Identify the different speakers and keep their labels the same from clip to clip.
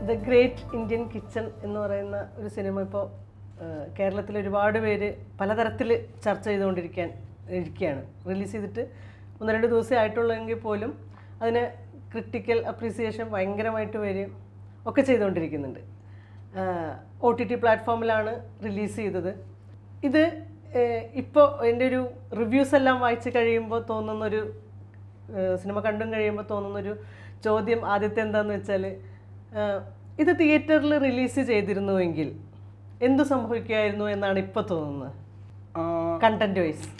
Speaker 1: The Great Indian kitchen എന്ന് പറയുന്ന ഒരു സിനിമ ഇപ്പോൾ കേരളത്തിൽ ഒരുപാട് പേര് പലതരത്തിൽ ചർച്ച ചെയ്തുകൊണ്ടിരിക്കാൻ ഇരിക്കുകയാണ് റിലീസ് ചെയ്തിട്ട് ഒന്ന് രണ്ട് ദിവസമേ ആയിട്ടുള്ളെങ്കിൽ പോലും അതിന് ക്രിട്ടിക്കൽ അപ്രീസിയേഷൻ ഭയങ്കരമായിട്ട് പേര് ഒക്കെ ചെയ്തുകൊണ്ടിരിക്കുന്നുണ്ട് ഒ ടി ടി പ്ലാറ്റ്ഫോമിലാണ് റിലീസ് ചെയ്തത് ഇത് ഇപ്പോൾ എൻ്റെ ഒരു റിവ്യൂസ് എല്ലാം വായിച്ച് കഴിയുമ്പോൾ തോന്നുന്നൊരു ഏഹ് സിനിമ കണ്ടും കഴിയുമ്പോൾ തോന്നുന്നൊരു ചോദ്യം ആദ്യത്തെ എന്താന്ന് വെച്ചാൽ ഇത് തിയേറ്ററിൽ റിലീസ് ചെയ്തിരുന്നുവെങ്കിൽ എന്തു സംഭവിക്കുമായിരുന്നു എന്നാണ് ഇപ്പോൾ തോന്നുന്നത് കണ്ടന്റ് വൈസ്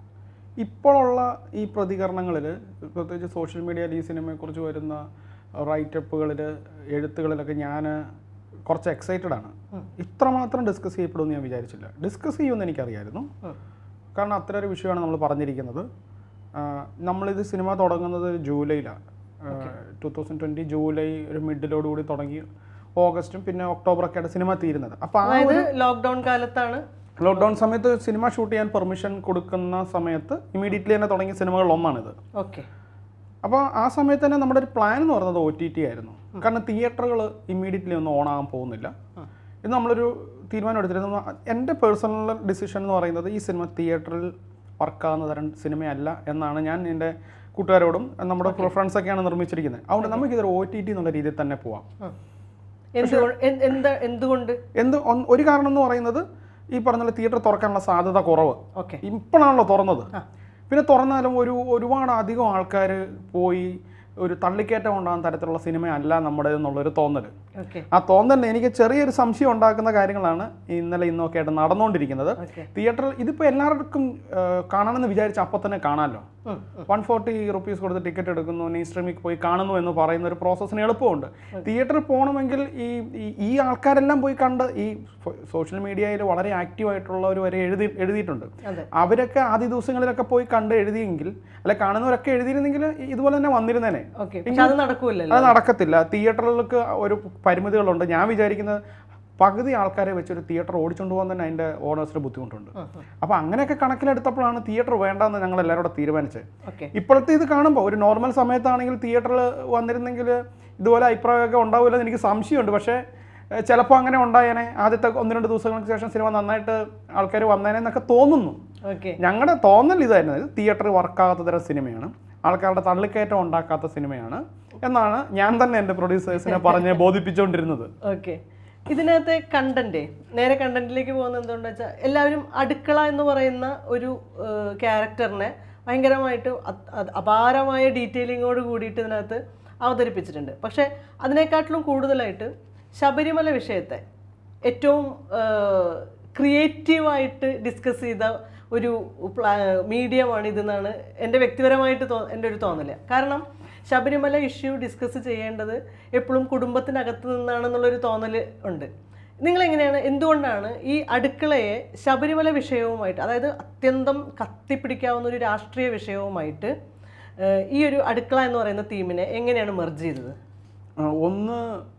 Speaker 2: ഇപ്പോഴുള്ള ഈ പ്രതികരണങ്ങളിൽ പ്രത്യേകിച്ച് സോഷ്യൽ മീഡിയയിൽ ഈ സിനിമയെക്കുറിച്ച് വരുന്ന റൈറ്റപ്പുകളിൽ എഴുത്തുകളിലൊക്കെ ഞാൻ കുറച്ച് എക്സൈറ്റഡ് ആണ് ഇത്രമാത്രം ഡിസ്കസ് ചെയ്യപ്പെടുമെന്ന് ഞാൻ വിചാരിച്ചില്ല ഡിസ്കസ് ചെയ്യുമെന്ന് എനിക്കറിയായിരുന്നു കാരണം അത്ര ഒരു വിഷയമാണ് നമ്മൾ പറഞ്ഞിരിക്കുന്നത് ആ, നമ്മളിത് സിനിമ തുടങ്ങുന്നത് ജൂലൈയിലാണ് ടു തൗസൻഡ് ട്വൻറ്റി ജൂലൈ ഒരു മിഡിലോടുകൂടി തുടങ്ങി ഓഗസ്റ്റും പിന്നെ ഒക്ടോബറൊക്കെ ആയിട്ട് സിനിമ തീരുന്നത് അപ്പോൾ ആ
Speaker 1: അതായത് ലോക്ക്ഡൗൺ കാലത്താണ്
Speaker 2: ലോക്ക്ഡൗൺ സമയത്ത് സിനിമ ഷൂട്ട് ചെയ്യാൻ പെർമിഷൻ കൊടുക്കുന്ന സമയത്ത് ഇമീഡിയറ്റ്ലി തന്നെ തുടങ്ങിയ സിനിമകളിൽ ഒന്നാണിത്
Speaker 1: ഓക്കെ
Speaker 2: അപ്പോൾ ആ സമയത്ത് തന്നെ നമ്മുടെ ഒരു പ്ലാൻ എന്ന് പറയുന്നത് ഒ ടി ടി ആയിരുന്നു കാരണം തിയേറ്ററുകൾ ഇമ്മീഡിയറ്റ്ലി ഒന്നും ഓൺ ആകാൻ പോകുന്നില്ല ഇത് നമ്മളൊരു തീരുമാനം എടുത്തിരുന്നു എൻ്റെ പേഴ്സണൽ ഡിസിഷൻ എന്ന് പറയുന്നത് ഈ സിനിമ തിയേറ്ററിൽ വർക്കാകുന്ന തരം സിനിമയല്ല എന്നാണ് ഞാൻ എൻ്റെ കൂട്ടുകാരോടും നമ്മുടെ ഫ്രണ്ട്സൊക്കെയാണ് നിർമ്മിച്ചിരിക്കുന്നത് അതുകൊണ്ട് നമുക്കിതൊരു ഒ ടി ടി എന്നുള്ള രീതിയിൽ തന്നെ പോവാം
Speaker 1: എന്തുകൊണ്ട് എന്ത്- എന്താ എന്തുകൊണ്ട്
Speaker 2: എന്ത് ഒന്ന് ഒരു കാരണം എന്ന് പറയുന്നത് ഈ പറഞ്ഞ തിയേറ്റർ തുറക്കാനുള്ള സാധ്യത കുറവ്
Speaker 1: ഓക്കെ
Speaker 2: ഇപ്പോഴാണല്ലോ തുറന്നത് പിന്നെ തുറന്നാലും ഒരു ഒരുപാട് അധികം ആൾക്കാർ പോയി ഒരു തള്ളിക്കയറ്റം ഉണ്ടാകുന്ന തരത്തിലുള്ള സിനിമയല്ല നമ്മുടെ എന്നുള്ളൊരു തോന്നൽ
Speaker 1: ഓക്കെ
Speaker 2: ആ തോന്നലിന് എനിക്ക് ചെറിയൊരു സംശയം ഉണ്ടാക്കുന്ന കാര്യങ്ങളാണ് ഇന്നലെ ഇന്നൊക്കെ ആയിട്ട് നടന്നുകൊണ്ടിരിക്കുന്നത്
Speaker 1: ഓക്കെ
Speaker 2: തിയേറ്ററിൽ ഇതിപ്പോൾ എല്ലാവർക്കും ആ, കാണണമെന്ന് വിചാരിച്ച അപ്പം തന്നെ കാണാമല്ലോ വൺ ഫോർട്ടി റുപ്പീസ് കൊടുത്ത് ടിക്കറ്റ് എടുക്കുന്നു നെയ് സ്ട്രീമിൽ പോയി കാണുന്നു എന്ന് പറയുന്ന ഒരു പ്രോസസ്സിന് എളുപ്പമുണ്ട് തിയേറ്ററിൽ പോകണമെങ്കിൽ ഈ ഈ- ഈ ആൾക്കാരെല്ലാം പോയി കണ്ട് ഈ സോഷ്യൽ മീഡിയയിൽ വളരെ ആക്റ്റീവ് ആയിട്ടുള്ളവർ വരെ എഴുതി എഴുതിയിട്ടുണ്ട്
Speaker 1: അതെ
Speaker 2: അവരൊക്കെ ആദ്യ ദിവസങ്ങളിലൊക്കെ പോയി കണ്ട് എഴുതിയെങ്കിൽ അല്ലെ കാണുന്നവരൊക്കെ എഴുതിയിരുന്നെങ്കിൽ ഇതുപോലെ തന്നെ വന്നിരുന്നേനെ
Speaker 1: ഓക്കെ പക്ഷെ അത് നടക്കൂലല്ലോ
Speaker 2: അത് നടക്കത്തില്ല തിയേറ്ററുകൾക്ക് ഒരു പരിമിതികളുണ്ട് ഞാൻ വിചാരിക്കുന്നത് പകുതി ആൾക്കാരെ വെച്ചൊരു തിയേറ്റർ ഓടിച്ചുകൊണ്ട് പോകാൻ തന്നെ അതിൻ്റെ ഓണേഴ്സിന് ബുദ്ധിമുട്ടുണ്ട് അപ്പോൾ അങ്ങനെയൊക്കെ കണക്കിലെടുത്തപ്പോഴാണ് തിയേറ്റർ വേണ്ടെന്ന് ഞങ്ങൾ എല്ലാവരും കൂടെ തീരുമാനിച്ചത്
Speaker 1: ഓക്കെ
Speaker 2: ഇപ്പോഴത്തെ ഇത് കാണുമ്പോൾ ഒരു നോർമൽ സമയത്താണെങ്കിൽ തിയേറ്ററിൽ വന്നിരുന്നെങ്കിൽ ഇതുപോലെ അഭിപ്രായമൊക്കെ ഉണ്ടാവില്ലെന്ന് എനിക്ക് സംശയമുണ്ട് പക്ഷേ ചിലപ്പോൾ അങ്ങനെ ഉണ്ടായേനെ ആദ്യത്തെ ഒന്ന് രണ്ട് ദിവസങ്ങൾക്ക് ശേഷം സിനിമ നന്നായിട്ട് ആൾക്കാർ വന്നേനെ എന്നൊക്കെ തോന്നുന്നു
Speaker 1: ഓക്കെ
Speaker 2: ഞങ്ങളുടെ തോന്നൽ ഇതായിരുന്നു ഇത് തിയേറ്ററിൽ വർക്കാകാത്ത തരം സിനിമയാണ് ആൾക്കാരുടെ തള്ളിക്കയറ്റം ഉണ്ടാക്കാത്ത സിനിമയാണ് എന്നാണ് ഞാൻ തന്നെ എൻ്റെ പ്രൊഡ്യൂസേഴ്സിനെ പറഞ്ഞ് ബോധിപ്പിച്ചുകൊണ്ടിരുന്നത്
Speaker 1: ഓക്കെ ഇതിനകത്തെ കണ്ടന്റ് നേരെ കണ്ടന്റിലേക്ക് പോകുന്നത് എന്തുകൊണ്ടെന്ന് വെച്ചാൽ എല്ലാവരും അടുക്കള എന്ന് പറയുന്ന ഒരു ക്യാരക്ടറിനെ ഭയങ്കരമായിട്ട് അത്- അത് അപാരമായ ഡീറ്റെയിലിങ്ങോട് കൂടിയിട്ട് ഇതിനകത്ത് അവതരിപ്പിച്ചിട്ടുണ്ട് പക്ഷേ അതിനെക്കാട്ടിലും കൂടുതലായിട്ട് ശബരിമല വിഷയത്തെ ഏറ്റവും ക്രിയേറ്റീവായിട്ട് ഡിസ്കസ് ചെയ്ത ഒരു മീഡിയമാണ് ഇതെന്നാണ് എൻ്റെ വ്യക്തിപരമായിട്ട് തോ എൻ്റെ ഒരു തോന്നല് കാരണം ശബരിമല ഇഷ്യൂ ഡിസ്കസ് ചെയ്യേണ്ടത് എപ്പോഴും കുടുംബത്തിനകത്ത് നിന്നാണെന്നുള്ളൊരു തോന്നൽ ഉണ്ട് നിങ്ങളെങ്ങനെയാണ് എന്തുകൊണ്ടാണ് ഈ അടുക്കളയെ ശബരിമല വിഷയവുമായിട്ട് അതായത് അത്യന്തം കത്തിപ്പിടിക്കാവുന്ന ഒരു രാഷ്ട്രീയ വിഷയവുമായിട്ട് ഏഹ്, ഈ ഒരു അടുക്കള എന്ന് പറയുന്ന തീമിനെ എങ്ങനെയാണ് മെർജ് ചെയ്തത്
Speaker 2: ആ, ഒന്ന്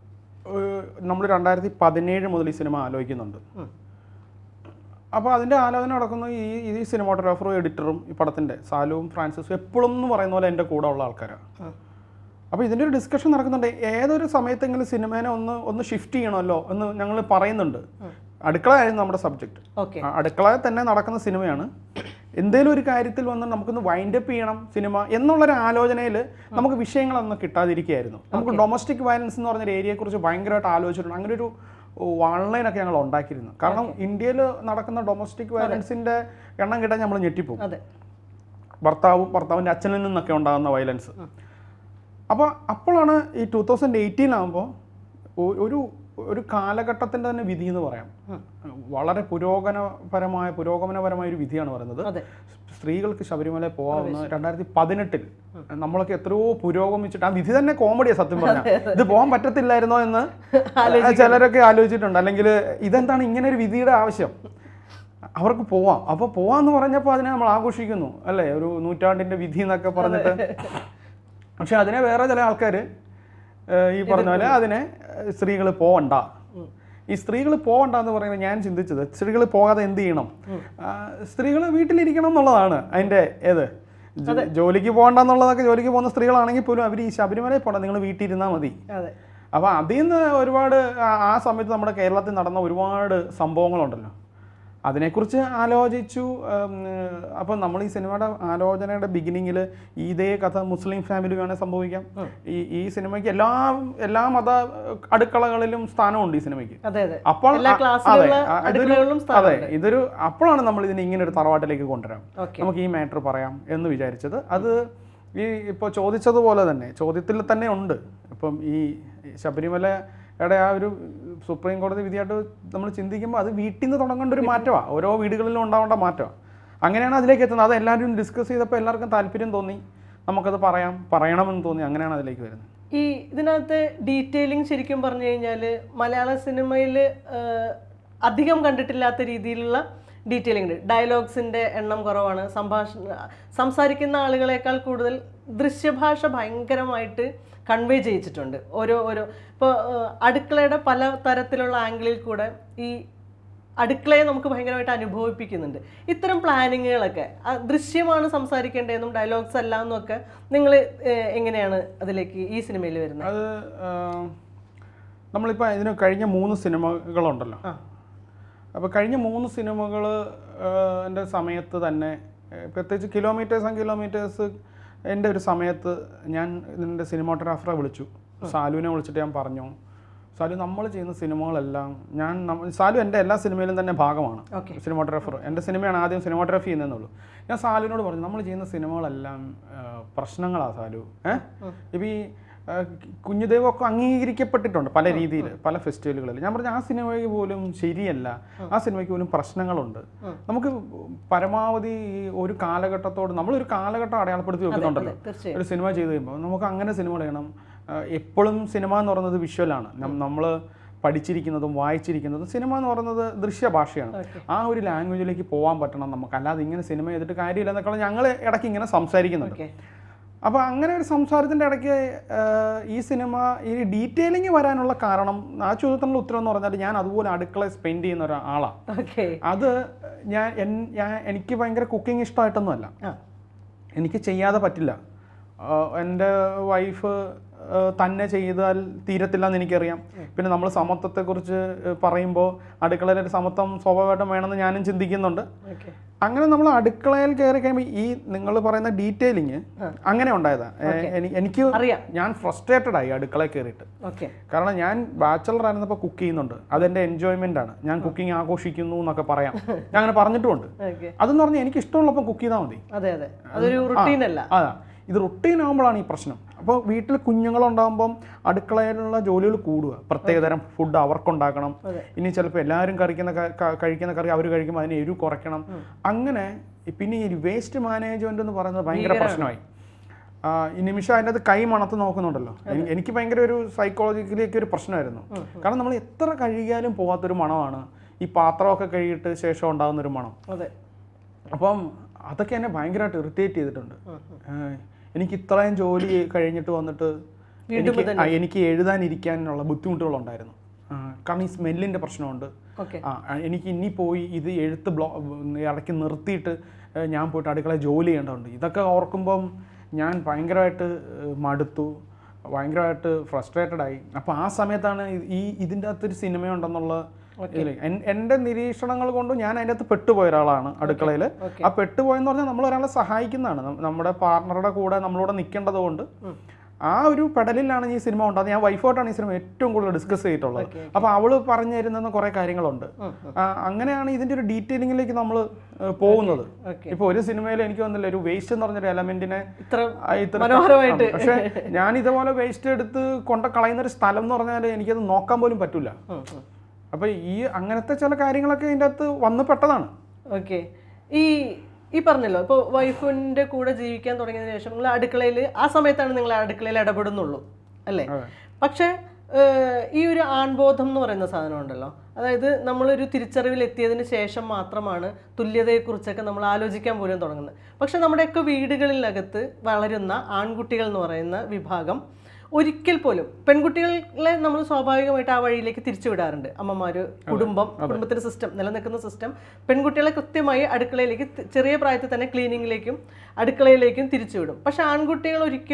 Speaker 2: നമ്മൾ രണ്ടായിരത്തി പതിനേഴ് മുതൽ ഈ സിനിമ ആലോചിക്കുന്നുണ്ട്
Speaker 1: ഉം.
Speaker 2: അപ്പോൾ അതിൻ്റെ ആലോചന നടക്കുന്ന ഈ ഈ സിനിമാട്ടോഗ്രാഫറും എഡിറ്ററും ഈ പടത്തിൻ്റെ സാലുവും ഫ്രാൻസിസും എപ്പോഴും എന്ന് പറയുന്ന പോലെ എൻ്റെ കൂടെ ഉള്ള ആൾക്കാരാണ്
Speaker 1: ഉം.
Speaker 2: അപ്പോൾ ഇതിൻ്റെ ഒരു ഡിസ്കഷൻ നടക്കുന്നുണ്ട് ഏതൊരു സമയത്തെങ്കിലും സിനിമേനെ ഒന്ന് ഒന്ന് ഷിഫ്റ്റ് ചെയ്യണമല്ലോ എന്ന് ഞങ്ങൾ പറയുന്നുണ്ട് അടുക്കള ആയിരുന്നു നമ്മുടെ സബ്ജക്റ്റ്
Speaker 1: ഓക്കെ
Speaker 2: അടുക്കളയിൽ തന്നെ നടക്കുന്ന സിനിമയാണ് എന്തേലും ഒരു കാര്യത്തിൽ വന്ന് നമുക്കൊന്ന് വൈൻഡ് അപ്പ് ചെയ്യണം സിനിമ എന്നുള്ളൊരു ആലോചനയിൽ നമുക്ക് വിഷയങ്ങളൊന്നും കിട്ടാതിരിക്കുകയായിരുന്നു നമുക്ക് ഡൊമസ്റ്റിക് വയലൻസ് എന്ന് പറഞ്ഞൊരു ഏരിയയെക്കുറിച്ച് ഭയങ്കരമായിട്ട് ആലോചിച്ചിട്ടുണ്ട് അങ്ങനെ ഒരു ഓൺലൈനൊക്കെ ഞങ്ങൾ ഉണ്ടാക്കിയിരുന്നു കാരണം ഇന്ത്യയിൽ നടക്കുന്ന ഡൊമസ്റ്റിക് വയലൻസിൻ്റെ എണ്ണം കിട്ടാൻ നമ്മൾ ഞെട്ടിപ്പോകും
Speaker 1: അതെ
Speaker 2: ഭർത്താവും ഭർത്താവിൻ്റെ അച്ഛനിൽ നിന്നൊക്കെ ഉണ്ടാകുന്ന വയലൻസ് അപ്പോൾ അപ്പോഴാണ് ഈ ടൂ തൗസൻഡ് എയ്റ്റീനാകുമ്പോൾ ഒരു ഒരു കാലഘട്ടത്തിൻ്റെ തന്നെ വിധി എന്ന് പറയാം വളരെ പുരോഗമനപരമായ പുരോഗമനപരമായ ഒരു വിധിയാണ് പറയുന്നത്
Speaker 1: അതെ
Speaker 2: സ്ത്രീകൾക്ക് ശബരിമല പോകാവുന്ന രണ്ടായിരത്തി പതിനെട്ടിൽ നമ്മളൊക്കെ എത്രയോ പുരോഗമിച്ചിട്ട് ആ വിധി തന്നെ കോമഡിയാണ് സത്യം പറഞ്ഞാൽ ഇത് പോകാൻ പറ്റത്തില്ലായിരുന്നോ എന്ന് ചിലരൊക്കെ ആലോചിച്ചിട്ടുണ്ട് അല്ലെങ്കിൽ ഇതെന്താണ് ഇങ്ങനെ ഒരു വിധിയുടെ ആവശ്യം അവർക്ക് പോവാം അപ്പോൾ പോവാന്ന് പറഞ്ഞപ്പോൾ അതിനെ നമ്മൾ ആഘോഷിക്കുന്നു അല്ലേ ഒരു നൂറ്റാണ്ടിന്റെ വിധി എന്നൊക്കെ പറഞ്ഞിട്ട് പക്ഷെ അതിനെ വേറെ ചില ആൾക്കാർ ഈ പറഞ്ഞ പോലെ അതിനെ സ്ത്രീകൾ പോവണ്ട ഈ സ്ത്രീകൾ പോവണ്ട എന്ന് പറയുന്നത് ഞാൻ ചിന്തിച്ചത് സ്ത്രീകൾ പോകാതെ എന്ത് ചെയ്യണം സ്ത്രീകൾ വീട്ടിലിരിക്കണം എന്നുള്ളതാണ് അതിന്റെ ഏത് ജോ- ജോലിക്ക് പോകണ്ട എന്നുള്ളതൊക്കെ ജോലിക്ക് പോകുന്ന സ്ത്രീകളാണെങ്കിൽ പോലും അവർ ഈ ശബരിമലയിൽ പോകണ്ട നിങ്ങൾ വീട്ടിൽ ഇരുന്നാൽ മതി
Speaker 1: അതെ
Speaker 2: അപ്പോൾ അതിൽ നിന്ന് ഒരുപാട് ആ- ആ സമയത്ത് നമ്മുടെ കേരളത്തിൽ നടന്ന ഒരുപാട് സംഭവങ്ങളുണ്ടല്ലോ അതിനെക്കുറിച്ച് ആലോചിച്ചു അപ്പം നമ്മൾ ഈ സിനിമയുടെ ആലോചനയുടെ ബിഗിനിങ്ങിൽ ഇതേ കഥ മുസ്ലിം ഫാമിലി വേണേൽ സംഭവിക്കാം ഈ ഈ സിനിമയ്ക്ക് എല്ലാ എല്ലാ മത അടുക്കളകളിലും സ്ഥാനമുണ്ട് ഈ സിനിമയ്ക്ക്
Speaker 1: അതെ അതെ
Speaker 2: അപ്പോൾ
Speaker 1: എല്ലാ
Speaker 2: ആ-
Speaker 1: ക്ലാസ്സിലുള്ള
Speaker 2: അതെ, ആ, ഇതൊരു-
Speaker 1: അടുക്കളകളിലും
Speaker 2: അതെ
Speaker 1: സ്ഥാനമുണ്ട്
Speaker 2: ഇതൊരു അപ്പോഴാണ് നമ്മൾ ഇതിനെ ഇങ്ങനെ ഒരു തറവാട്ടിലേക്ക് കൊണ്ടുവരാം
Speaker 1: ഓക്കെ
Speaker 2: നമുക്ക് ഈ മാറ്റർ പറയാം എന്ന് വിചാരിച്ചത് അത് ഈ ഇപ്പോൾ ചോദിച്ചതുപോലെ തന്നെ ചോദ്യത്തിൽ തന്നെ ഉണ്ട് ഇപ്പം ഈ ശബരിമലയുടെ ആ ഒരു സുപ്രീം കോടതി വിധിയായിട്ട് നമ്മൾ ചിന്തിക്കുമ്പോൾ അത് വീട്ടിൽ നിന്ന് തുടങ്ങേണ്ട ഒരു മാറ്റമാണ് ഓരോ വീടുകളിലും ഉണ്ടാവേണ്ട മാറ്റമാണ് അങ്ങനെയാണ് അതിലേക്ക് എത്തുന്നത് അത് എല്ലാവരും ഡിസ്കസ് ചെയ്തപ്പോൾ എല്ലാവർക്കും താല്പര്യം തോന്നി നമുക്കത് പറയാം പറയണമെന്ന് തോന്നി അങ്ങനെയാണ് അതിലേക്ക് വരുന്നത്
Speaker 1: ഈ ഇതിനകത്ത് ഡീറ്റെയിലിംഗ് ശരിക്കും പറഞ്ഞു കഴിഞ്ഞാൽ മലയാള സിനിമയിൽ അധികം കണ്ടിട്ടില്ലാത്ത രീതിയിലുള്ള ഡീറ്റെയിലിംഗ് ഉണ്ട് ഡയലോഗ്സിൻ്റെ എണ്ണം കുറവാണ് സംഭാഷണ സംസാരിക്കുന്ന ആളുകളെക്കാൾ കൂടുതൽ ദൃശ്യഭാഷ ഭയങ്കരമായിട്ട് കൺവേ ചെയ്യിച്ചിട്ടുണ്ട് ഓരോ ഓരോ ഇപ്പോൾ അടുക്കളയുടെ പല തരത്തിലുള്ള ആംഗിളിൽ കൂടെ ഈ അടുക്കളയെ നമുക്ക് ഭയങ്കരമായിട്ട് അനുഭവിപ്പിക്കുന്നുണ്ട് ഇത്തരം പ്ലാനിങ്ങുകളൊക്കെ ആ, ദൃശ്യമാണ് സംസാരിക്കേണ്ടതെന്നും ഡയലോഗ്സ് അല്ല എന്നൊക്കെ നിങ്ങൾ എങ്ങനെയാണ് അതിലേക്ക് ഈ സിനിമയിൽ വരുന്നത്
Speaker 2: അത് ആ, നമ്മളിപ്പോൾ ഇതിന് കഴിഞ്ഞ മൂന്ന് സിനിമകളുണ്ടല്ലോ
Speaker 1: ആ.
Speaker 2: അപ്പോൾ കഴിഞ്ഞ മൂന്ന് സിനിമകൾ എൻ്റെ സമയത്ത് തന്നെ ഏഹ്, പ്രത്യേകിച്ച് കിലോമീറ്റേഴ്സ് ആൻഡ് കിലോമീറ്റേഴ്സ് എൻ്റെ ഒരു സമയത്ത് ഞാൻ ഇതിൻ്റെ സിനിമാട്ടോഗ്രാഫറെ വിളിച്ചു സാലുവിനെ വിളിച്ചിട്ട് ഞാൻ പറഞ്ഞു സാലു നമ്മൾ ചെയ്യുന്ന സിനിമകളെല്ലാം ഞാൻ നമ്മ- സാലു എൻ്റെ എല്ലാ സിനിമയിലും തന്നെ ഭാഗമാണ്
Speaker 1: ഓക്കെ
Speaker 2: സിനിമാട്ടോഗ്രാഫർ എൻ്റെ സിനിമയാണ് ആദ്യം സിനിമാട്ടോഗ്രാഫി ചെയ്യുന്നതെന്നുള്ളൂ ഞാൻ സാലുവിനോട് പറഞ്ഞു നമ്മൾ ചെയ്യുന്ന സിനിമകളെല്ലാം പ്രശ്നങ്ങളാണ് സാലു ഏഹ് ഇപ്പം ഈ ആ, കുഞ്ഞുദേവമൊക്കെ അംഗീകരിക്കപ്പെട്ടിട്ടുണ്ട് പല രീതിയിൽ പല ഫെസ്റ്റിവലുകളിൽ ഞാൻ പറഞ്ഞു ആ സിനിമയ്ക്ക് പോലും ശരിയല്ല ആ സിനിമയ്ക്ക് പോലും പ്രശ്നങ്ങളുണ്ട് നമുക്ക് പരമാവധി ഈ ഒരു കാലഘട്ടത്തോട് നമ്മളൊരു കാലഘട്ടം അടയാളപ്പെടുത്തി വെക്കുന്നുണ്ടല്ലോ
Speaker 1: തീർച്ചയായും
Speaker 2: ഒരു സിനിമ ചെയ്ത് കഴിയുമ്പോൾ നമുക്ക് അങ്ങനെ സിനിമ ചെയ്യണം എപ്പോഴും സിനിമ എന്ന് പറയുന്നത് വിഷ്വലാണ് നമ്മൾ പഠിച്ചിരിക്കുന്നതും വായിച്ചിരിക്കുന്നതും സിനിമ എന്ന് പറയുന്നത് ദൃശ്യഭാഷയാണ്
Speaker 1: ഓക്കെ
Speaker 2: ആ ഒരു ലാംഗ്വേജിലേക്ക് പോകാൻ പറ്റണം നമുക്ക് അല്ലാതെ ഇങ്ങനെ സിനിമ ചെയ്തിട്ട് കാര്യമില്ല എന്നൊക്കെ ഞങ്ങൾ ഇടയ്ക്ക് ഇങ്ങനെ സംസാരിക്കുന്നുണ്ട്
Speaker 1: ഓക്കെ
Speaker 2: അപ്പോൾ അങ്ങനെ ഒരു സംസാരത്തിൻ്റെ ഇടയ്ക്ക് ആഹ്, ഈ സിനിമ ഈ ഡീറ്റെയിലിംഗ് വരാനുള്ള കാരണം ആ ചോദ്യത്തിനുള്ള ഉത്തരം എന്ന് പറഞ്ഞാൽ ഞാൻ അതുപോലെ അടുക്കള സ്പെൻഡ് ചെയ്യുന്ന ഒരാളാണ്
Speaker 1: ഓക്കെ
Speaker 2: അത് ഞാൻ എൻ- ഞാൻ എനിക്ക് ഭയങ്കര കുക്കിംഗ് ഇഷ്ടമായിട്ടൊന്നുമല്ല
Speaker 1: ആ
Speaker 2: എനിക്ക് ചെയ്യാതെ പറ്റില്ല ആഹ് എൻ്റെ വൈഫ് തന്നെ ചെയ്താൽ തീരത്തില്ല എന്ന് എനിക്കറിയാം പിന്നെ നമ്മൾ സമത്വത്തെക്കുറിച്ച് പറയുമ്പോൾ അടുക്കളയിൽ ഒരു സമത്വം സ്വാഭാവികമായിട്ടും വേണമെന്ന് ഞാനും ചിന്തിക്കുന്നുണ്ട്
Speaker 1: ഓക്കെ
Speaker 2: അങ്ങനെ നമ്മൾ അടുക്കളയിൽ കയറി കഴിയുമ്പോൾ ഈ നിങ്ങൾ പറയുന്ന ഡീറ്റെയിലിങ്
Speaker 1: ആ.
Speaker 2: അങ്ങനെ ഉണ്ടായതാ ഏ- എനി- എനിക്ക്
Speaker 1: അറിയാം
Speaker 2: ഞാൻ ഫ്രസ്ട്രേറ്റഡ് ആയി അടുക്കളയിൽ കയറിയിട്ട്
Speaker 1: ഓക്കെ
Speaker 2: കാരണം ഞാൻ ബാച്ചലർ ആയിരുന്നപ്പോൾ കുക്ക് ചെയ്യുന്നുണ്ട് അതെൻ്റെ എൻജോയ്മെൻ്റ് ആണ് ഞാൻ കുക്കിംഗ് ആഘോഷിക്കുന്നു എന്നൊക്കെ പറയാം ഞാൻ അങ്ങനെ പറഞ്ഞിട്ടുമുണ്ട്
Speaker 1: ഓക്കെ
Speaker 2: അതെന്ന് പറഞ്ഞാൽ എനിക്ക് ഇഷ്ടമുള്ളപ്പോൾ കുക്ക് ചെയ്താൽ മതി
Speaker 1: അതെ അതെ അതൊരു റുട്ടീൻ അല്ല
Speaker 2: അതാ ഇത് റുട്ടീൻ ആകുമ്പോഴാണ് ഈ പ്രശ്നം അപ്പോൾ വീട്ടിൽ കുഞ്ഞുങ്ങളുണ്ടാകുമ്പം അടുക്കളയിലുള്ള ജോലികൾ കൂടുക പ്രത്യേകതരം ഫുഡ് അവർക്കുണ്ടാക്കണം
Speaker 1: അതെ.
Speaker 2: ഇനി ചിലപ്പോൾ എല്ലാവരും കഴിക്കുന്ന ക- ക- കഴിക്കുന്ന കറി അവർ കഴിക്കുമ്പോൾ അതിന് എരിവ് കുറയ്ക്കണം അങ്ങനെ ഈ പിന്നെ ഈ വേസ്റ്റ് മാനേജ്മെന്റ് എന്ന് പറയുന്നത് ഭയങ്കര പ്രശ്നമായി ആ, ഈ നിമിഷം അതിൻ്റെ അത് കൈ മണത്ത് നോക്കുന്നുണ്ടല്ലോ എനി- എനിക്ക് ഭയങ്കര ഒരു സൈക്കോളജിക്കലിയൊക്കെ ഒരു പ്രശ്നമായിരുന്നു കാരണം നമ്മൾ എത്ര കഴുകിയാലും പോകാത്തൊരു മണമാണ് ഈ പാത്രമൊക്കെ കഴുകിയിട്ട് ശേഷം ഉണ്ടാകുന്ന ഒരു മണം
Speaker 1: അതെ
Speaker 2: അപ്പം അതൊക്കെ എന്നെ ഭയങ്കരമായിട്ട് ഇറിറ്റേറ്റ് ചെയ്തിട്ടുണ്ട്
Speaker 1: ഉം,
Speaker 2: ഏഹ് എനിക്ക് ഇത്രയും ജോലി കഴിഞ്ഞിട്ട് വന്നിട്ട് എനിക്ക് ആ, എനിക്ക് എഴുതാനിരിക്കാനുള്ള ബുദ്ധിമുട്ടുകളുണ്ടായിരുന്നു ആ, കാരണം ഈ സ്മെല്ലിൻ്റെ പ്രശ്നമുണ്ട്
Speaker 1: ഓക്കെ
Speaker 2: ആ ആ, എനിക്ക് ഇനി പോയി ഇത് എഴുത്ത് ബ്ലോ ഇടയ്ക്ക് നിർത്തിയിട്ട് ഏഹ് ഞാൻ പോയിട്ട് അടുക്കള ജോലി ചെയ്യേണ്ടതുണ്ട് ഇതൊക്കെ ഓർക്കുമ്പം ഞാൻ ഭയങ്കരമായിട്ട് ഏഹ് മടുത്തു ഭയങ്കരമായിട്ട് ഫ്രസ്ട്രേറ്റഡ് ആയി അപ്പോൾ ആ സമയത്താണ് ഇത് ഈ ഇതിൻ്റെ അകത്തൊരു സിനിമയുണ്ടെന്നുള്ള ഇതില് എൻ- എൻ്റെ നിരീക്ഷണങ്ങൾ കൊണ്ട് ഞാൻ അതിൻ്റെ അകത്ത് പെട്ടുപോയ ഒരാളാണ് അടുക്കളയിൽ
Speaker 1: ഓക്കെ
Speaker 2: ആ പെട്ടുപോയെന്ന് പറഞ്ഞാൽ നമ്മൾ ഒരാളെ സഹായിക്കുന്നതാണ് നം- നമ്മുടെ പാർട്ണറുടെ കൂടെ നമ്മളോട് നിൽക്കേണ്ടത് കൊണ്ട്
Speaker 1: ഉം.
Speaker 2: ആ ഒരു പെടലിലാണ് ഈ സിനിമ ഉണ്ടാകുന്നത് ഞാൻ വൈഫോട്ടാണ് ഈ സിനിമ ഏറ്റവും കൂടുതൽ ഡിസ്കസ് ചെയ്തിട്ടുള്ളത്
Speaker 1: ഓക്കെ
Speaker 2: അപ്പോൾ അവള് പറഞ്ഞു തരുന്ന കുറേ കാര്യങ്ങളുണ്ട്
Speaker 1: ഉം, ഉം.
Speaker 2: ആ, അങ്ങനെയാണ് ഇതിൻ്റെ ഒരു ഡീറ്റെയിലിങ്ങിലേക്ക് നമ്മൾ പോകുന്നത്
Speaker 1: ഓക്കെ
Speaker 2: ഇപ്പോൾ ഒരു സിനിമയിൽ എനിക്ക് വന്നില്ല ഒരു വേസ്റ്റ് എന്ന് പറഞ്ഞൊരു എലമെന്റിനെ
Speaker 1: ഇത്ര
Speaker 2: ആ, ഇത്ര
Speaker 1: മനോഹരമായിട്ട്.
Speaker 2: ആ, പക്ഷേ ഞാൻ ഇതുപോലെ വേസ്റ്റ് എടുത്ത് കൊണ്ട കളയുന്ന ഒരു സ്ഥലം എന്ന് പറഞ്ഞാൽ എനിക്കത് നോക്കാൻ പോലും പറ്റില്ല
Speaker 1: ഉം, ഉം.
Speaker 2: അപ്പോൾ ഈ അങ്ങനത്തെ ചില കാര്യങ്ങളൊക്കെ ഇതിൻ്റെ അകത്ത് വന്ന് പെട്ടതാണ്
Speaker 1: ഓക്കെ ഈ ഈ പറഞ്ഞല്ലോ ഇപ്പോൾ വൈഫിൻ്റെ കൂടെ ജീവിക്കാൻ തുടങ്ങിയതിന് ശേഷം നിങ്ങൾ അടുക്കളയിൽ ആ സമയത്താണ് നിങ്ങൾ അടുക്കളയിൽ ഇടപെടുന്നുള്ളൂ അല്ലേ
Speaker 2: അതെ.
Speaker 1: പക്ഷേ ഏഹ്, ഈ ഒരു ആൺബോധം എന്ന് പറയുന്ന സാധനം ഉണ്ടല്ലോ അതായത് നമ്മളൊരു തിരിച്ചറിവിൽ എത്തിയതിന് ശേഷം മാത്രമാണ് തുല്യതയെക്കുറിച്ചൊക്കെ നമ്മൾ ആലോചിക്കാൻ പോലും തുടങ്ങുന്നത് പക്ഷെ നമ്മുടെയൊക്കെ വീടുകളിനകത്ത് വളരുന്ന ആൺകുട്ടികൾ എന്ന് പറയുന്ന വിഭാഗം ഒരിക്കൽ പോലും പെൺകുട്ടികളെ നമ്മൾ സ്വാഭാവികമായിട്ട് ആ വഴിയിലേക്ക് തിരിച്ചു വിടാറുണ്ട് അമ്മമാർ കുടുംബം കുടുംബത്തിന്റെ സിസ്റ്റം നിലനിൽക്കുന്ന സിസ്റ്റം പെൺകുട്ടികളെ കൃത്യമായി അടുക്കളയിലേക്ക് തി- ചെറിയ പ്രായത്തിൽ തന്നെ ക്ലീനിങ്ങിലേക്കും അടുക്കളയിലേക്കും തിരിച്ചു വിടും പക്ഷെ ആൺകുട്ടികൾ ഒരിക്കലും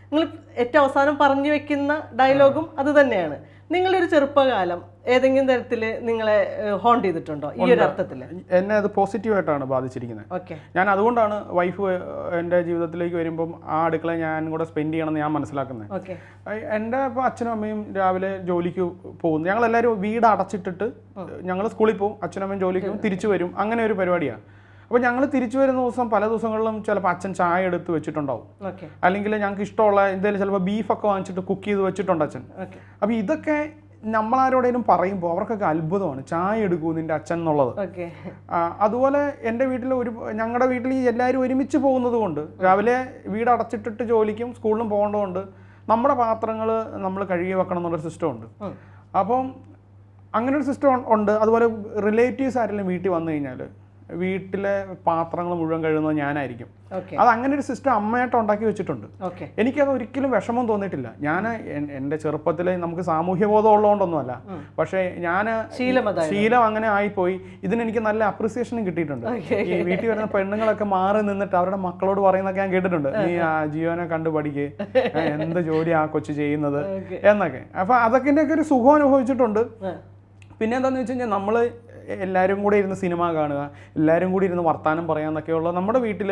Speaker 1: നിങ്ങൾ ഏറ്റവും അവസാനം പറഞ്ഞു വെക്കുന്ന ഡയലോഗും അത് തന്നെയാണ് നിങ്ങളുടെ ഒരു ചെറുപ്പകാലം ഏതെങ്കിലും തരത്തിൽ നിങ്ങളെ ഹോണ്ട് ചെയ്തിട്ടുണ്ടോ ഈ ഒരു അർത്ഥത്തിൽ
Speaker 2: എന്നെ അത് പോസിറ്റീവായിട്ടാണ് ബാധിച്ചിരിക്കുന്നത്
Speaker 1: ഓക്കെ
Speaker 2: ഞാൻ അതുകൊണ്ടാണ് വൈഫ് എൻ്റെ ജീവിതത്തിലേക്ക് വരുമ്പം ആ അടുക്കള ഞാൻ കൂടെ സ്പെൻഡ് ചെയ്യണമെന്ന് ഞാൻ മനസ്സിലാക്കുന്നത്
Speaker 1: ഓക്കെ
Speaker 2: എൻ്റെ ഇപ്പോൾ അച്ഛനും അമ്മയും രാവിലെ ജോലിക്ക് പോകുന്നു ഞങ്ങളെല്ലാവരും വീട് അടച്ചിട്ടിട്ട് ഞങ്ങൾ സ്കൂളിൽ പോകും അച്ഛനും അമ്മയും ജോലിക്ക് പോകും തിരിച്ചു വരും അങ്ങനെ ഒരു പരിപാടിയാണ് അപ്പോൾ ഞങ്ങൾ തിരിച്ചു വരുന്ന ദിവസം പല ദിവസങ്ങളിലും ചിലപ്പോൾ അച്ഛൻ ചായ എടുത്ത് വെച്ചിട്ടുണ്ടാവും
Speaker 1: ഓക്കെ
Speaker 2: അല്ലെങ്കിൽ ഞങ്ങൾക്ക് ഇഷ്ടമുള്ള എന്തെങ്കിലും ചിലപ്പോൾ ബീഫൊക്കെ വാങ്ങിച്ചിട്ട് കുക്ക് ചെയ്ത് വെച്ചിട്ടുണ്ട് അച്ഛൻ
Speaker 1: ഓക്കെ
Speaker 2: അപ്പോൾ ഇതൊക്കെ നമ്മളാരോടേലും പറയുമ്പോൾ അവർക്കൊക്കെ അത്ഭുതമാണ് ചായ എടുക്കൂ നിൻ്റെ അച്ഛൻ എന്നുള്ളത്
Speaker 1: ഓക്കെ
Speaker 2: ആ, അതുപോലെ എൻ്റെ വീട്ടിൽ ഒരു ഞങ്ങളുടെ വീട്ടിൽ ഈ എല്ലാവരും ഒരുമിച്ച് പോകുന്നത് കൊണ്ട് രാവിലെ വീട് അടച്ചിട്ടിട്ട് ജോലിക്കും സ്കൂളിലും പോകേണ്ടതുകൊണ്ട് നമ്മുടെ പാത്രങ്ങൾ നമ്മൾ കഴുകി വെക്കണം എന്നുള്ളൊരു സിസ്റ്റം ഉണ്ട്
Speaker 1: ഉം.
Speaker 2: അപ്പം അങ്ങനെ ഒരു സിസ്റ്റം ഉണ്ട് അതുപോലെ റിലേറ്റീവ്സ് ആരെങ്കിലും വീട്ടിൽ വന്നു കഴിഞ്ഞാൽ വീട്ടിലെ പാത്രങ്ങൾ മുഴുവൻ കഴുകുന്നത് ഞാനായിരിക്കും
Speaker 1: ഓക്കെ
Speaker 2: അത് അങ്ങനെ ഒരു സിസ്റ്റം അമ്മയായിട്ട് ഉണ്ടാക്കി വെച്ചിട്ടുണ്ട്
Speaker 1: ഓക്കെ
Speaker 2: എനിക്കത് ഒരിക്കലും വിഷമം തോന്നിയിട്ടില്ല ഞാൻ എൻ്റെ ചെറുപ്പത്തിൽ നമുക്ക് സാമൂഹ്യ ബോധം ഉള്ളതുകൊണ്ടൊന്നുമല്ല പക്ഷേ ഞാൻ
Speaker 1: ശീലം അതായത്
Speaker 2: ശീലം അങ്ങനെ ആയിപ്പോയി ഇതിന് എനിക്ക് നല്ല അപ്രിസിയേഷനും കിട്ടിയിട്ടുണ്ട്
Speaker 1: Okay.
Speaker 2: ഈ വീട്ടിൽ വരുന്ന പെണ്ണുങ്ങളൊക്കെ മാറി നിന്നിട്ട് അവരുടെ മക്കളോട് പറയുന്നതൊക്കെ ഞാൻ കേട്ടിട്ടുണ്ട് നീ ആ ജിയോനെ കണ്ടു പഠിക്ക് ഏ, എന്ത് ജോലി ആ കൊച്ചു ചെയ്യുന്നത്
Speaker 1: Okay.
Speaker 2: എന്നൊക്കെ അപ്പൊ അതൊക്കെ ഒക്കെ ഒരു സുഖം അനുഭവിച്ചിട്ടുണ്ട്
Speaker 1: ആ,
Speaker 2: പിന്നെ എന്താണെന്ന് വെച്ച് കഴിഞ്ഞാൽ നമ്മൾ എല്ലാവരും കൂടെ ഇരുന്ന് സിനിമ കാണുക എല്ലാവരും കൂടി ഇരുന്ന് വർത്താനം പറയാന്നൊക്കെയുള്ള നമ്മുടെ വീട്ടിൽ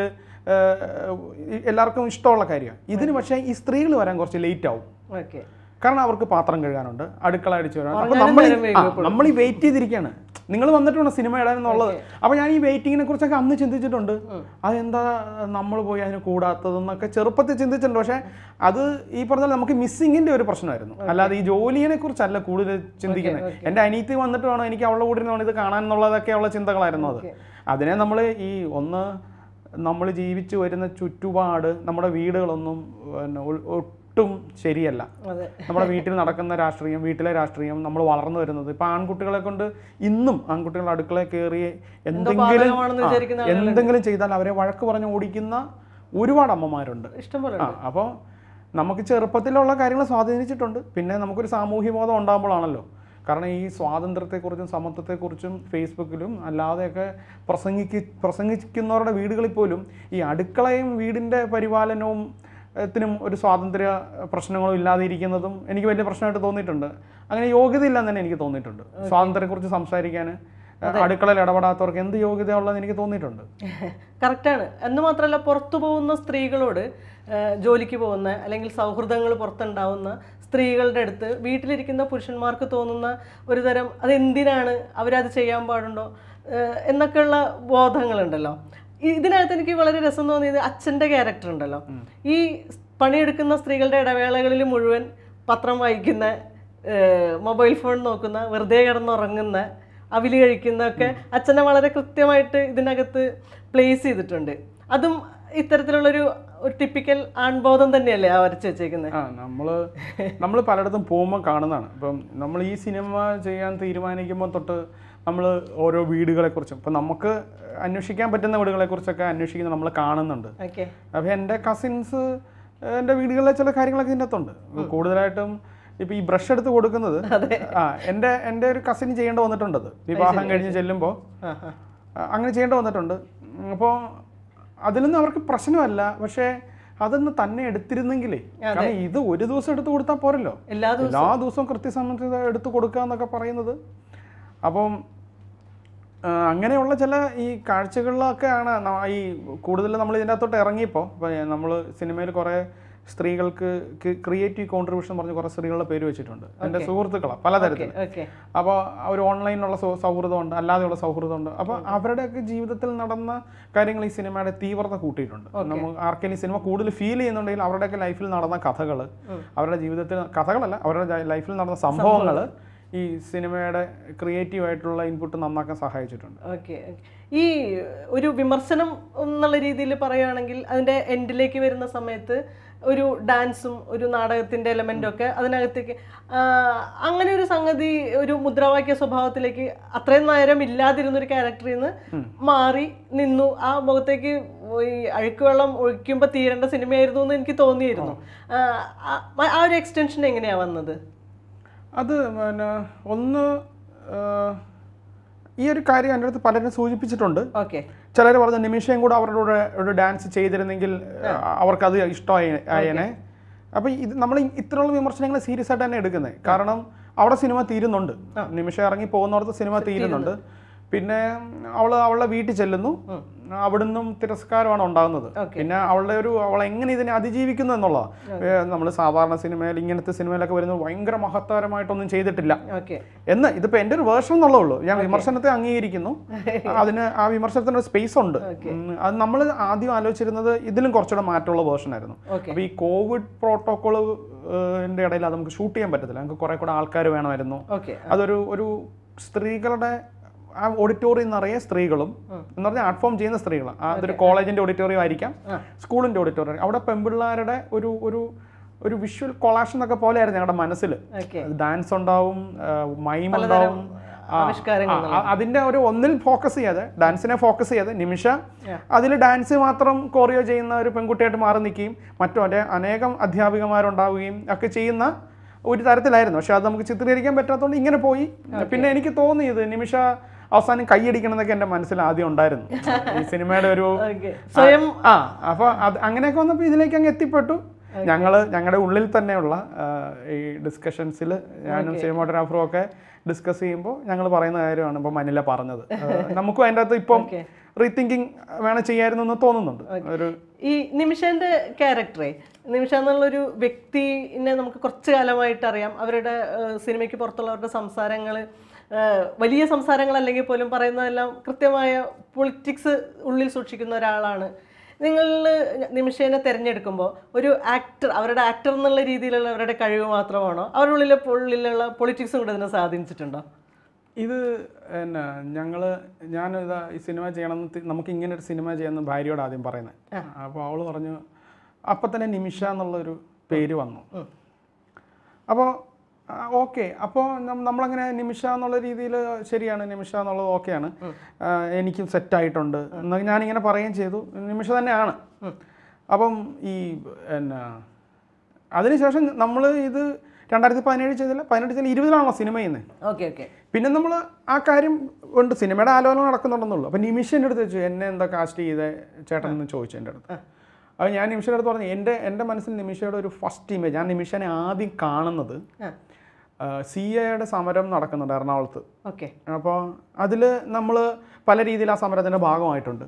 Speaker 2: എല്ലാവർക്കും ഇഷ്ടമുള്ള കാര്യമാണ് ഇതിന് പക്ഷേ ഈ സ്ത്രീകൾ വരാൻ കുറച്ച് ലേറ്റ് ആവും
Speaker 1: ഓക്കെ
Speaker 2: കാരണം അവർക്ക് പാത്രം കഴുകാനുണ്ട് അടുക്കള അടിച്ചു വരാൻ അപ്പൊ
Speaker 1: ഉറങ്ങാനും
Speaker 2: നമ്മൾ
Speaker 1: നേരം വൈകും
Speaker 2: നമ്മൾ ഈ വെയിറ്റ് ചെയ്തിരിക്കുകയാണ് നിങ്ങൾ വന്നിട്ട് വേണം സിനിമ ഇടാനെന്നുള്ളത് അപ്പൊ ഞാൻ ഈ വെയിറ്റിങ്ങിനെ കുറിച്ചൊക്കെ അന്ന് ചിന്തിച്ചിട്ടുണ്ട് അതെന്താ നമ്മൾ പോയി അതിന് കൂടാത്തതെന്നൊക്കെ ചെറുപ്പത്തിൽ ചിന്തിച്ചിട്ടുണ്ട് പക്ഷെ അത് ഈ പറഞ്ഞാൽ നമുക്ക് മിസ്സിങ്ങിന്റെ ഒരു പ്രശ്നമായിരുന്നു അല്ലാതെ ഈ ജോലിയെ കുറിച്ചല്ല കൂടുതൽ ചിന്തിക്കുന്നത് എൻ്റെ അനിയത്തി വന്നിട്ട് വേണം എനിക്ക് അവളുടെ കൂടെ ഇരുന്ന് വേണം ഇത് കാണാൻ എന്നുള്ളതൊക്കെയുള്ള ചിന്തകളായിരുന്നു അത് അതിനെ നമ്മൾ ഈ ഒന്ന് നമ്മൾ ജീവിച്ചു വരുന്ന ചുറ്റുപാട് നമ്മുടെ വീടുകളൊന്നും പിന്നെ ഒ- ഒട്ടും ശരിയല്ല
Speaker 1: അതെ
Speaker 2: നമ്മുടെ വീട്ടിൽ നടക്കുന്ന രാഷ്ട്രീയം വീട്ടിലെ രാഷ്ട്രീയം നമ്മൾ വളർന്നു വരുന്നത് ഇപ്പൊ ആൺകുട്ടികളെ കൊണ്ട് ഇന്നും ആൺകുട്ടികൾ അടുക്കളയിൽ കയറി എന്തെങ്കിലും
Speaker 1: ബാധകമാണെന്ന്
Speaker 2: ആ,
Speaker 1: വിചാരിക്കുന്ന
Speaker 2: എന്തെങ്കിലും ചെയ്താൽ അവരെ വഴക്ക് പറഞ്ഞ് ഓടിക്കുന്ന ഒരുപാട് അമ്മമാരുണ്ട്
Speaker 1: ഇഷ്ടം പോലെ
Speaker 2: ആ അപ്പോൾ നമുക്ക് ചെറുപ്പത്തിലുള്ള കാര്യങ്ങൾ സ്വാധീനിച്ചിട്ടുണ്ട് പിന്നെ നമുക്കൊരു സാമൂഹ്യ ബോധം ഉണ്ടാകുമ്പോഴാണല്ലോ കാരണം ഈ സ്വാതന്ത്ര്യത്തെക്കുറിച്ചും സമത്വത്തെക്കുറിച്ചും ഫേസ്ബുക്കിലും അല്ലാതെയൊക്കെ പ്രസംഗിക്ക് പ്രസംഗിക്കുന്നവരുടെ വീടുകളിൽ പോലും ഈ അടുക്കളയും വീടിൻ്റെ പരിപാലനവും ത്തിനും ഒരു സ്വാതന്ത്ര്യ പ്രശ്നങ്ങളും ഇല്ലാതെ ഇരിക്കുന്നതും എനിക്ക് വലിയ പ്രശ്നമായിട്ട് തോന്നിയിട്ടുണ്ട് അങ്ങനെ യോഗ്യതയില്ലെന്ന് തന്നെ എനിക്ക് തോന്നിയിട്ടുണ്ട് സ്വാതന്ത്ര്യത്തെക്കുറിച്ച് സംസാരിക്കാൻ അടുക്കളയിൽ ഇടപെടാത്തവർക്ക് എന്ത് യോഗ്യതയുള്ളതെന്ന് എനിക്ക് തോന്നിയിട്ടുണ്ട്
Speaker 1: കറക്റ്റാണ് എന്ന് മാത്രമല്ല പുറത്തു പോകുന്ന സ്ത്രീകളോട് ആ, ജോലിക്ക് പോകുന്ന അല്ലെങ്കിൽ സൗഹൃദങ്ങൾ പുറത്തുണ്ടാവുന്ന സ്ത്രീകളുടെ അടുത്ത് വീട്ടിലിരിക്കുന്ന പുരുഷന്മാർക്ക് തോന്നുന്ന ഒരു തരം അത് എന്തിനാണ് അവരത് ചെയ്യാൻ പാടുണ്ടോ ആ, എന്നൊക്കെയുള്ള ബോധങ്ങളുണ്ടല്ലോ ഈ- ഇതിനകത്ത് എനിക്ക് വളരെ രസം തോന്നിയത് അച്ഛൻ്റെ ക്യാരക്ടർ ഉണ്ടല്ലോ ഈ പണിയെടുക്കുന്ന സ്ത്രീകളുടെ ഇടവേളകളിൽ മുഴുവൻ പത്രം വായിക്കുന്ന മൊബൈൽ ഫോൺ നോക്കുന്ന വെറുതെ കിടന്നുറങ്ങുന്ന അവില് കഴിക്കുന്നതൊക്കെ അച്ഛനെ വളരെ കൃത്യമായിട്ട് ഇതിനകത്ത് പ്ലേസ് ചെയ്തിട്ടുണ്ട് അതും ഇത്തരത്തിലുള്ളൊരു ഒരു ടിപ്പിക്കൽ ആൺബോധം തന്നെയല്ലേ ആ വരച്ച് വെച്ചേക്കുന്നത്
Speaker 2: ആ നമ്മള് നമ്മൾ പലയിടത്തും പോകുമ്പോൾ കാണുന്നതാണ് ഇപ്പം നമ്മൾ ഈ സിനിമ ചെയ്യാൻ തീരുമാനിക്കുമ്പോൾ തൊട്ട് നമ്മൾ ഓരോ വീടുകളെ കുറിച്ചും ഇപ്പം നമുക്ക് അന്വേഷിക്കാൻ പറ്റുന്ന വീടുകളെ കുറിച്ചൊക്കെ അന്വേഷിക്കുന്നത് നമ്മൾ കാണുന്നുണ്ട്
Speaker 1: ഓക്കെ
Speaker 2: അപ്പോൾ എൻ്റെ കസിൻസ് എൻ്റെ വീടുകളിലെ ചില കാര്യങ്ങളൊക്കെ ഇതിൻ്റെ അകത്തുണ്ട് കൂടുതലായിട്ടും ഇപ്പം ഈ ബ്രഷ് എടുത്ത് കൊടുക്കുന്നത് ആ എൻ്റെ എൻ്റെ ഒരു കസിൻ ചെയ്യേണ്ട വന്നിട്ടുണ്ടത് വിവാഹം കഴിഞ്ഞ് ചെല്ലുമ്പോൾ
Speaker 1: ആ ആ
Speaker 2: ആ, അങ്ങനെ ചെയ്യേണ്ട വന്നിട്ടുണ്ട് അപ്പോൾ അതിലൊന്നും അവർക്ക് പ്രശ്നമല്ല പക്ഷേ അതൊന്ന് തന്നെ എടുത്തിരുന്നെങ്കിലേ കാരണം ഇത് ഒരു ദിവസം എടുത്ത് കൊടുത്താൽ പോരല്ലോ
Speaker 1: എല്ലാ
Speaker 2: എല്ലാ ദിവസവും കൃത്യസമയത്ത് എടുത്ത് കൊടുക്കുക എന്നൊക്കെ പറയുന്നത് അപ്പം ആ, അങ്ങനെയുള്ള ചില ഈ കാഴ്ചകളിലൊക്കെയാണ് ന- ഈ കൂടുതൽ നമ്മൾ ഇതിൻ്റെ അകത്തോട്ട് ഇറങ്ങിയപ്പോൾ നമ്മൾ സിനിമയിൽ കുറേ സ്ത്രീകൾക്ക് ക്രിയേറ്റീവ് കോൺട്രിബ്യൂഷൻ പറഞ്ഞ് കുറേ സ്ത്രീകളുടെ പേര് വെച്ചിട്ടുണ്ട് എൻ്റെ സുഹൃത്തുക്കളാണ് പലതരത്തിൽ
Speaker 1: ഓക്കെ
Speaker 2: അപ്പോൾ ഒരു ഓൺലൈനിലുള്ള സൗ- സൗഹൃദമുണ്ട് അല്ലാതെയുള്ള സൗഹൃദമുണ്ട് അപ്പോൾ അവരുടെയൊക്കെ ജീവിതത്തിൽ നടന്ന കാര്യങ്ങൾ ഈ സിനിമയുടെ തീവ്രത കൂട്ടിയിട്ടുണ്ട് നമുക്ക് ആർക്കെങ്കിലും സിനിമ കൂടുതൽ ഫീൽ ചെയ്യുന്നുണ്ടെങ്കിൽ അവരുടെയൊക്കെ ലൈഫിൽ നടന്ന കഥകൾ അവരുടെ ജീവിതത്തിൽ കഥകളല്ല അവരുടെ ലൈഫിൽ നടന്ന സംഭവങ്ങൾ ഈ സിനിമയുടെ ക്രിയേറ്റീവ് ആയിട്ടുള്ള ഇൻപുട്ട് നന്നാക്കാൻ സഹായിച്ചിട്ടുണ്ട്
Speaker 1: ഓക്കെ ഈ ഒരു വിമർശനം എന്നുള്ള രീതിയിൽ പറയുകയാണെങ്കിൽ അതിൻ്റെ എൻഡിലേക്ക് വരുന്ന സമയത്ത് ഒരു ഡാൻസും ഒരു നാടകത്തിൻ്റെ എലമെൻ്റും ഒക്കെ അതിനകത്തേക്ക് ആ, അങ്ങനെ ഒരു സംഗതി ഒരു മുദ്രാവാക്യ സ്വഭാവത്തിലേക്ക് അത്രയും നേരം ഇല്ലാതിരുന്ന ഒരു ക്യാരക്ടറിൽ നിന്ന് മാറി നിന്നു ആ മുഖത്തേക്ക് ഈ അഴുക്ക് വെള്ളം ഒഴിക്കുമ്പോൾ തീരേണ്ട സിനിമയായിരുന്നു എന്ന് എനിക്ക് തോന്നിയിരുന്നു ആ, ആ- ആ ഒരു എക്സ്റ്റൻഷൻ എങ്ങനെയാണ് വന്നത്
Speaker 2: അത് പിന്നെ ഒന്ന് ആ, ഈ ഒരു കാര്യം എൻ്റെ അടുത്ത് പലരും സൂചിപ്പിച്ചിട്ടുണ്ട്
Speaker 1: ഓക്കെ
Speaker 2: ചിലർ പറഞ്ഞ നിമിഷം കൂടെ അവരുടെ കൂടെ ഒരു ഡാൻസ് ചെയ്തിരുന്നെങ്കിൽ അവർക്കത് ഇഷ്ടമായി ആയനെ അപ്പോൾ ഇത് നമ്മൾ ഇത്തരമുള്ള വിമർശനങ്ങൾ സീരിയസ് ആയിട്ട് തന്നെ എടുക്കുന്നത് കാരണം അവിടെ സിനിമ തീരുന്നുണ്ട് നിമിഷം ഇറങ്ങി പോകുന്നിടത്ത് സിനിമ തീരുന്നുണ്ട് പിന്നെ അവൾ അവളുടെ വീട്ടിൽ ചെല്ലുന്നു അവിടുന്നും തിരസ്കാരമാണ് ഉണ്ടാകുന്നത്
Speaker 1: Okay.
Speaker 2: പിന്നെ അവളുടെ ഒരു അവൾ എങ്ങനെ ഇതിനെ അതിജീവിക്കുന്നു എന്നുള്ളതാണ് നമ്മൾ സാധാരണ സിനിമയിൽ ഇങ്ങനത്തെ സിനിമയിലൊക്കെ വരുന്നത് ഭയങ്കര മഹത്തരമായിട്ടൊന്നും ചെയ്തിട്ടില്ല
Speaker 1: ഓക്കെ
Speaker 2: എന്ന് ഇതിപ്പോ എന്റെ ഒരു വേർഷൻ എന്നുള്ളേ ഉള്ളൂ ഞാൻ വിമർശനത്തെ അംഗീകരിക്കുന്നു അതിന് ആ വിമർശനത്തിന് ഒരു സ്പേസ് ഉണ്ട് ഉം, അത് നമ്മൾ ആദ്യം ആലോചിച്ചിരുന്നത് ഇതിലും കുറച്ചുകൂടെ മാറ്റമുള്ള വേർഷൻ ആയിരുന്നു
Speaker 1: ഓക്കെ
Speaker 2: അപ്പൊ ഈ കോവിഡ് പ്രോട്ടോകോൾ ഇടയിൽ അത് നമുക്ക് ഷൂട്ട് ചെയ്യാൻ പറ്റത്തില്ല നമുക്ക് കുറെ കൂടെ ആൾക്കാർ വേണമായിരുന്നു
Speaker 1: ഓക്കെ
Speaker 2: അതൊരു ഒരു സ്ത്രീകളുടെ ആ ഓഡിറ്റോറിയം നിറയെ സ്ത്രീകളും എന്ന് പറഞ്ഞാൽ ആർട്ട് ഫോം ചെയ്യുന്ന സ്ത്രീകളാണ് അതൊരു കോളേജിന്റെ ഓഡിറ്റോറിയം ആയിരിക്കാം
Speaker 1: ആ.
Speaker 2: സ്കൂളിന്റെ ഓഡിറ്റോറിയം അവിടെ പെൺപിള്ളേരുടെ ഒരു ഒരു ഒരു വിഷ്വൽ കൊളാഷൻ എന്നൊക്കെ പോലെ ആയിരുന്നു ഞങ്ങളുടെ മനസ്സിൽ
Speaker 1: ഓക്കെ
Speaker 2: ഡാൻസ് ഉണ്ടാവും മൈം ഉണ്ടാവും ആ,
Speaker 1: ആവിഷ്കാരങ്ങൾ
Speaker 2: ആ, അതിന്റെ ഒരു ഒന്നിൽ ഫോക്കസ് ചെയ്യാതെ ഡാൻസിനെ ഫോക്കസ് ചെയ്യാതെ നിമിഷ അതിൽ ഡാൻസ് മാത്രം കോറിയോ ചെയ്യുന്ന ഒരു പെൺകുട്ടിയായിട്ട് മാറി നിൽക്കുകയും മറ്റു മറ്റേ അനേകം അധ്യാപികമാരുണ്ടാവുകയും ഒക്കെ ചെയ്യുന്ന ഒരു തരത്തിലായിരുന്നു പക്ഷെ അത് നമുക്ക് ചിത്രീകരിക്കാൻ പറ്റാത്തതുകൊണ്ട് ഇങ്ങനെ പോയി പിന്നെ എനിക്ക് തോന്നിയത് നിമിഷ അവസാനം കൈയടിക്കണം എന്നൊക്കെ എൻ്റെ മനസ്സിൽ ആദ്യം ഉണ്ടായിരുന്നു ഈ സിനിമയുടെ ഒരു
Speaker 1: ഓക്കെ സ്വയം
Speaker 2: ആ അപ്പോൾ അത് അങ്ങനെയൊക്കെ വന്നപ്പോൾ ഇതിലേക്ക് അങ്ങ് എത്തിപ്പെട്ടു ഞങ്ങള് ഞങ്ങളുടെ ഉള്ളിൽ തന്നെയുള്ള ആ, ഈ ഡിസ്കഷൻസിൽ ഞാനും സിനിമാട്ടോഗ്രാഫറും ഒക്കെ ഡിസ്കസ് ചെയ്യുമ്പോൾ ഞങ്ങൾ പറയുന്ന കാര്യമാണ് ഇപ്പോൾ മനില പറഞ്ഞത് ആ, നമുക്കും അതിൻ്റെ അകത്ത് ഇപ്പം
Speaker 1: Okay.
Speaker 2: റീതിങ്കിങ് വേണം ചെയ്യായിരുന്നു എന്ന് തോന്നുന്നുണ്ട് ഒരു
Speaker 1: ഈ നിമിഷന്റെ ക്യാരക്ടറെ നിമിഷ എന്നുള്ളൊരു വ്യക്തിനെ നമുക്ക് കുറച്ച് കാലമായിട്ട് അറിയാം അവരുടെ ഏഹ്, സിനിമയ്ക്ക് പുറത്തുള്ളവരുടെ സംസാരങ്ങൾ വലിയ സംസാരങ്ങൾ അല്ലെങ്കിൽ പോലും പറയുന്നതെല്ലാം കൃത്യമായ പൊളിറ്റിക്സ് ഉള്ളിൽ സൂക്ഷിക്കുന്ന ഒരാളാണ് നിങ്ങൾ നിമിഷേനെ തിരഞ്ഞെടുക്കുമ്പോൾ ഒരു ആക്ടർ അവരുടെ ആക്ടർ എന്നുള്ള രീതിയിലുള്ള അവരുടെ കഴിവ് മാത്രമാണോ അവരുടെ ഉള്ളിലെ ഉള്ളിലുള്ള പൊളിറ്റിക്സും കൂടെ ഇതിനെ സ്വാധീനിച്ചിട്ടുണ്ടോ
Speaker 2: ഇത് എന്നാ ഞങ്ങള് ഞാനിതാ ഈ സിനിമ ചെയ്യണമെന്ന് തി- നമുക്ക് ഇങ്ങനെ ഒരു സിനിമ ചെയ്യാമെന്ന് ഭാര്യയോട് ആദ്യം പറയുന്നത് അപ്പോൾ അവള് പറഞ്ഞു അപ്പം തന്നെ നിമിഷ എന്നുള്ളൊരു പേര് വന്നു അപ്പോൾ ഓക്കെ അപ്പോൾ നമ്മളങ്ങനെ നിമിഷ എന്നുള്ള രീതിയിൽ ശരിയാണ് നിമിഷ എന്നുള്ളത് ഓക്കെയാണ് എനിക്കും സെറ്റായിട്ടുണ്ട് എന്ന് ഞാനിങ്ങനെ പറയുകയും ചെയ്തു നിമിഷ തന്നെയാണ് അപ്പം ഈ എന്നാ അതിനുശേഷം നമ്മൾ ഇത് രണ്ടായിരത്തി പതിനേഴ് ചെയ്തില്ല പതിനെട്ട് ചെയ്തില്ല ഇരുപതിലാണല്ലോ സിനിമ ചെയ്യുന്നത്
Speaker 1: ഓക്കെ ഓക്കെ
Speaker 2: പിന്നെ നമ്മൾ ആ കാര്യം ഉണ്ട് സിനിമയുടെ ആലോചന നടക്കുന്നുണ്ടെന്നുള്ളൂ അപ്പം നിമിഷ എൻ്റെ അടുത്ത് വെച്ചു എന്നെ എന്താ കാസ്റ്റ് ചെയ്ത ചേട്ടൻ എന്ന് ചോദിച്ചു എൻ്റെ അടുത്ത് അപ്പോൾ ഞാൻ നിമിഷയുടെ അടുത്ത് പറഞ്ഞു എൻ്റെ എൻ്റെ മനസ്സിൽ നിമിഷയുടെ ഒരു ഫസ്റ്റ് ഇമേജ് ഞാൻ നിമിഷനെ ആദ്യം കാണുന്നത്
Speaker 1: ആ
Speaker 2: സി എയുടെ സമരം നടക്കുന്നുണ്ട് എറണാകുളത്ത്
Speaker 1: ഓക്കെ
Speaker 2: അപ്പോൾ അതിൽ നമ്മൾ പല രീതിയിൽ ആ സമരത്തിൻ്റെ ഭാഗമായിട്ടുണ്ട്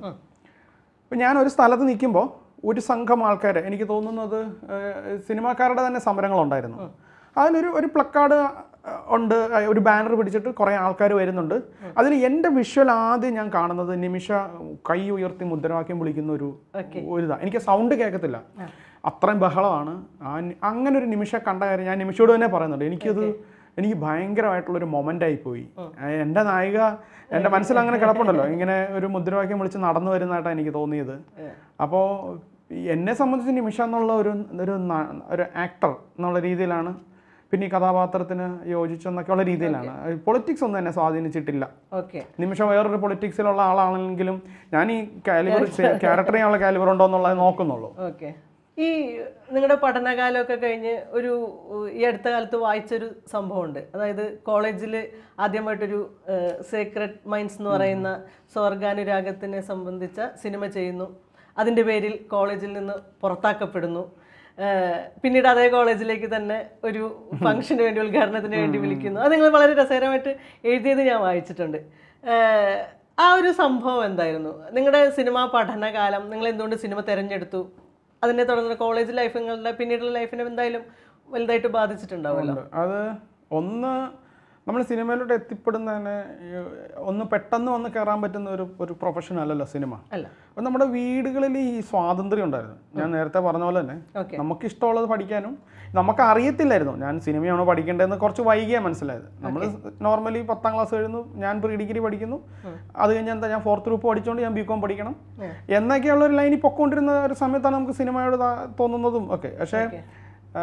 Speaker 2: അപ്പം ഞാൻ ഒരു സ്ഥലത്ത് നിൽക്കുമ്പോൾ ഒരു സംഘം ആൾക്കാർ എനിക്ക് തോന്നുന്നത് ഏഹ്, സിനിമാക്കാരുടെ തന്നെ സമരങ്ങളുണ്ടായിരുന്നു അതിലൊരു ഒരു പ്ലക്കാർഡ് ഉണ്ട് അഹ് ഒരു ബാനർ പിടിച്ചിട്ട് കുറേ ആൾക്കാർ വരുന്നുണ്ട് അതിൽ എൻ്റെ വിഷ്വൽ ആദ്യം ഞാൻ കാണുന്നത് നിമിഷ കൈ ഉയർത്തി മുദ്രാവാക്യം വിളിക്കുന്ന ഒരു
Speaker 1: Okay.
Speaker 2: ഒരു ഇതാ എനിക്ക് സൗണ്ട് കേൾക്കത്തില്ല അത്രയും ബഹളമാണ് ആ നി- അങ്ങനെ ഒരു നിമിഷം കണ്ട കാര്യം ഞാൻ നിമിഷോട് തന്നെ പറയുന്നുണ്ട് എനിക്കത് എനിക്ക് ഭയങ്കരമായിട്ടുള്ളൊരു മൊമെൻ്റ് ആയിപ്പോയി എൻ്റെ നായിക എൻ്റെ മനസ്സിൽ അങ്ങനെ കിടപ്പുണ്ടല്ലോ ഇങ്ങനെ ഒരു മുദ്രാവാക്യം വിളിച്ച് നടന്നു വരുന്നതായിട്ടാണ് എനിക്ക് തോന്നിയത് അപ്പോൾ എന്നെ സംബന്ധിച്ച് നിമിഷ എന്നുള്ള ഒരു ഒരു ന- ഒരു ആക്ടർ എന്നുള്ള രീതിയിലാണ് പിന്നെ ഈ കഥാപാത്രത്തിന് യോജിച്ചെന്നൊക്കെയുള്ള രീതിയിലാണ് പൊളിറ്റിക്സ് ഒന്നും എന്നെ സ്വാധീനിച്ചിട്ടില്ല
Speaker 1: ഓക്കെ
Speaker 2: നിമിഷം വേറൊരു പൊളിറ്റിക്സിലുള്ള ആളാണെങ്കിലും ഞാൻ ഈ കാലിബർ ക്യാരക്ടർ ചെയ്യാനുള്ള കാലിബർ ഉണ്ടോ എന്നുള്ളത് നോക്കുന്നുള്ളൂ
Speaker 1: ഓക്കെ ഈ നിങ്ങളുടെ പഠനകാലമൊക്കെ കഴിഞ്ഞ് ഒരു ഉ, ഈ അടുത്ത കാലത്ത് വായിച്ചൊരു സംഭവമുണ്ട് അതായത് കോളേജിൽ ആദ്യമായിട്ടൊരു സീക്രട്ട് മൈൻഡ്സ് എന്ന് പറയുന്ന സ്വർഗാനുരാഗത്തിനെ സംബന്ധിച്ച സിനിമ ചെയ്യുന്നു അതിൻ്റെ പേരിൽ കോളേജിൽ നിന്ന് പുറത്താക്കപ്പെടുന്നു ഏഹ്, പിന്നീട് അതേ കോളേജിലേക്ക് തന്നെ ഒരു ഫംഗ്ഷന് വേണ്ടി ഉദ്ഘാടനത്തിന് വേണ്ടി വിളിക്കുന്നു അത് നിങ്ങൾ വളരെ രസകരമായിട്ട് എഴുതിയത് ഞാൻ വായിച്ചിട്ടുണ്ട് ഏഹ്, ആ ഒരു സംഭവം എന്തായിരുന്നു നിങ്ങളുടെ സിനിമാ പഠനകാലം നിങ്ങൾ എന്തുകൊണ്ട് സിനിമ തിരഞ്ഞെടുത്തു അതിനെ തുടർന്ന് കോളേജ് ലൈഫ് നിങ്ങളുടെ പിന്നീടുള്ള ലൈഫിനെ എന്തായാലും വലുതായിട്ട് ബാധിച്ചിട്ടുണ്ടാവുമല്ലോ
Speaker 2: ഉണ്ട്. അത് ഒന്ന് നമ്മൾ സിനിമയിലോട്ട് എത്തിപ്പെടുന്നതിന് ഈ ഒന്ന് പെട്ടെന്ന് വന്ന് കയറാൻ പറ്റുന്ന ഒരു ഒരു പ്രൊഫഷൻ അല്ലല്ലോ സിനിമ
Speaker 1: അല്ല
Speaker 2: അപ്പം നമ്മുടെ വീടുകളിൽ ഈ സ്വാതന്ത്ര്യം ഉണ്ടായിരുന്നു ഞാൻ നേരത്തെ പറഞ്ഞ പോലെ തന്നെ
Speaker 1: ഓക്കെ
Speaker 2: നമുക്ക് ഇഷ്ടമുള്ളത് പഠിക്കാനും നമുക്ക് അറിയത്തില്ലായിരുന്നു ഞാൻ സിനിമയാണോ പഠിക്കേണ്ടതെന്ന് കുറച്ച് വൈകിയാണ് മനസ്സിലായത് നമ്മൾ നോർമലി പത്താം ക്ലാസ് കഴിയുന്നു ഞാൻ പ്രീ ഡിഗ്രി പഠിക്കുന്നു അത് കഴിഞ്ഞ് എന്താ ഞാൻ ഫോർത്ത് ഗ്രൂപ്പ് പഠിച്ചുകൊണ്ട് ഞാൻ ബി കോം പഠിക്കണം
Speaker 1: ഉം.
Speaker 2: എന്നൊക്കെയുള്ള ഒരു ലൈനിൽ പൊക്കോണ്ടിരുന്ന ഒരു സമയത്താണ് നമുക്ക് സിനിമയോട് താ- തോന്നുന്നതും ഒക്കെ പക്ഷേ
Speaker 1: Okay.
Speaker 2: ആ,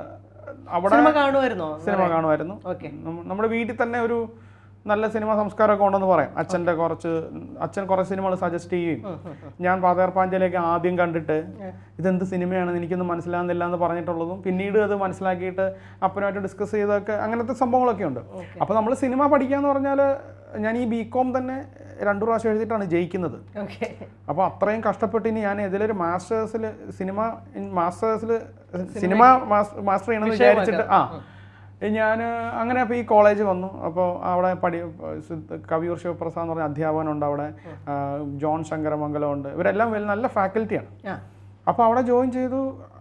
Speaker 2: അവിടെ
Speaker 1: സിനിമ കാണുമായിരുന്നോ
Speaker 2: സിനിമ കാണുമായിരുന്നു
Speaker 1: ഓക്കെ
Speaker 2: നമ്മ- നമ്മുടെ വീട്ടിൽ തന്നെ ഒരു നല്ല സിനിമ സംസ്കാരമൊക്കെ ഉണ്ടെന്ന് പറയാം അച്ഛൻ്റെ കുറച്ച് അച്ഛൻ കുറച്ച് സിനിമകൾ സജസ്റ്റ് ചെയ്യും ഞാൻ പാതേർ പാഞ്ചലേക്ക് ആദ്യം കണ്ടിട്ട് ഇതെന്ത് സിനിമയാണെന്ന് എനിക്കൊന്നും മനസ്സിലാകുന്നില്ല എന്ന് പറഞ്ഞിട്ടുള്ളതും പിന്നീട് അത് മനസ്സിലാക്കിയിട്ട് അപ്പനുമായിട്ട് ഡിസ്കസ് ചെയ്തൊക്കെ അങ്ങനത്തെ സംഭവങ്ങളൊക്കെ ഉണ്ട് അപ്പോൾ നമ്മൾ സിനിമ പഠിക്കാന്ന് പറഞ്ഞാൽ ഞാൻ ഈ ബി കോം തന്നെ രണ്ടു പ്രാവശ്യം എഴുതിയിട്ടാണ് ജയിക്കുന്നത്
Speaker 1: ഓക്കെ
Speaker 2: അപ്പോൾ അത്രയും കഷ്ടപ്പെട്ട് ഇനി ഞാൻ ഇതിലൊരു മാസ്റ്റേഴ്സിൽ സിനിമ മാസ്റ്റേഴ്സിൽ സിനിമ മാസ്റ്റർ ചെയ്യണമെന്ന് വിചാരിച്ചിട്ട് ആ ഞാൻ അങ്ങനെ അപ്പോൾ ഈ കോളേജ് വന്നു അപ്പോൾ അവിടെ പഠി സിദ്ധ- കവിയൂർ ശിവപ്രസാദ് എന്ന് പറഞ്ഞ അധ്യാപകനുണ്ട് അവിടെ ആ, ജോൺ ശങ്കരമംഗലം ഉണ്ട് ഇവരെല്ലാം വലിയ നല്ല ഫാക്കൽറ്റിയാണ്
Speaker 1: ആ
Speaker 2: അപ്പോൾ അവിടെ ജോയിൻ ചെയ്തു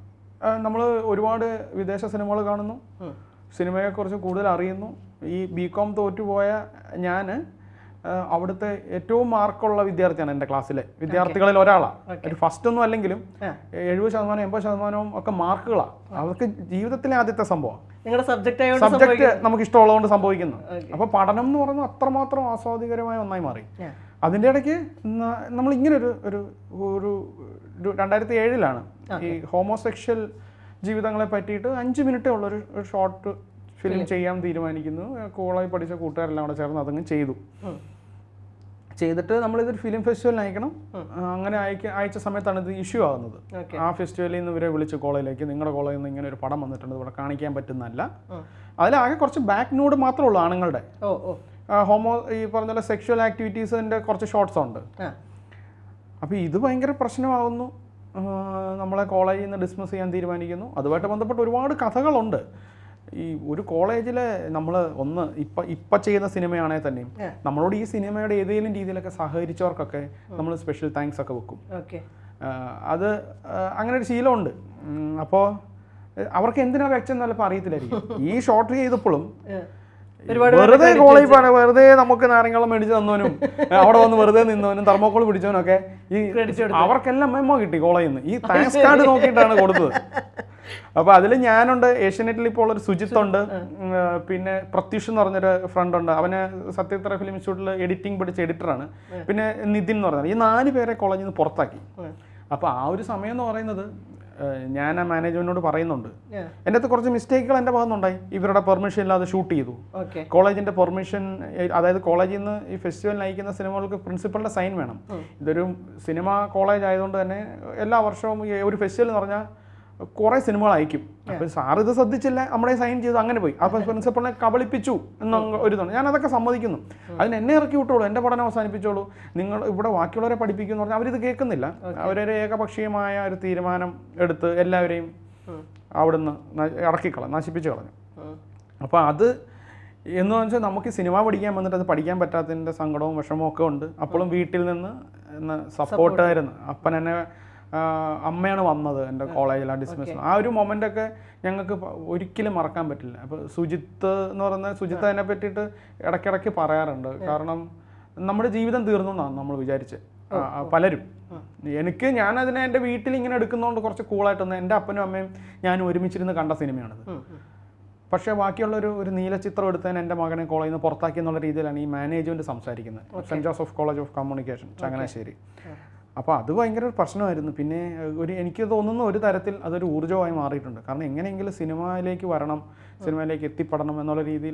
Speaker 2: നമ്മൾ ഒരുപാട് വിദേശ സിനിമകൾ കാണുന്നു
Speaker 1: ഉം.
Speaker 2: സിനിമയെക്കുറിച്ച് കൂടുതൽ അറിയുന്നു ഈ ബി കോം തോറ്റുപോയ ഞാൻ അവിടുത്തെ ഏറ്റവും മാർക്കുള്ള വിദ്യാർത്ഥിയാണ് എൻ്റെ ക്ലാസ്സിലെ വിദ്യാർത്ഥികളിൽ ഒരാളാണ് ഒരു ഫസ്റ്റ് ഒന്നും അല്ലെങ്കിലും
Speaker 1: ആ.
Speaker 2: എഴുപത് ശതമാനം എൺപത് ശതമാനവും ഒക്കെ മാർക്കുകളാണ് അവർക്ക് ജീവിതത്തിലെ ആദ്യത്തെ സംഭവം
Speaker 1: നിങ്ങളുടെ സബ്ജക്റ്റ് ആയതുകൊണ്ട്
Speaker 2: സബ്ജക്റ്റ് നമുക്ക് ഇഷ്ടമുള്ളതുകൊണ്ട് സംഭവിക്കുന്നു
Speaker 1: Okay.
Speaker 2: അപ്പോൾ പഠനം എന്ന് പറയുന്നത് അത്രമാത്രം ആസ്വാദികരമായ ഒന്നായി മാറി
Speaker 1: ആ.
Speaker 2: അതിൻ്റെ ഇടയ്ക്ക് ന- നമ്മൾ ഇങ്ങനെ ഒരു ഒരു ഒരു ഒരു രണ്ടായിരത്തി ഏഴിലാണ് ഈ ഹോമോസെക്ഷൽ ജീവിതങ്ങളെ പറ്റിയിട്ട് അഞ്ച് മിനിറ്റേ ഉള്ളൊരു ഒരു ഷോർട്ട് ഫിലിം ചെയ്യാൻ തീരുമാനിക്കുന്നു കോളേജ് പഠിച്ച കൂട്ടുകാരെല്ലാം കൂടെ ചേർന്ന് അതങ്ങ് ചെയ്തു
Speaker 1: ഉം.
Speaker 2: ചെയ്തിട്ട് നമ്മളിതൊരു ഫിലിം ഫെസ്റ്റിവലിന് അയക്കണം അങ്ങനെ അയക്ക അയച്ച സമയത്താണ് ഇത് ഇഷ്യൂ ആകുന്നത്
Speaker 1: Okay.
Speaker 2: ആ ഫെസ്റ്റിവലിൽ നിന്ന് ഇവരെ വിളിച്ച് കോളേജിലേക്ക് നിങ്ങളുടെ കോളേജിൽ നിന്ന് ഇങ്ങനെ ഒരു പടം വന്നിട്ടുണ്ട് ഇവിടെ കാണിക്കാൻ പറ്റുന്നല്ല
Speaker 1: ഉം.
Speaker 2: അതിലാകെ കുറച്ച് ബാക്ക് നോഡ് മാത്രമേ ഉള്ളൂ ആണുങ്ങളുടെ
Speaker 1: ഓ ഓ
Speaker 2: ഹോമോ ഈ പറഞ്ഞ പോലെ സെക്ഷൽ ആക്ടിവിറ്റീസിൻ്റെ കുറച്ച് ഷോർട്സ് ഉണ്ട്
Speaker 1: ആ
Speaker 2: അപ്പോൾ ഇത് ഭയങ്കര പ്രശ്നമാകുന്നു ആ, നമ്മളെ കോളേജിൽ നിന്ന് ഡിസ്മിസ് ചെയ്യാൻ തീരുമാനിക്കുന്നു അതുമായിട്ട് ബന്ധപ്പെട്ട് ഒരുപാട് കഥകളുണ്ട് ഈ ഒരു കോളേജിൽ നമ്മൾ ഒന്ന് ഇപ്പം ഇപ്പം ചെയ്യുന്ന സിനിമയാണെങ്കിൽ തന്നെയും
Speaker 1: ആ.
Speaker 2: നമ്മളോട് ഈ സിനിമയുടെ ഏതെങ്കിലും രീതിയിലൊക്കെ സഹകരിച്ചവർക്കൊക്കെ നമ്മൾ സ്പെഷ്യൽ താങ്ക്സ് ഒക്കെ വെക്കും
Speaker 1: ഓക്കെ
Speaker 2: ആ, അത് ആ, അങ്ങനെ ഒരു ശീലമുണ്ട് അപ്പോൾ അവർക്ക് എന്തിനാ വെച്ചെന്ന് ചിലപ്പോൾ അറിയത്തില്ലായിരിക്കും ഈ ഷോർട്ട് ചെയ്തപ്പോഴും
Speaker 1: ഒരുപാട്
Speaker 2: വെറുതെ കോളേജ് പോകാൻ വെറുതെ നമുക്ക് നാരങ്ങളും മേടിച്ച് തന്നവനും അവിടെ വന്ന് വെറുതെ നിന്നവനും തെർമോക്കോൾ പിടിച്ചവനൊക്കെ ഈ അവർക്കെല്ലാം മെമ്മോ കിട്ടി കോളേജിൽ നിന്ന് ഈ താങ്ക്സ് കാർഡ് നോക്കിയിട്ടാണ് കൊടുത്തത് അപ്പൊ അതിൽ ഞാനുണ്ട് ഏഷ്യനെറ്റിൽ ഇപ്പോൾ ഉള്ളൊരു സുജിത്ത് ഉണ്ട് ഉം, ആ, പിന്നെ പ്രത്യുഷ് എന്ന് പറഞ്ഞൊരു ഫ്രണ്ട് ഉണ്ട് അവന് സത്യത്ര ഫിലിം ഇൻസ്റ്റിറ്റ്യൂട്ടിൽ എഡിറ്റിംഗ് പഠിച്ച എഡിറ്ററാണ് പിന്നെ നിതിൻ എന്ന് പറഞ്ഞത് ഈ നാല് പേരെ കോളേജിൽ നിന്ന് പുറത്താക്കി അപ്പോൾ ആ ഒരു സമയം എന്ന് പറയുന്നത് ആ, ഞാൻ ആ മാനേജ്മെന്റിനോട് പറയുന്നുണ്ട് എൻ്റെ അടുത്ത് കുറച്ച് മിസ്റ്റേക്കുകൾ എൻ്റെ ഭാഗത്തുനിന്നുണ്ടായി ഇവരുടെ പെർമിഷൻ ഇല്ലാതെ ഷൂട്ട് ചെയ്തു
Speaker 1: ഓക്കെ
Speaker 2: കോളേജിന്റെ പെർമിഷൻ അതായത് കോളേജിൽ നിന്ന് ഈ ഫെസ്റ്റിവൽ നയിക്കുന്ന സിനിമകൾക്ക് പ്രിൻസിപ്പളിന്റെ സൈൻ വേണം ഇതൊരു സിനിമ കോളേജ് ആയതുകൊണ്ട് തന്നെ എല്ലാ വർഷവും ഈ ഒരു ഫെസ്റ്റിവൽ എന്ന് പറഞ്ഞാൽ കുറേ സിനിമകൾ അയക്കും അപ്പോൾ സാർ ഇത് ശ്രദ്ധിച്ചില്ല നമ്മുടെ സൈൻ ചെയ്തു അങ്ങനെ പോയി അപ്പോൾ പ്രിൻസിപ്പളിനെ കബളിപ്പിച്ചു എന്ന ഒരു ഇതാണ് ഞാൻ അതൊക്കെ സമ്മതിക്കുന്നു അതിന് എന്നെ ഇറക്കി വിട്ടോളൂ എൻ്റെ പഠനം അവസാനിപ്പിച്ചോളൂ നിങ്ങൾ ഇവിടെ ബാക്കിയുള്ളവരെ പഠിപ്പിക്കും എന്ന് പറഞ്ഞാൽ അവരിത് കേൾക്കുന്നില്ല അവരൊരു ഏകപക്ഷീയമായ ഒരു തീരുമാനം എടുത്ത് എല്ലാവരെയും അവിടുന്ന് ന- ഇറക്കിക്കളഞ്ഞു നശിപ്പിച്ച് കളഞ്ഞു അപ്പോൾ അത് എന്ന് വെച്ചാൽ നമുക്ക് സിനിമ പഠിക്കാൻ വന്നിട്ട് അത് പഠിക്കാൻ പറ്റാത്തതിൻ്റെ സങ്കടവും വിഷമവും ഒക്കെ ഉണ്ട് അപ്പോഴും വീട്ടിൽ നിന്ന് സപ്പോർട്ടായിരുന്നു അപ്പൻ എന്നെ ആ, അമ്മയാണ് വന്നത് എൻ്റെ കോളേജിൽ ആ ഡിസ്മിസ് ആ ഒരു മൊമെൻ്റ് ഒക്കെ ഞങ്ങൾക്ക് പ- ഒരിക്കലും മറക്കാൻ പറ്റില്ല അപ്പോൾ സുജിത്ത് എന്ന് പറയുന്ന സുജിത്ത് അതിനെ പറ്റിയിട്ട് ഇടയ്ക്കിടയ്ക്ക് പറയാറുണ്ട് കാരണം നമ്മുടെ ജീവിതം തീർന്നു എന്നാണ് നമ്മൾ വിചാരിച്ച് ആ, ആ, പലരും എനിക്ക് ഞാൻ അതിനെ എൻ്റെ വീട്ടിൽ ഇങ്ങനെ എടുക്കുന്നതുകൊണ്ട് കുറച്ച് കൂളായിട്ടൊന്ന് എൻ്റെ അപ്പനും അമ്മയും ഞാനും ഒരുമിച്ചിരുന്ന് കണ്ട സിനിമയാണിത് പക്ഷേ ബാക്കിയുള്ള ഒരു ഒരു നീല ചിത്രം എടുത്തതിന് എൻ്റെ മകനെ കോളേജിൽ നിന്ന് പുറത്താക്കി എന്നുള്ള രീതിയിലാണ് ഈ മാനേജ്മെന്റ് സംസാരിക്കുന്നത് Saint Joseph College of Communication Changanassery അപ്പോൾ അത് ഭയങ്കര ഒരു പ്രശ്നമായിരുന്നു പിന്നെ ഏഹ്, ഒരു എനിക്ക് തോന്നുന്നു ഒരു തരത്തിൽ അതൊരു ഊർജ്ജമായി മാറിയിട്ടുണ്ട് കാരണം എങ്ങനെയെങ്കിലും സിനിമയിലേക്ക് വരണം സിനിമയിലേക്ക് എത്തിപ്പെടണം എന്നുള്ള രീതിയിൽ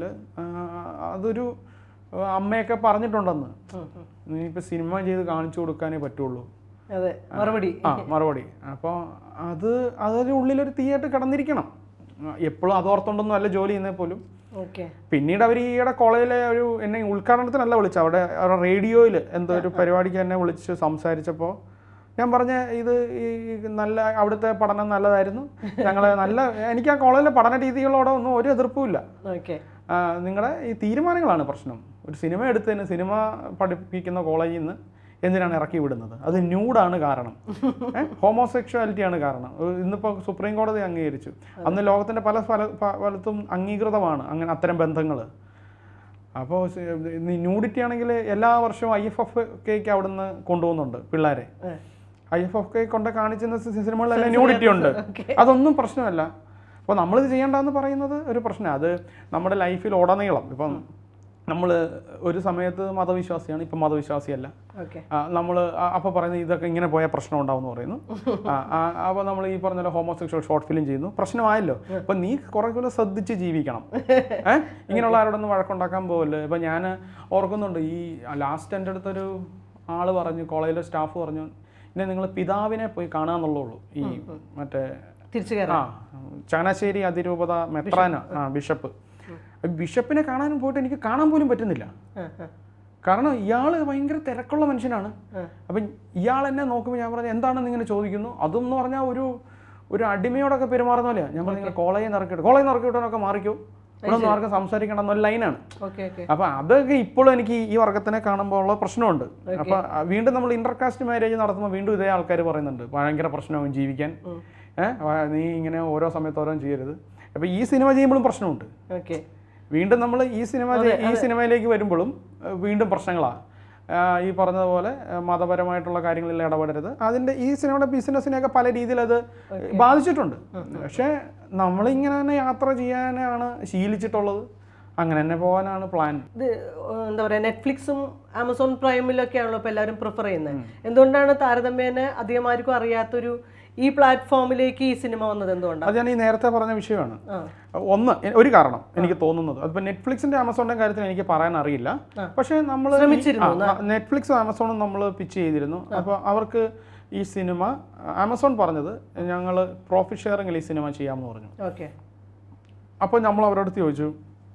Speaker 2: അതൊരു ഏഹ്, അമ്മയൊക്കെ പറഞ്ഞിട്ടുണ്ടെന്ന് ഇനിയിപ്പോൾ സിനിമ ചെയ്ത് കാണിച്ചു കൊടുക്കാനേ പറ്റുള്ളൂ
Speaker 1: അതെ മറുപടി
Speaker 2: ആ മറുപടി അപ്പോൾ അത് അതൊരു ഉള്ളിലൊരു തീയായിട്ട് കിടന്നിരിക്കണം എപ്പോഴും അതോർത്തോണ്ടൊന്നും അല്ല ജോലി ചെയ്യുന്നത് പോലും
Speaker 1: ഓക്കെ
Speaker 2: പിന്നീട് അവർ ഈയിടെ കോളേജിലെ ഒരു എന്നെ ഉദ്ഘാടനത്തിനല്ല വിളിച്ചത് അവിടെ അവരുടെ റേഡിയോയിൽ എന്തോ ഒരു പരിപാടിക്ക് എന്നെ വിളിച്ച് സംസാരിച്ചപ്പോൾ ഞാൻ പറഞ്ഞ ഇത് ഈ നല്ല അവിടുത്തെ പഠനം നല്ലതായിരുന്നു ഞങ്ങളെ നല്ല എനിക്ക് ആ കോളേജിലെ പഠന രീതികളോടെ ഒന്നും ഒരു എതിർപ്പുമില്ല
Speaker 1: ഓക്കെ
Speaker 2: നിങ്ങളുടെ ഈ തീരുമാനങ്ങളാണ് പ്രശ്നം ഒരു സിനിമ എടുത്തതിന് സിനിമ പഠിപ്പിക്കുന്ന കോളേജിൽ നിന്ന് എന്തിനാണ് ഇറക്കി വിടുന്നത് അത് ന്യൂഡാണ് കാരണം ഹോമോസെക്ഷുവാലിറ്റിയാണ് കാരണം ഏഹ് ഇന്നിപ്പോൾ സുപ്രീം കോടതി അംഗീകരിച്ചു അന്ന് ലോകത്തിൻ്റെ പല സ്ഥല പ- സ്ഥലത്തും അംഗീകൃതമാണ് അങ്ങനെ അത്തരം ബന്ധങ്ങൾ അപ്പോൾ ന്യൂഡിറ്റി ആണെങ്കിൽ എല്ലാ വർഷവും ഐ എഫ് എഫ് കെക്ക് അവിടുന്ന് കൊണ്ടുപോകുന്നുണ്ട് പിള്ളേരെ ഐ എഫ് എഫ് കെ കൊണ്ട് കാണിച്ചിരുന്ന സി- സിനിമകളിലെല്ലാം ന്യൂഡിറ്റി ഉണ്ട് അതൊന്നും പ്രശ്നമല്ല അപ്പോൾ നമ്മളിത് ചെയ്യേണ്ടതെന്ന് പറയുന്നത് ഒരു പ്രശ്നമാണ് അത് നമ്മുടെ ലൈഫിൽ ഉടനീളം ഇപ്പം നമ്മൾ ഒരു സമയത്ത് മതവിശ്വാസിയാണ് ഇപ്പം മതവിശ്വാസിയല്ല
Speaker 1: ഓക്കെ
Speaker 2: നമ്മൾ അപ്പോൾ പറയുന്നത് ഇതൊക്കെ ഇങ്ങനെ പോയാൽ പ്രശ്നം ഉണ്ടാവും എന്ന് പറയുന്നു അപ്പോൾ നമ്മൾ ഈ പറഞ്ഞ പോലെ ഹോമോസെക്ഷൽ ഷോർട്ട് ഫിലിം ചെയ്യുന്നു പ്രശ്നമായല്ലോ അപ്പം നീ കുറെ കൂടെ ശ്രദ്ധിച്ച് ജീവിക്കണം ഏഹ് ഇങ്ങനെയുള്ള ആരോടൊന്നും വഴക്കുണ്ടാക്കാൻ പോകല്ലേ ഇപ്പം ഞാൻ ഓർക്കുന്നുണ്ട് ഈ ലാസ്റ്റ് എൻ്റെ അടുത്തൊരു ആള് പറഞ്ഞു കോളേജിലെ സ്റ്റാഫ് പറഞ്ഞു ഇന്നെ നിങ്ങൾ പിതാവിനെ പോയി കാണാന്നുള്ളൂ ഈ മറ്റേ
Speaker 1: തിരിച്ചു കയറാം
Speaker 2: ആ ചങ്ങനാശ്ശേരി അതിരൂപത മെത്രാന ആ ബിഷപ്പ് ബിഷപ്പിനെ കാണാനും പോയിട്ട് എനിക്ക് കാണാൻ പോലും പറ്റുന്നില്ല
Speaker 1: ആ, ആ.
Speaker 2: കാരണം ഇയാൾ ഭയങ്കര തിരക്കുള്ള മനുഷ്യനാണ്
Speaker 1: ആ.
Speaker 2: അപ്പം ഇയാൾ എന്നെ നോക്കുമ്പോൾ ഞാൻ പറഞ്ഞു എന്താണെന്ന് ഇങ്ങനെ ചോദിക്കുന്നു അതെന്ന് പറഞ്ഞാൽ ഒരു ഒരു അടിമയോടൊക്കെ പെരുമാറുന്ന പോലെയാണ് ഞാൻ പറഞ്ഞു കോളേജിൽ നിന്ന് ഇറക്കിയിട്ട് കോളേജിൽ നിന്ന് ഇറക്കിവിട്ടവനൊക്കെ മാറിക്കോ ഇവിടെ ഒന്നും ആർക്കും സംസാരിക്കണം എന്നൊരു ലൈനാണ്
Speaker 1: ഓക്കെ ഓക്കെ
Speaker 2: അപ്പൊ അതൊക്കെ ഇപ്പോഴും എനിക്ക് ഈ വർഗത്തിനെ കാണുമ്പോൾ ഉള്ള പ്രശ്നമുണ്ട് അപ്പൊ ആ, വീണ്ടും നമ്മൾ ഇന്റർകാസ്റ്റ് മാരേജ് നടത്തുമ്പോൾ വീണ്ടും ഇതേ ആൾക്കാർ പറയുന്നുണ്ട് ഭയങ്കര പ്രശ്നമാവും ജീവിക്കാൻ ഏഹ് നീ ഇങ്ങനെ ഓരോ സമയത്ത് ഓരോന്നും ചെയ്യരുത് അപ്പൊ ഈ സിനിമ ചെയ്യുമ്പോഴും പ്രശ്നമുണ്ട്
Speaker 1: ഓക്കെ
Speaker 2: വീണ്ടും നമ്മൾ ഈ സിനിമ ചെയ്- ഈ സിനിമയിലേക്ക് വരുമ്പോഴും ഏഹ്, വീണ്ടും പ്രശ്നങ്ങളാണ് ഈ പറഞ്ഞതുപോലെ ഏഹ്, മതപരമായിട്ടുള്ള കാര്യങ്ങളിൽ ഇടപെടരുത് അതിൻ്റെ ഈ സിനിമയുടെ ബിസിനസ്സിനെയൊക്കെ പല രീതിയിൽ അത് ബാധിച്ചിട്ടുണ്ട് പക്ഷേ നമ്മളിങ്ങനെ തന്നെ യാത്ര ചെയ്യാനാണ് ശീലിച്ചിട്ടുള്ളത് അങ്ങനെ തന്നെ പോകാനാണ് പ്ലാൻ
Speaker 1: ഇത് എന്താ പറയുക നെറ്റ്ഫ്ലിക്സും ആമസോൺ പ്രൈമിലൊക്കെയാണല്ലോ ഇപ്പോൾ എല്ലാവരും പ്രിഫർ ചെയ്യുന്നത് എന്തുകൊണ്ടാണ് താരതമ്യേന അധികം ആർക്കും അറിയാത്തൊരു ഈ പ്ലാറ്റ്ഫോമിലേക്ക് ഈ സിനിമ വന്നത് എന്തുകൊണ്ടാണ്
Speaker 2: അത് ഞാൻ ഈ നേരത്തെ പറഞ്ഞ വിഷയമാണ്
Speaker 1: ആ
Speaker 2: ഒന്ന് എ- ഒരു കാരണം എനിക്ക് തോന്നുന്നത് അതിപ്പോൾ നെറ്റ്ഫ്ലിക്സിന്റെ ആമസോണിന്റെ കാര്യത്തിൽ എനിക്ക് പറയാൻ അറിയില്ല പക്ഷേ നമ്മൾ
Speaker 1: ശ്രമിച്ചിരുന്നു,
Speaker 2: നെറ്റ്ഫ്ലിക്സും ആമസോണും നമ്മൾ പിച്ച് ചെയ്തിരുന്നു അപ്പോൾ അവർക്ക് ഈ സിനിമ ആമസോൺ പറഞ്ഞത് ഞങ്ങൾ പ്രോഫിറ്റ് ഷെയറിംഗിൽ ഈ സിനിമ ചെയ്യാമെന്ന് പറഞ്ഞു
Speaker 1: ഓക്കെ
Speaker 2: അപ്പോൾ നമ്മൾ അവരോട് ചോദിച്ചു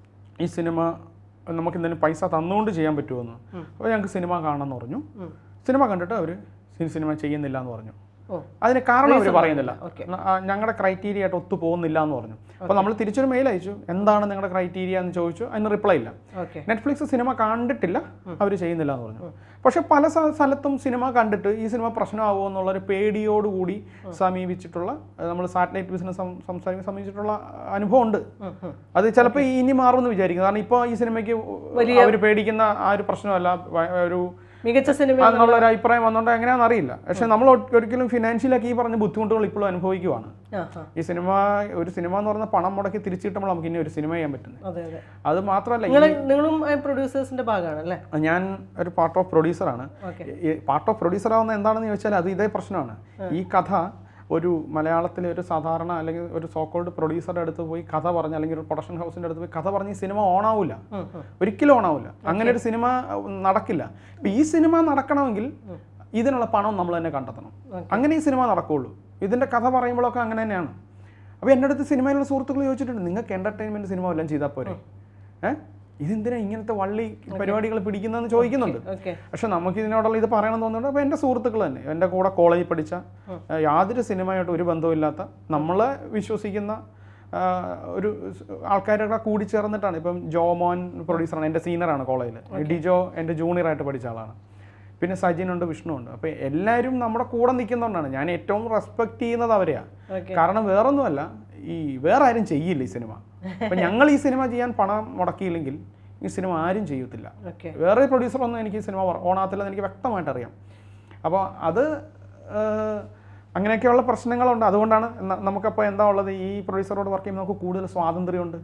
Speaker 2: ഈ സിനിമ നമുക്ക് എന്തെങ്കിലും പൈസ തന്നുകൊണ്ട് ചെയ്യാൻ പറ്റുമെന്ന് അപ്പോൾ ഞങ്ങൾക്ക് സിനിമ കാണണമെന്ന് പറഞ്ഞു സിനിമ കണ്ടിട്ട് അവർ സിനിമ ചെയ്യുന്നില്ല എന്ന് പറഞ്ഞു
Speaker 1: ഓ
Speaker 2: അതിന് കാരണം അവർ പറയുന്നില്ല
Speaker 1: Okay.
Speaker 2: ന- ആ, ഞങ്ങളുടെ ക്രൈറ്റീരിയ ആയിട്ട് ഒത്തു പോകുന്നില്ല എന്ന് പറഞ്ഞു അപ്പോൾ നമ്മൾ തിരിച്ചൊരു മെയിൽ അയച്ചു എന്താണ് നിങ്ങളുടെ ക്രൈറ്റീരിയ എന്ന് ചോദിച്ചു അതിന് റിപ്ലൈ ഇല്ല
Speaker 1: ഓക്കെ
Speaker 2: നെറ്റ്ഫ്ലിക്സ് സിനിമ കണ്ടിട്ടില്ല അവർ ചെയ്യുന്നില്ല എന്ന് പറഞ്ഞു പക്ഷെ പല സ്ഥ- സ്ഥലത്തും സിനിമ കണ്ടിട്ട് ഈ സിനിമ പ്രശ്നമാകുമോ എന്നുള്ളൊരു പേടിയോടുകൂടി സമീപിച്ചിട്ടുള്ള നമ്മൾ സാറ്റലൈറ്റ് ബിസിനസ് സംസാരിക്കാൻ സമീപിച്ചിട്ടുള്ള അനുഭവം ഉണ്ട് അത് ചിലപ്പോൾ ഇനി മാറുമെന്ന് വിചാരിക്കും കാരണം ഇപ്പോൾ ഈ സിനിമയ്ക്ക് അവർ പേടിക്കുന്ന ആ ഒരു പ്രശ്നമല്ല വ- ഒരു
Speaker 1: മികച്ച സിനിമ
Speaker 2: എന്നുള്ള ഒരു അഭിപ്രായം വന്നുകൊണ്ട് എങ്ങനെയാണെന്ന് അറിയില്ല പക്ഷെ നമ്മൾ ഒ- ഒരിക്കലും ഫിനാൻഷ്യലൊക്കെ ഈ പറഞ്ഞ ബുദ്ധിമുട്ടുകൾ ഇപ്പോഴും അനുഭവിക്കുവാണ്
Speaker 1: ആ ആ
Speaker 2: ഈ സിനിമ ഒരു സിനിമ എന്ന് പറഞ്ഞ പണം മുടക്കി തിരിച്ചിട്ടുമ്പോൾ നമുക്ക് ഇനി ഒരു സിനിമ ചെയ്യാൻ പറ്റുന്നത്
Speaker 1: അതെ അതെ
Speaker 2: അത് മാത്രമല്ല
Speaker 1: നിങ്ങൾ നിങ്ങളും പ്രൊഡ്യൂസേഴ്സിന്റെ ഭാഗമാണ് അല്ലേ
Speaker 2: ഞാൻ ഒരു പാർട്ട് ഓഫ് പ്രൊഡ്യൂസറാണ്
Speaker 1: ഓക്കെ
Speaker 2: പാർട്ട് ഓഫ് പ്രൊഡ്യൂസർ ആവുന്ന എന്താണെന്ന് ചോദിച്ചാൽ അത് ഇതേ പ്രശ്നമാണ് ഈ കഥ ഒരു മലയാളത്തിലെ ഒരു സാധാരണ അല്ലെങ്കിൽ ഒരു സോക്കോൾഡ് പ്രൊഡ്യൂസറുടെ അടുത്ത് പോയി കഥ പറഞ്ഞ് അല്ലെങ്കിൽ ഒരു പ്രൊഡക്ഷൻ ഹൗസിൻ്റെ അടുത്ത് പോയി കഥ പറഞ്ഞ് ഈ സിനിമ ഓണാവില്ല ഒരിക്കലും ഓണാവില്ല അങ്ങനെ ഒരു സിനിമ ഉം, നടക്കില്ല ഇപ്പം ഈ സിനിമ നടക്കണമെങ്കിൽ ഇതിനുള്ള പണം നമ്മൾ തന്നെ കണ്ടെത്തണം അങ്ങനെ ഈ സിനിമ നടക്കുകയുള്ളൂ ഇതിൻ്റെ കഥ പറയുമ്പോഴൊക്കെ അങ്ങനെ തന്നെയാണ് അപ്പോൾ എൻ്റെ അടുത്ത് സിനിമയിലുള്ള സുഹൃത്തുക്കൾ ചോദിച്ചിട്ടുണ്ട് നിങ്ങൾക്ക് എൻ്റർടൈൻമെൻറ്റ് സിനിമ വല്ലതും ചെയ്താൽ പോരെ ഏഹ് ഇതെന്തിനാ ഇങ്ങനത്തെ വള്ളി പരിപാടികൾ പിടിക്കുന്നതെന്ന് ചോദിക്കുന്നുണ്ട്
Speaker 1: ഓക്കെ
Speaker 2: പക്ഷെ നമുക്ക് ഇതിനോടുള്ള ഇത് പറയണം തോന്നുന്നുണ്ട് അപ്പോൾ എൻ്റെ സുഹൃത്തുക്കൾ തന്നെ എൻ്റെ കൂടെ കോളേജിൽ പഠിച്ച ആ, യാതൊരു സിനിമയായിട്ട് ഒരു ബന്ധവുമില്ലാത്ത നമ്മളെ വിശ്വസിക്കുന്ന ആ, ഒരു സ് ആൾക്കാരുടെ കൂടി ചേർന്നിട്ടാണ് ഇപ്പം ജോമോൻ പ്രൊഡ്യൂസറാണ് എൻ്റെ സീനിയറാണ് കോളേജിൽ ഡിജോ എൻ്റെ ജൂനിയറായിട്ട് പഠിച്ച ആളാണ് പിന്നെ സജിനുണ്ട് വിഷ്ണുണ്ട് അപ്പോൾ എല്ലാവരും നമ്മുടെ കൂടെ നിൽക്കുന്നതുകൊണ്ടാണ് ഞാൻ ഏറ്റവും റെസ്പെക്ട് ചെയ്യുന്നത് അവരെയാണ്
Speaker 1: ഓക്കെ
Speaker 2: കാരണം വേറൊന്നുമല്ല ഈ വേറെ ആരും ചെയ്യില്ല ഈ സിനിമ അപ്പം ഞങ്ങൾ ഈ സിനിമ ചെയ്യാൻ പണം മുടക്കിയില്ലെങ്കിൽ ഈ സിനിമ ആരും ചെയ്യത്തില്ല
Speaker 1: ഓക്കെ
Speaker 2: വേറെ പ്രൊഡ്യൂസറൊന്നും എനിക്ക് ഈ സിനിമ ഓണാത്തില്ലെന്ന് എനിക്ക് വ്യക്തമായിട്ട് അറിയാം അപ്പോൾ അത് ഏഹ്, അങ്ങനെയൊക്കെയുള്ള പ്രശ്നങ്ങളുണ്ട് അതുകൊണ്ടാണ് ന- നമുക്കപ്പോൾ എന്താ ഉള്ളത് ഈ പ്രൊഡ്യൂസറോട് വർക്ക് ചെയ്യുമ്പോൾ നമുക്ക് കൂടുതൽ സ്വാതന്ത്ര്യമുണ്ട്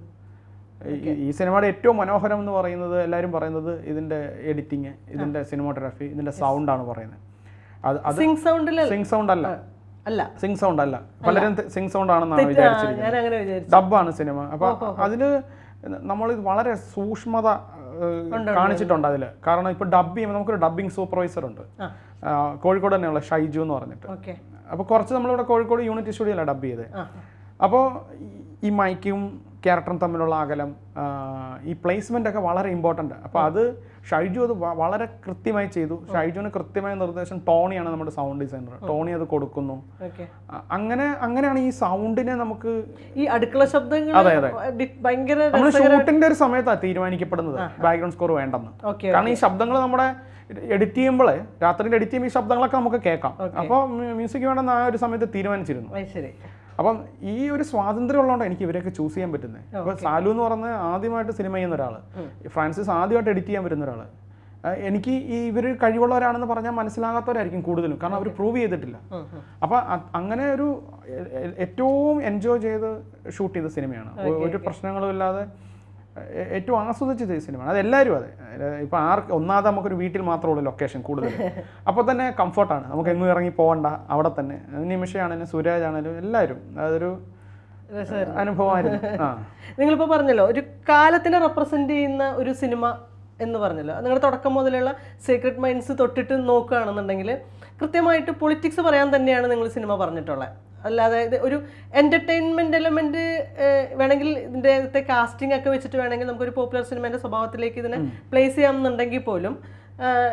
Speaker 2: ഈ- ഈ സിനിമയുടെ ഏറ്റവും മനോഹരം എന്ന് പറയുന്നത് എല്ലാവരും പറയുന്നത് ഇതിൻ്റെ എഡിറ്റിങ് ഇതിൻ്റെ സിനിമോട്ടോഗ്രാഫി ഇതിൻ്റെ സൗണ്ടാണ് പറയുന്നത് അത് അത്
Speaker 1: സിംഗ് സൗണ്ടിൽ
Speaker 2: സിങ് സൗണ്ട് അല്ല
Speaker 1: അല്ല
Speaker 2: സിംഗ് സൗണ്ട് അല്ല പലരും സിംഗ് സൗണ്ട് ആണെന്നാണ് വിചാരിച്ചിരിക്കുന്നത്
Speaker 1: ഞാൻ അങ്ങനെ വിചാരിച്ചു
Speaker 2: ഡബ്ബാണ് സിനിമ അപ്പൊ അതില് നമ്മൾ വളരെ സൂക്ഷ്മത ഏഹ്, കാണിച്ചിട്ടുണ്ട് അതിൽ കാരണം ഇപ്പൊ ഡബ് ചെയ്യുമ്പോൾ നമുക്കൊരു ഡബ്ബിംഗ് സൂപ്പർവൈസർ ഉണ്ട്
Speaker 1: ആ.
Speaker 2: ആ, കോഴിക്കോട് തന്നെയുള്ള ഷൈജു എന്ന് പറഞ്ഞിട്ട്
Speaker 1: ഓക്കെ
Speaker 2: അപ്പോൾ കുറച്ച് നമ്മളിവിടെ കോഴിക്കോട് യൂണിറ്റ് സ്റ്റുഡിയോയിലാണ് ഡബ് ചെയ്തത്
Speaker 1: ആ
Speaker 2: അപ്പോൾ ഈ മൈക്കും ക്യാരക്ടറും തമ്മിലുള്ള അകലം ആ, ഈ പ്ലേസ്മെൻ്റ് ഒക്കെ വളരെ ഇമ്പോർട്ടൻ്റ് അപ്പോൾ അത് ഷൈജു അത് വ- വളരെ കൃത്യമായി ചെയ്തു ഷൈജുവിന് കൃത്യമായ നിർദ്ദേശം ടോണിയാണ് നമ്മുടെ സൗണ്ട് ഡിസൈനർ ടോണി അത് കൊടുക്കുന്നു
Speaker 1: ഓക്കെ
Speaker 2: അ- അങ്ങനെ അങ്ങനെയാണ് ഈ സൗണ്ടിനെ നമുക്ക്
Speaker 1: ഈ അടുക്കള ശബ്ദങ്ങൾ
Speaker 2: അതെ, അതെ.
Speaker 1: ഡി- ഭയങ്കര
Speaker 2: നമ്മൾ ഷൂട്ടിന്റെ ഒരു സമയത്താണ് തീരുമാനിക്കപ്പെടുന്നത് ബാക്ക്ഗ്രൗണ്ട് സ്കോർ വേണ്ടെന്ന്
Speaker 1: ഓക്കെ
Speaker 2: കാരണം ഈ ശബ്ദങ്ങൾ നമ്മുടെ എഡിറ്റ് ചെയ്യുമ്പോഴേ രാത്രിയിൽ എഡിറ്റ് ചെയ്യുമ്പോൾ ഈ ശബ്ദങ്ങളൊക്കെ നമുക്ക് കേൾക്കാം അപ്പോൾ മ്യൂസിക് വേണമെന്ന് ആ ഒരു സമയത്ത് തീരുമാനിച്ചിരുന്നു
Speaker 1: അത് ശരി
Speaker 2: അപ്പം ഈ ഒരു സ്വാതന്ത്ര്യം ഉള്ളതുകൊണ്ട് എനിക്ക് ഇവരെയൊക്കെ ചൂസ് ചെയ്യാൻ പറ്റുന്നത് അപ്പോൾ സാലു എന്ന് പറഞ്ഞ ആദ്യമായിട്ട് സിനിമ ചെയ്യുന്ന ഒരാൾ ഫ്രാൻസിസ് ആദ്യമായിട്ട് എഡിറ്റ് ചെയ്യാൻ വരുന്ന ഒരാൾ എനിക്ക് ഈ ഇവർ കഴിവുള്ളവരാണെന്ന് പറഞ്ഞാൽ മനസ്സിലാകാത്തവരായിരിക്കും കൂടുതലും കാരണം അവർ പ്രൂവ് ചെയ്തിട്ടില്ല
Speaker 1: ഉം, ഉം.
Speaker 2: അപ്പോൾ അങ്ങനെ ഒരു എ- എ- ഏറ്റവും എൻജോയ് ചെയ്ത് ഷൂട്ട് ചെയ്ത സിനിമയാണ് ഒ- ഒരു പ്രശ്നങ്ങളും ഇല്ലാതെ എ- ഏറ്റവും ആസ്വദിച്ച് ചെയ്ത സിനിമയാണ് അതെല്ലാവരും അതെ ഇപ്പോൾ ആർക്ക് ഒന്നാമത് നമുക്കൊരു വീട്ടിൽ മാത്രമുള്ളൂ ലൊക്കേഷൻ കൂടുതൽ അപ്പോൾ തന്നെ കംഫർട്ടാണ് നമുക്ക് എങ്ങും ഇറങ്ങി പോകണ്ട അവിടെ തന്നെ നിമിഷയാണെങ്കിലും സുരാജ് ആണെങ്കിലും എല്ലാവരും അതൊരു
Speaker 1: രസമായിരുന്നു.
Speaker 2: അനുഭവമായിരുന്നു ആ
Speaker 1: നിങ്ങളിപ്പോൾ പറഞ്ഞല്ലോ ഒരു കാലത്തിനെ റെപ്രസെന്റ് ചെയ്യുന്ന ഒരു സിനിമ എന്ന് പറഞ്ഞല്ലോ നിങ്ങളുടെ തുടക്കം മുതലുള്ള സീക്രട്ട് മൈൻഡ്സ് തൊട്ടിട്ട് നോക്കുകയാണെന്നുണ്ടെങ്കിൽ കൃത്യമായിട്ട് പൊളിറ്റിക്സ് പറയാൻ തന്നെയാണ് നിങ്ങൾ സിനിമ പറഞ്ഞിട്ടുള്ളത് അല്ലാതെ ഇത് ഒരു എൻ്റർടൈൻമെൻറ്റ് എലമെൻറ്റ് വേണമെങ്കിൽ ഇതിൻ്റെ കാസ്റ്റിംഗ് ഒക്കെ വെച്ചിട്ട് വേണമെങ്കിൽ നമുക്കൊരു പോപ്പുലർ സിനിമേൻ്റെ സ്വഭാവത്തിലേക്ക് ഇതിനെ പ്ലേസ് ചെയ്യാമെന്നുണ്ടെങ്കിൽ പോലും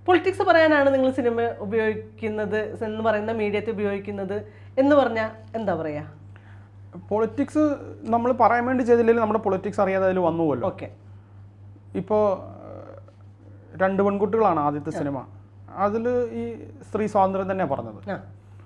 Speaker 1: പൊളിറ്റിക്സ് പറയാനാണ് നിങ്ങൾ സിനിമ ഉപയോഗിക്കുന്നത് എന്ന് പറയുന്ന മീഡിയത്തെ ഉപയോഗിക്കുന്നത് എന്ന് പറഞ്ഞാൽ എന്താ പറയാ
Speaker 2: പൊളിറ്റിക്സ് നമ്മൾ പറയാൻ വേണ്ടി ചെയ്തില്ലെങ്കിൽ നമ്മുടെ പൊളിറ്റിക്സ് അറിയാതെ അതിൽ വന്നുപോലോ
Speaker 1: ഓക്കെ
Speaker 2: ഇപ്പോൾ രണ്ട് പെൺകുട്ടികളാണ് ആദ്യത്തെ സിനിമ അതിൽ ഈ സ്ത്രീ സ്വാതന്ത്ര്യം തന്നെയാണ് പറഞ്ഞത്
Speaker 1: ആ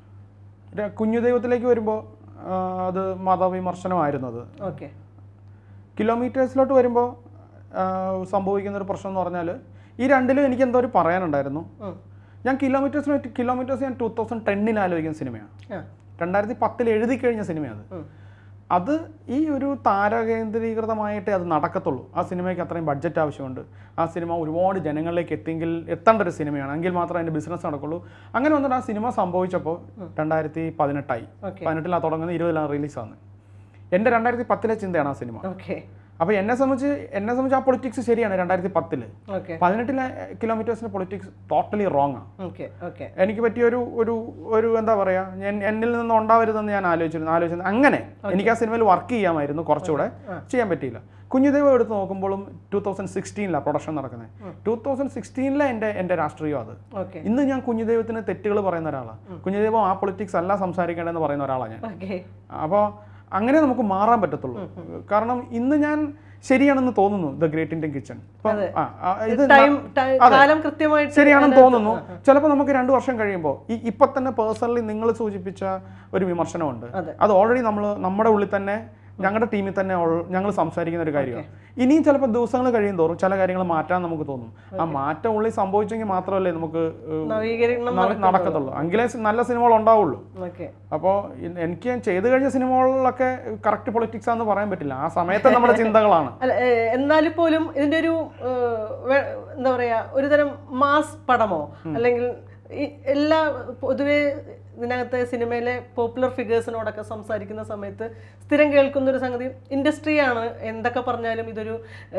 Speaker 2: ര- കുഞ്ഞു ദൈവത്തിലേക്ക് വരുമ്പോൾ അത് മതവിമർശനമായിരുന്നത്
Speaker 1: ഓക്കെ
Speaker 2: കിലോമീറ്റേഴ്സിലോട്ട് വരുമ്പോൾ സംഭവിക്കുന്ന ഒരു പ്രശ്നം എന്ന് പറഞ്ഞാൽ ഈ രണ്ടിലും എനിക്ക് എന്തോ ഒരു പറയാനുണ്ടായിരുന്നു
Speaker 1: ഉം.
Speaker 2: ഞാൻ കിലോമീറ്റേഴ്സിന് കിലോമീറ്റേഴ്സ് ഞാൻ ടൂ തൗസൻഡ് ടെന്നിൽ ആലോചിക്കുന്ന സിനിമയാണ്
Speaker 1: ആ
Speaker 2: രണ്ടായിരത്തി പത്തിൽ എഴുതി കഴിഞ്ഞ സിനിമയാണ് അത്
Speaker 1: ഉം.
Speaker 2: അത് ഈ ഒരു താരകേന്ദ്രീകൃതമായിട്ടേ അത് നടക്കത്തുള്ളൂ ആ സിനിമയ്ക്ക് അത്രയും ബഡ്ജറ്റ് ആവശ്യമുണ്ട് ആ സിനിമ ഒരുപാട് ജനങ്ങളിലേക്ക് എത്തിയെങ്കിൽ എത്തേണ്ട ഒരു സിനിമയാണ് എങ്കിൽ മാത്രമേ അതിൻ്റെ ബിസിനസ് നടക്കുള്ളൂ അങ്ങനെ വന്നിട്ട് ആ സിനിമ സംഭവിച്ചപ്പോൾ രണ്ടായിരത്തി പതിനെട്ടായി
Speaker 1: ഓക്കെ
Speaker 2: പതിനെട്ടിലാണ് തുടങ്ങുന്നത് ഇരുപതിലാണ് റിലീസാണ് എൻ്റെ രണ്ടായിരത്തി പത്തിലെ ചിന്തയാണ് ആ സിനിമ
Speaker 1: ഓക്കെ
Speaker 2: അപ്പോൾ എന്നെ സംബന്ധിച്ച് എന്നെ സംബന്ധിച്ച് ആ പൊളിറ്റിക്സ് ശരിയാണ് രണ്ടായിരത്തി പത്തില്
Speaker 1: ഓക്കെ
Speaker 2: പതിനെട്ടിലെ കിലോമീറ്റേഴ്സിൻ്റെ പൊളിറ്റിക്സ് ടോട്ടലി റോങ് ആണ്
Speaker 1: ഓക്കെ ഓക്കെ
Speaker 2: എനിക്ക് പറ്റിയ ഒരു ഒരു ഒരു എന്താ പറയാ ഞാൻ എന്നിൽ നിന്ന് ഉണ്ടാവരുതെന്ന് ഞാൻ ആലോചിച്ചിരുന്നു ആലോചിച്ചിരുന്നു അങ്ങനെ എനിക്ക് ആ സിനിമയിൽ വർക്ക് ചെയ്യാമായിരുന്നു കുറച്ചുകൂടെ ചെയ്യാൻ പറ്റിയില്ല കുഞ്ഞുദൈവം എടുത്ത് നോക്കുമ്പോഴും ടൂ തൗസൻഡ് സിക്സ്റ്റീനിലാണ് പ്രൊഡക്ഷൻ നടക്കുന്നത് ടൂ തൗസൻഡ് സിക്സ്റ്റീനിലെ എൻ്റെ എൻ്റെ രാഷ്ട്രീയം അത്
Speaker 1: ഓക്കെ
Speaker 2: ഇന്ന് ഞാൻ കുഞ്ഞുദൈവത്തിന് തെറ്റുകൾ പറയുന്ന ഒരാളാണ് കുഞ്ഞുദൈവം ആ പൊളിറ്റിക്സ് അല്ല സംസാരിക്കേണ്ടതെന്ന് പറയുന്ന ഒരാളാണ് ഞാൻ
Speaker 1: ഓക്കെ
Speaker 2: അപ്പോൾ അങ്ങനെ നമുക്ക് മാറാൻ പറ്റത്തുള്ളൂ കാരണം ഇന്ന് ഞാൻ ശരിയാണെന്ന് തോന്നുന്നു ദ ഗ്രേറ്റ് ഇന്ത്യൻ കിച്ചൺ ഇത്
Speaker 1: ടൈം കാലം കൃത്യമായിട്ട്
Speaker 2: ശരിയാണെന്ന് തോന്നുന്നു ചിലപ്പോൾ നമുക്ക് രണ്ട് വർഷം കഴിയുമ്പോൾ ഈ ഇപ്പൊ തന്നെ പേഴ്സണലി നിങ്ങൾ സൂചിപ്പിച്ച ഒരു വിമർശനമുണ്ട്
Speaker 1: അതെ.
Speaker 2: അത് ഓൾറെഡി നമ്മൾ നമ്മുടെ ഉള്ളിൽ തന്നെ ഞങ്ങളുടെ ടീമിൽ തന്നെ ഞങ്ങൾ സംസാരിക്കുന്ന ഒരു കാര്യമാണ് ഇനിയും ചിലപ്പോൾ ദിവസങ്ങൾ കഴിയും തോറും ചില കാര്യങ്ങൾ മാറ്റാൻ നമുക്ക് തോന്നും ആ മാറ്റം ഉള്ളിൽ സംഭവിച്ചെങ്കിൽ മാത്രമല്ലേ നമുക്ക് ഏഹ്,
Speaker 1: നവീകരണം
Speaker 2: ന- നടക്കത്തുള്ളൂ എങ്കിലേ നല്ല സിനിമകൾ ഉണ്ടാവുള്ളൂ
Speaker 1: ഓക്കെ
Speaker 2: അപ്പോൾ എനിക്ക് ഞാൻ ചെയ്തു കഴിഞ്ഞ സിനിമകളിലൊക്കെ കറക്റ്റ് പൊളിറ്റിക്സ് ആണെന്ന് പറയാൻ പറ്റില്ല ആ സമയത്തെ നമ്മുടെ ചിന്തകളാണ്
Speaker 1: അല്ല ഏഹ്, എന്നാലും പോലും ഇതിന്റെ ഒരു ഏഹ്, വെ- എന്താ പറയാ ഒരു തരം മാസ് പടമോ അല്ലെങ്കിൽ ഈ എല്ലാ പൊതുവെ ഇതിനകത്തെ സിനിമയിലെ പോപ്പുലർ ഫിഗേഴ്സിനോടൊക്കെ സംസാരിക്കുന്ന സമയത്ത് സ്ഥിരം കേൾക്കുന്ന ഒരു സംഗതി ഇൻഡസ്ട്രിയാണ് എന്തൊക്കെ പറഞ്ഞാലും ഇതൊരു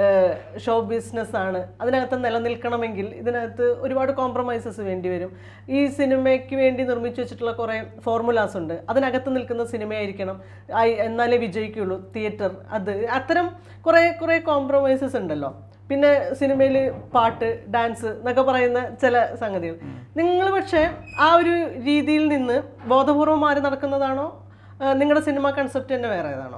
Speaker 1: ഷോ ബിസിനസ് ആണ് അതിനകത്ത് നിലനിൽക്കണമെങ്കിൽ ഇതിനകത്ത് ഒരുപാട് കോംപ്രമൈസസ് വേണ്ടി വരും ഈ സിനിമയ്ക്ക് വേണ്ടി നിർമ്മിച്ചു വെച്ചിട്ടുള്ള കുറേ ഫോർമുലാസ് ഉണ്ട് അതിനകത്ത് നിൽക്കുന്ന സിനിമയായിരിക്കണം ആയി- എന്നാലേ വിജയിക്കുള്ളൂ തിയേറ്റർ അത് അത്തരം കുറേ കുറേ കോംപ്രമൈസസ് ഉണ്ടല്ലോ പിന്നെ സിനിമയിൽ പാട്ട് ഡാൻസ് എന്നൊക്കെ പറയുന്ന ചില സംഗതികൾ നിങ്ങൾ പക്ഷേ ആ ഒരു രീതിയിൽ നിന്ന് ബോധപൂർവം മാറി നടക്കുന്നതാണോ ആ, നിങ്ങളുടെ സിനിമ കൺസെപ്റ്റ് തന്നെ വേറെ ഏതാണോ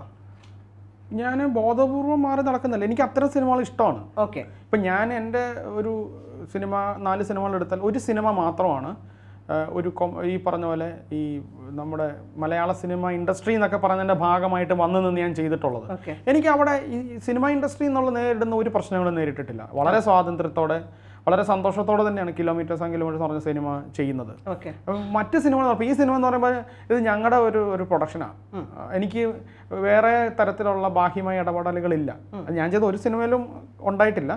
Speaker 2: ഞാൻ ബോധപൂർവം മാറി നടക്കുന്നില്ല എനിക്ക് അത്തരം സിനിമകൾ ഇഷ്ടമാണ്
Speaker 1: ഓക്കെ
Speaker 2: ഇപ്പം ഞാൻ എൻ്റെ ഒരു സിനിമ നാല് സിനിമകൾ എടുത്താൽ ഒരു സിനിമ മാത്രമാണ് ആ, ഒരു കൊ- ഈ പറഞ്ഞ പോലെ ഈ നമ്മുടെ മലയാള സിനിമ ഇൻഡസ്ട്രി എന്നൊക്കെ പറയുന്നതിൻ്റെ ഭാഗമായിട്ട് വന്നു നിന്ന് ഞാൻ ചെയ്തിട്ടുള്ളത്
Speaker 1: ഓക്കെ
Speaker 2: എനിക്ക് അവിടെ ഈ സിനിമ ഇൻഡസ്ട്രി എന്നുള്ള നേരിടുന്ന ഒരു പ്രശ്നങ്ങളും നേരിട്ടിട്ടില്ല വളരെ സ്വാതന്ത്ര്യത്തോടെ വളരെ സന്തോഷത്തോടെ തന്നെയാണ് കിലോമീറ്റേഴ്സ് ആൻഡ് കിലോമീറ്റേഴ്സ് പറഞ്ഞ സിനിമ ചെയ്യുന്നത്
Speaker 1: ഓക്കെ
Speaker 2: അപ്പം മറ്റ് സിനിമകൾ അപ്പോൾ ഈ സിനിമ എന്ന് പറയുമ്പോൾ ഇത് ഞങ്ങളുടെ ഒരു ഒരു പ്രൊഡക്ഷനാണ് എനിക്ക് വേറെ തരത്തിലുള്ള ബാഹ്യമായ ഇടപെടലുകളില്ല അത് ഞാൻ ചെയ്ത ഒരു സിനിമയിലും ഉണ്ടായിട്ടില്ല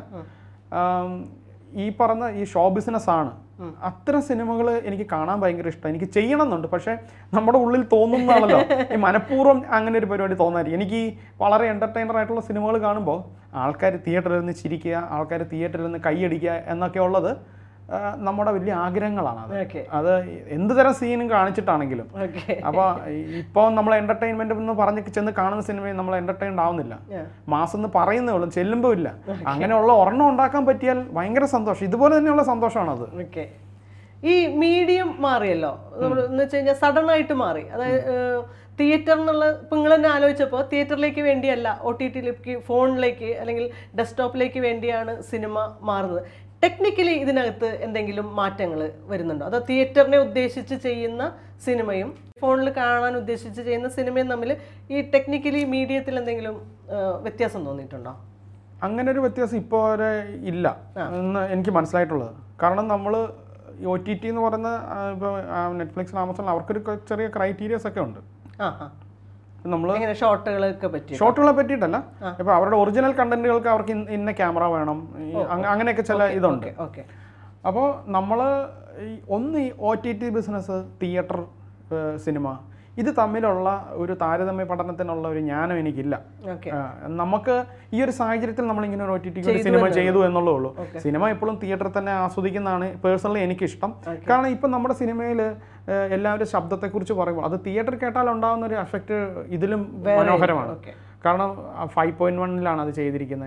Speaker 2: ആം, ഈ പറഞ്ഞ ഈ ഷോ ബിസിനസ് ആണ് അത്തരം സിനിമകൾ എനിക്ക് കാണാൻ ഭയങ്കര ഇഷ്ടം എനിക്ക് ചെയ്യണം എന്നുണ്ട് പക്ഷേ നമ്മുടെ ഉള്ളിൽ തോന്നുന്നതാണല്ലോ ഈ മനഃപൂർവ്വം അങ്ങനെ ഒരു പരിപാടി തോന്നാറില്ല എനിക്ക് ഈ വളരെ എൻ്റർടൈനർ ആയിട്ടുള്ള സിനിമകൾ കാണുമ്പോൾ ആൾക്കാർ തിയേറ്ററിൽ നിന്ന് ചിരിക്കുക ആൾക്കാർ തിയേറ്ററിൽ നിന്ന് കൈയടിക്കുക എന്നൊക്കെ ഉള്ളത് ആ, നമ്മുടെ വലിയ ആഗ്രഹങ്ങളാണ് അത്
Speaker 1: ഓക്കെ
Speaker 2: അത് എന്ത് തരം സീനും കാണിച്ചിട്ടാണെങ്കിലും
Speaker 1: ഓക്കെ
Speaker 2: അപ്പോൾ ഇപ്പോൾ നമ്മൾ എന്റർടൈൻമെന്റ് എന്ന് പറഞ്ഞ് ചെന്ന് കാണുന്ന സിനിമയിൽ നമ്മൾ എന്റർടൈൻഡ് ആവുന്നില്ല മാസം എന്ന് പറയുന്നേ ഉള്ളൂ ചെല്ലുമ്പോൾ ഇല്ല അങ്ങനെയുള്ള ഒരെണ്ണം ഉണ്ടാക്കാൻ പറ്റിയാൽ ഭയങ്കര സന്തോഷം ഇതുപോലെ തന്നെയുള്ള സന്തോഷമാണ് അത്
Speaker 1: ഓക്കെ ഈ മീഡിയം മാറിയല്ലോ നമ്മൾ എന്ന് വെച്ച് കഴിഞ്ഞാൽ സഡൻ ആയിട്ട് മാറി അതായത് തിയേറ്റർ എന്നുള്ള ഇപ്പം നിങ്ങൾ തന്നെ ആലോചിച്ചപ്പോൾ തിയേറ്ററിലേക്ക് വേണ്ടിയല്ല ഒ ടി ടിയിലേക്ക് ഫോണിലേക്ക് അല്ലെങ്കിൽ ഡെസ്ക്ടോപ്പിലേക്ക് വേണ്ടിയാണ് സിനിമ മാറുന്നത് ടെക്നിക്കലി ഇതിനകത്ത് എന്തെങ്കിലും മാറ്റങ്ങൾ വരുന്നുണ്ടോ അതോ തിയേറ്ററിനെ ഉദ്ദേശിച്ച് ചെയ്യുന്ന സിനിമയും ഫോണിൽ കാണാൻ ഉദ്ദേശിച്ച് ചെയ്യുന്ന സിനിമയും തമ്മിൽ ഈ ടെക്നിക്കലി മീഡിയത്തിൽ എന്തെങ്കിലും ആ, വ്യത്യാസം തോന്നിയിട്ടുണ്ടോ
Speaker 2: അങ്ങനെ ഒരു വ്യത്യാസം ഇപ്പോൾ വരെ ഇല്ല എന്ന് എനിക്ക് മനസ്സിലായിട്ടുള്ളത് കാരണം നമ്മൾ ഒ ടി ടി എന്ന് പറയുന്ന ഇപ്പോൾ നെറ്റ്ഫ്ലിക്സ് ആമസോൺ അവർക്കൊരു ക- ചെറിയ ക്രൈറ്റീരിയസ് ഒക്കെ ഉണ്ട്
Speaker 1: ആ ആ
Speaker 2: നമ്മൾ
Speaker 1: എങ്ങനെ ഷോട്ടുകളൊക്കെ പറ്റി
Speaker 2: ഷോട്ടുകളെ പറ്റിയിട്ടല്ല ഇപ്പോൾ അവരുടെ ഒറിജിനൽ കണ്ടന്റുകൾക്ക് അവർക്ക് ഇന്ന- ഇന്ന ക്യാമറ വേണം ഈ അങ്ങ- അങ്ങനെയൊക്കെ ചില ഇതുണ്ട്
Speaker 1: ഓക്കെ ഓക്കെ
Speaker 2: അപ്പോൾ നമ്മൾ ഈ ഒന്ന് ഈ O T T business theatre cinema ഇത് തമ്മിലുള്ള ഒരു താരതമ്യ പഠനത്തിനുള്ള ഒരു ജ്ഞാനം എനിക്കില്ല
Speaker 1: ഓക്കെ
Speaker 2: ആ, നമുക്ക് ഈ ഒരു സാഹചര്യത്തിൽ നമ്മൾ ഇങ്ങനെ ഒരു ഒ ടി ടി സിനിമ ചെയ്തു എന്നുള്ളേ ഉള്ളൂ സിനിമ എപ്പോഴും തിയേറ്ററിൽ തന്നെ ആസ്വദിക്കുന്നതാണ് പേഴ്സണലി എനിക്കിഷ്ടം കാരണം ഇപ്പം നമ്മുടെ സിനിമയിൽ എല്ലാവരും ശബ്ദത്തെക്കുറിച്ച് പറയുമ്പോൾ അത് തിയേറ്റർ കേട്ടാൽ ഉണ്ടാകുന്ന ഒരു എഫക്റ്റ് ഇതിലും മനോഹരമാണ്
Speaker 1: ഓക്കെ
Speaker 2: കാരണം ഫൈവ് പോയിന്റ് വണ്ണിലാണ് അത് ചെയ്തിരിക്കുന്നത്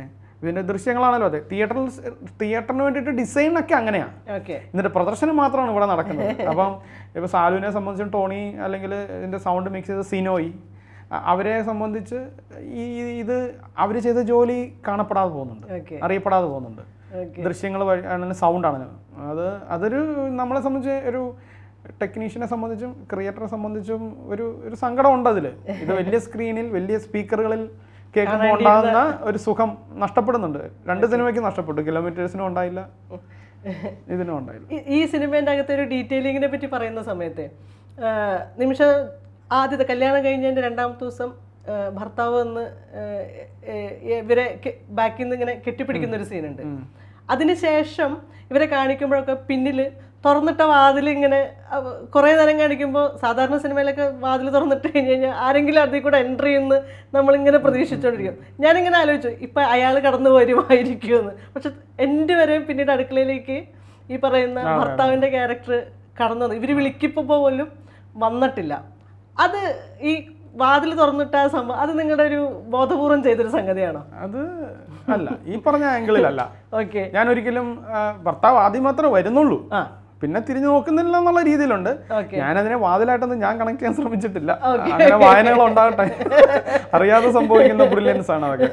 Speaker 2: ഇതിന്റെ ദൃശ്യങ്ങളാണല്ലോ അതെ തിയേറ്ററിൽ തിയേറ്ററിന് വേണ്ടിയിട്ട് ഡിസൈൻ ഒക്കെ അങ്ങനെയാണ്
Speaker 1: ഓക്കെ
Speaker 2: എന്നിട്ട് പ്രദർശനം മാത്രമാണ് ഇവിടെ നടക്കുന്നത് അപ്പം ഇപ്പോൾ സാലുവിനെ സംബന്ധിച്ചും ടോണി അല്ലെങ്കിൽ ഇതിൻ്റെ സൗണ്ട് മിക്സ് ചെയ്ത സിനോയി അ- അവരെ സംബന്ധിച്ച് ഈ ഇത് അവർ ചെയ്ത ജോലി കാണപ്പെടാതെ പോകുന്നുണ്ട്
Speaker 1: ഓക്കെ
Speaker 2: അറിയപ്പെടാതെ പോകുന്നുണ്ട്
Speaker 1: ഓക്കെ
Speaker 2: ദൃശ്യങ്ങൾ വഴി ആണെങ്കിൽ സൗണ്ടാണ് അത് അതൊരു നമ്മളെ സംബന്ധിച്ച് ഒരു ടെക്നീഷ്യനെ സംബന്ധിച്ചും ക്രിയേറ്ററെ സംബന്ധിച്ചും ഒരു ഒരു സങ്കടം ഉണ്ട് അതിൽ ഇത് വലിയ സ്ക്രീനിൽ വലിയ സ്പീക്കറുകളിൽ കേൾക്കുമ്പോൾ ഉണ്ടാകുന്ന ഒരു സുഖം നഷ്ടപ്പെടുന്നുണ്ട് രണ്ട് സിനിമയ്ക്ക് നഷ്ടപ്പെട്ടു കിലോമീറ്റേഴ്സിനും ഉണ്ടായില്ല ഇതിനും ഉണ്ടായില്ല
Speaker 1: ഈ- ഈ സിനിമേൻ്റെ അകത്തെ ഒരു ഡീറ്റെയിലിങ്ങിനെ പറ്റി പറയുന്ന സമയത്ത് ആ, നിമിഷ ആദ്യത്തെ കല്യാണം കഴിഞ്ഞതിൻ്റെ രണ്ടാമത്തെ ദിവസം ആ, ഭർത്താവ് വന്ന് ആ, ഏ, ഏ, ഇവരെ ബാക്കിൽ നിന്ന് ഇങ്ങനെ കെട്ടിപ്പിടിക്കുന്ന ഒരു സീനുണ്ട് അതിനുശേഷം ഇവരെ കാണിക്കുമ്പോഴൊക്കെ പിന്നിൽ തുറന്നിട്ട വാതിൽ ഇങ്ങനെ അവ- കുറേ നേരം കാണിക്കുമ്പോൾ സാധാരണ സിനിമയിലൊക്കെ വാതിൽ തുറന്നിട്ട് കഴിഞ്ഞ് കഴിഞ്ഞാൽ ആരെങ്കിലും അതിൽ കൂടെ എൻട്രി ചെയ്യുന്ന നമ്മളിങ്ങനെ പ്രതീക്ഷിച്ചുകൊണ്ടിരിക്കും ഞാനിങ്ങനെ ആലോചിച്ചു ഇപ്പം അയാൾ കടന്നു വരുമായിരിക്കുമെന്ന് പക്ഷെ എൻ്റെ വരെ പിന്നീട് അടുക്കളയിലേക്ക് ഈ പറയുന്ന ഭർത്താവിൻ്റെ ക്യാരക്ടർ കടന്നു വന്നു ഇവർ വിളിക്കിപ്പോൾ പോലും വന്നിട്ടില്ല അത് ഈ വാതിൽ തുറന്നിട്ട ആ സംഭവം അത് നിങ്ങളുടെ ഒരു ബോധപൂർവം ചെയ്തൊരു സംഗതിയാണോ
Speaker 2: അത് അല്ല ഈ പറഞ്ഞ ആംഗിളിലല്ല
Speaker 1: ഓക്കെ
Speaker 2: ഞാൻ ഒരിക്കലും ആ, ഭർത്താവ് ആദ്യം മാത്രമേ വരുന്നുള്ളൂ
Speaker 1: ആ
Speaker 2: പിന്നെ തിരിഞ്ഞു നോക്കുന്നില്ല എന്നുള്ള രീതിയിലുണ്ട്
Speaker 1: ഓക്കെ
Speaker 2: ഞാനതിനെ വാതിലായിട്ടൊന്നും ഞാൻ കണക്ട് ചെയ്യാൻ ശ്രമിച്ചിട്ടില്ല അങ്ങനെ വായനകൾ ഉണ്ടാകട്ടെ അറിയാതെ സംഭവിക്കുന്ന ബ്രില്യൻസ് ആണ് അതൊക്കെ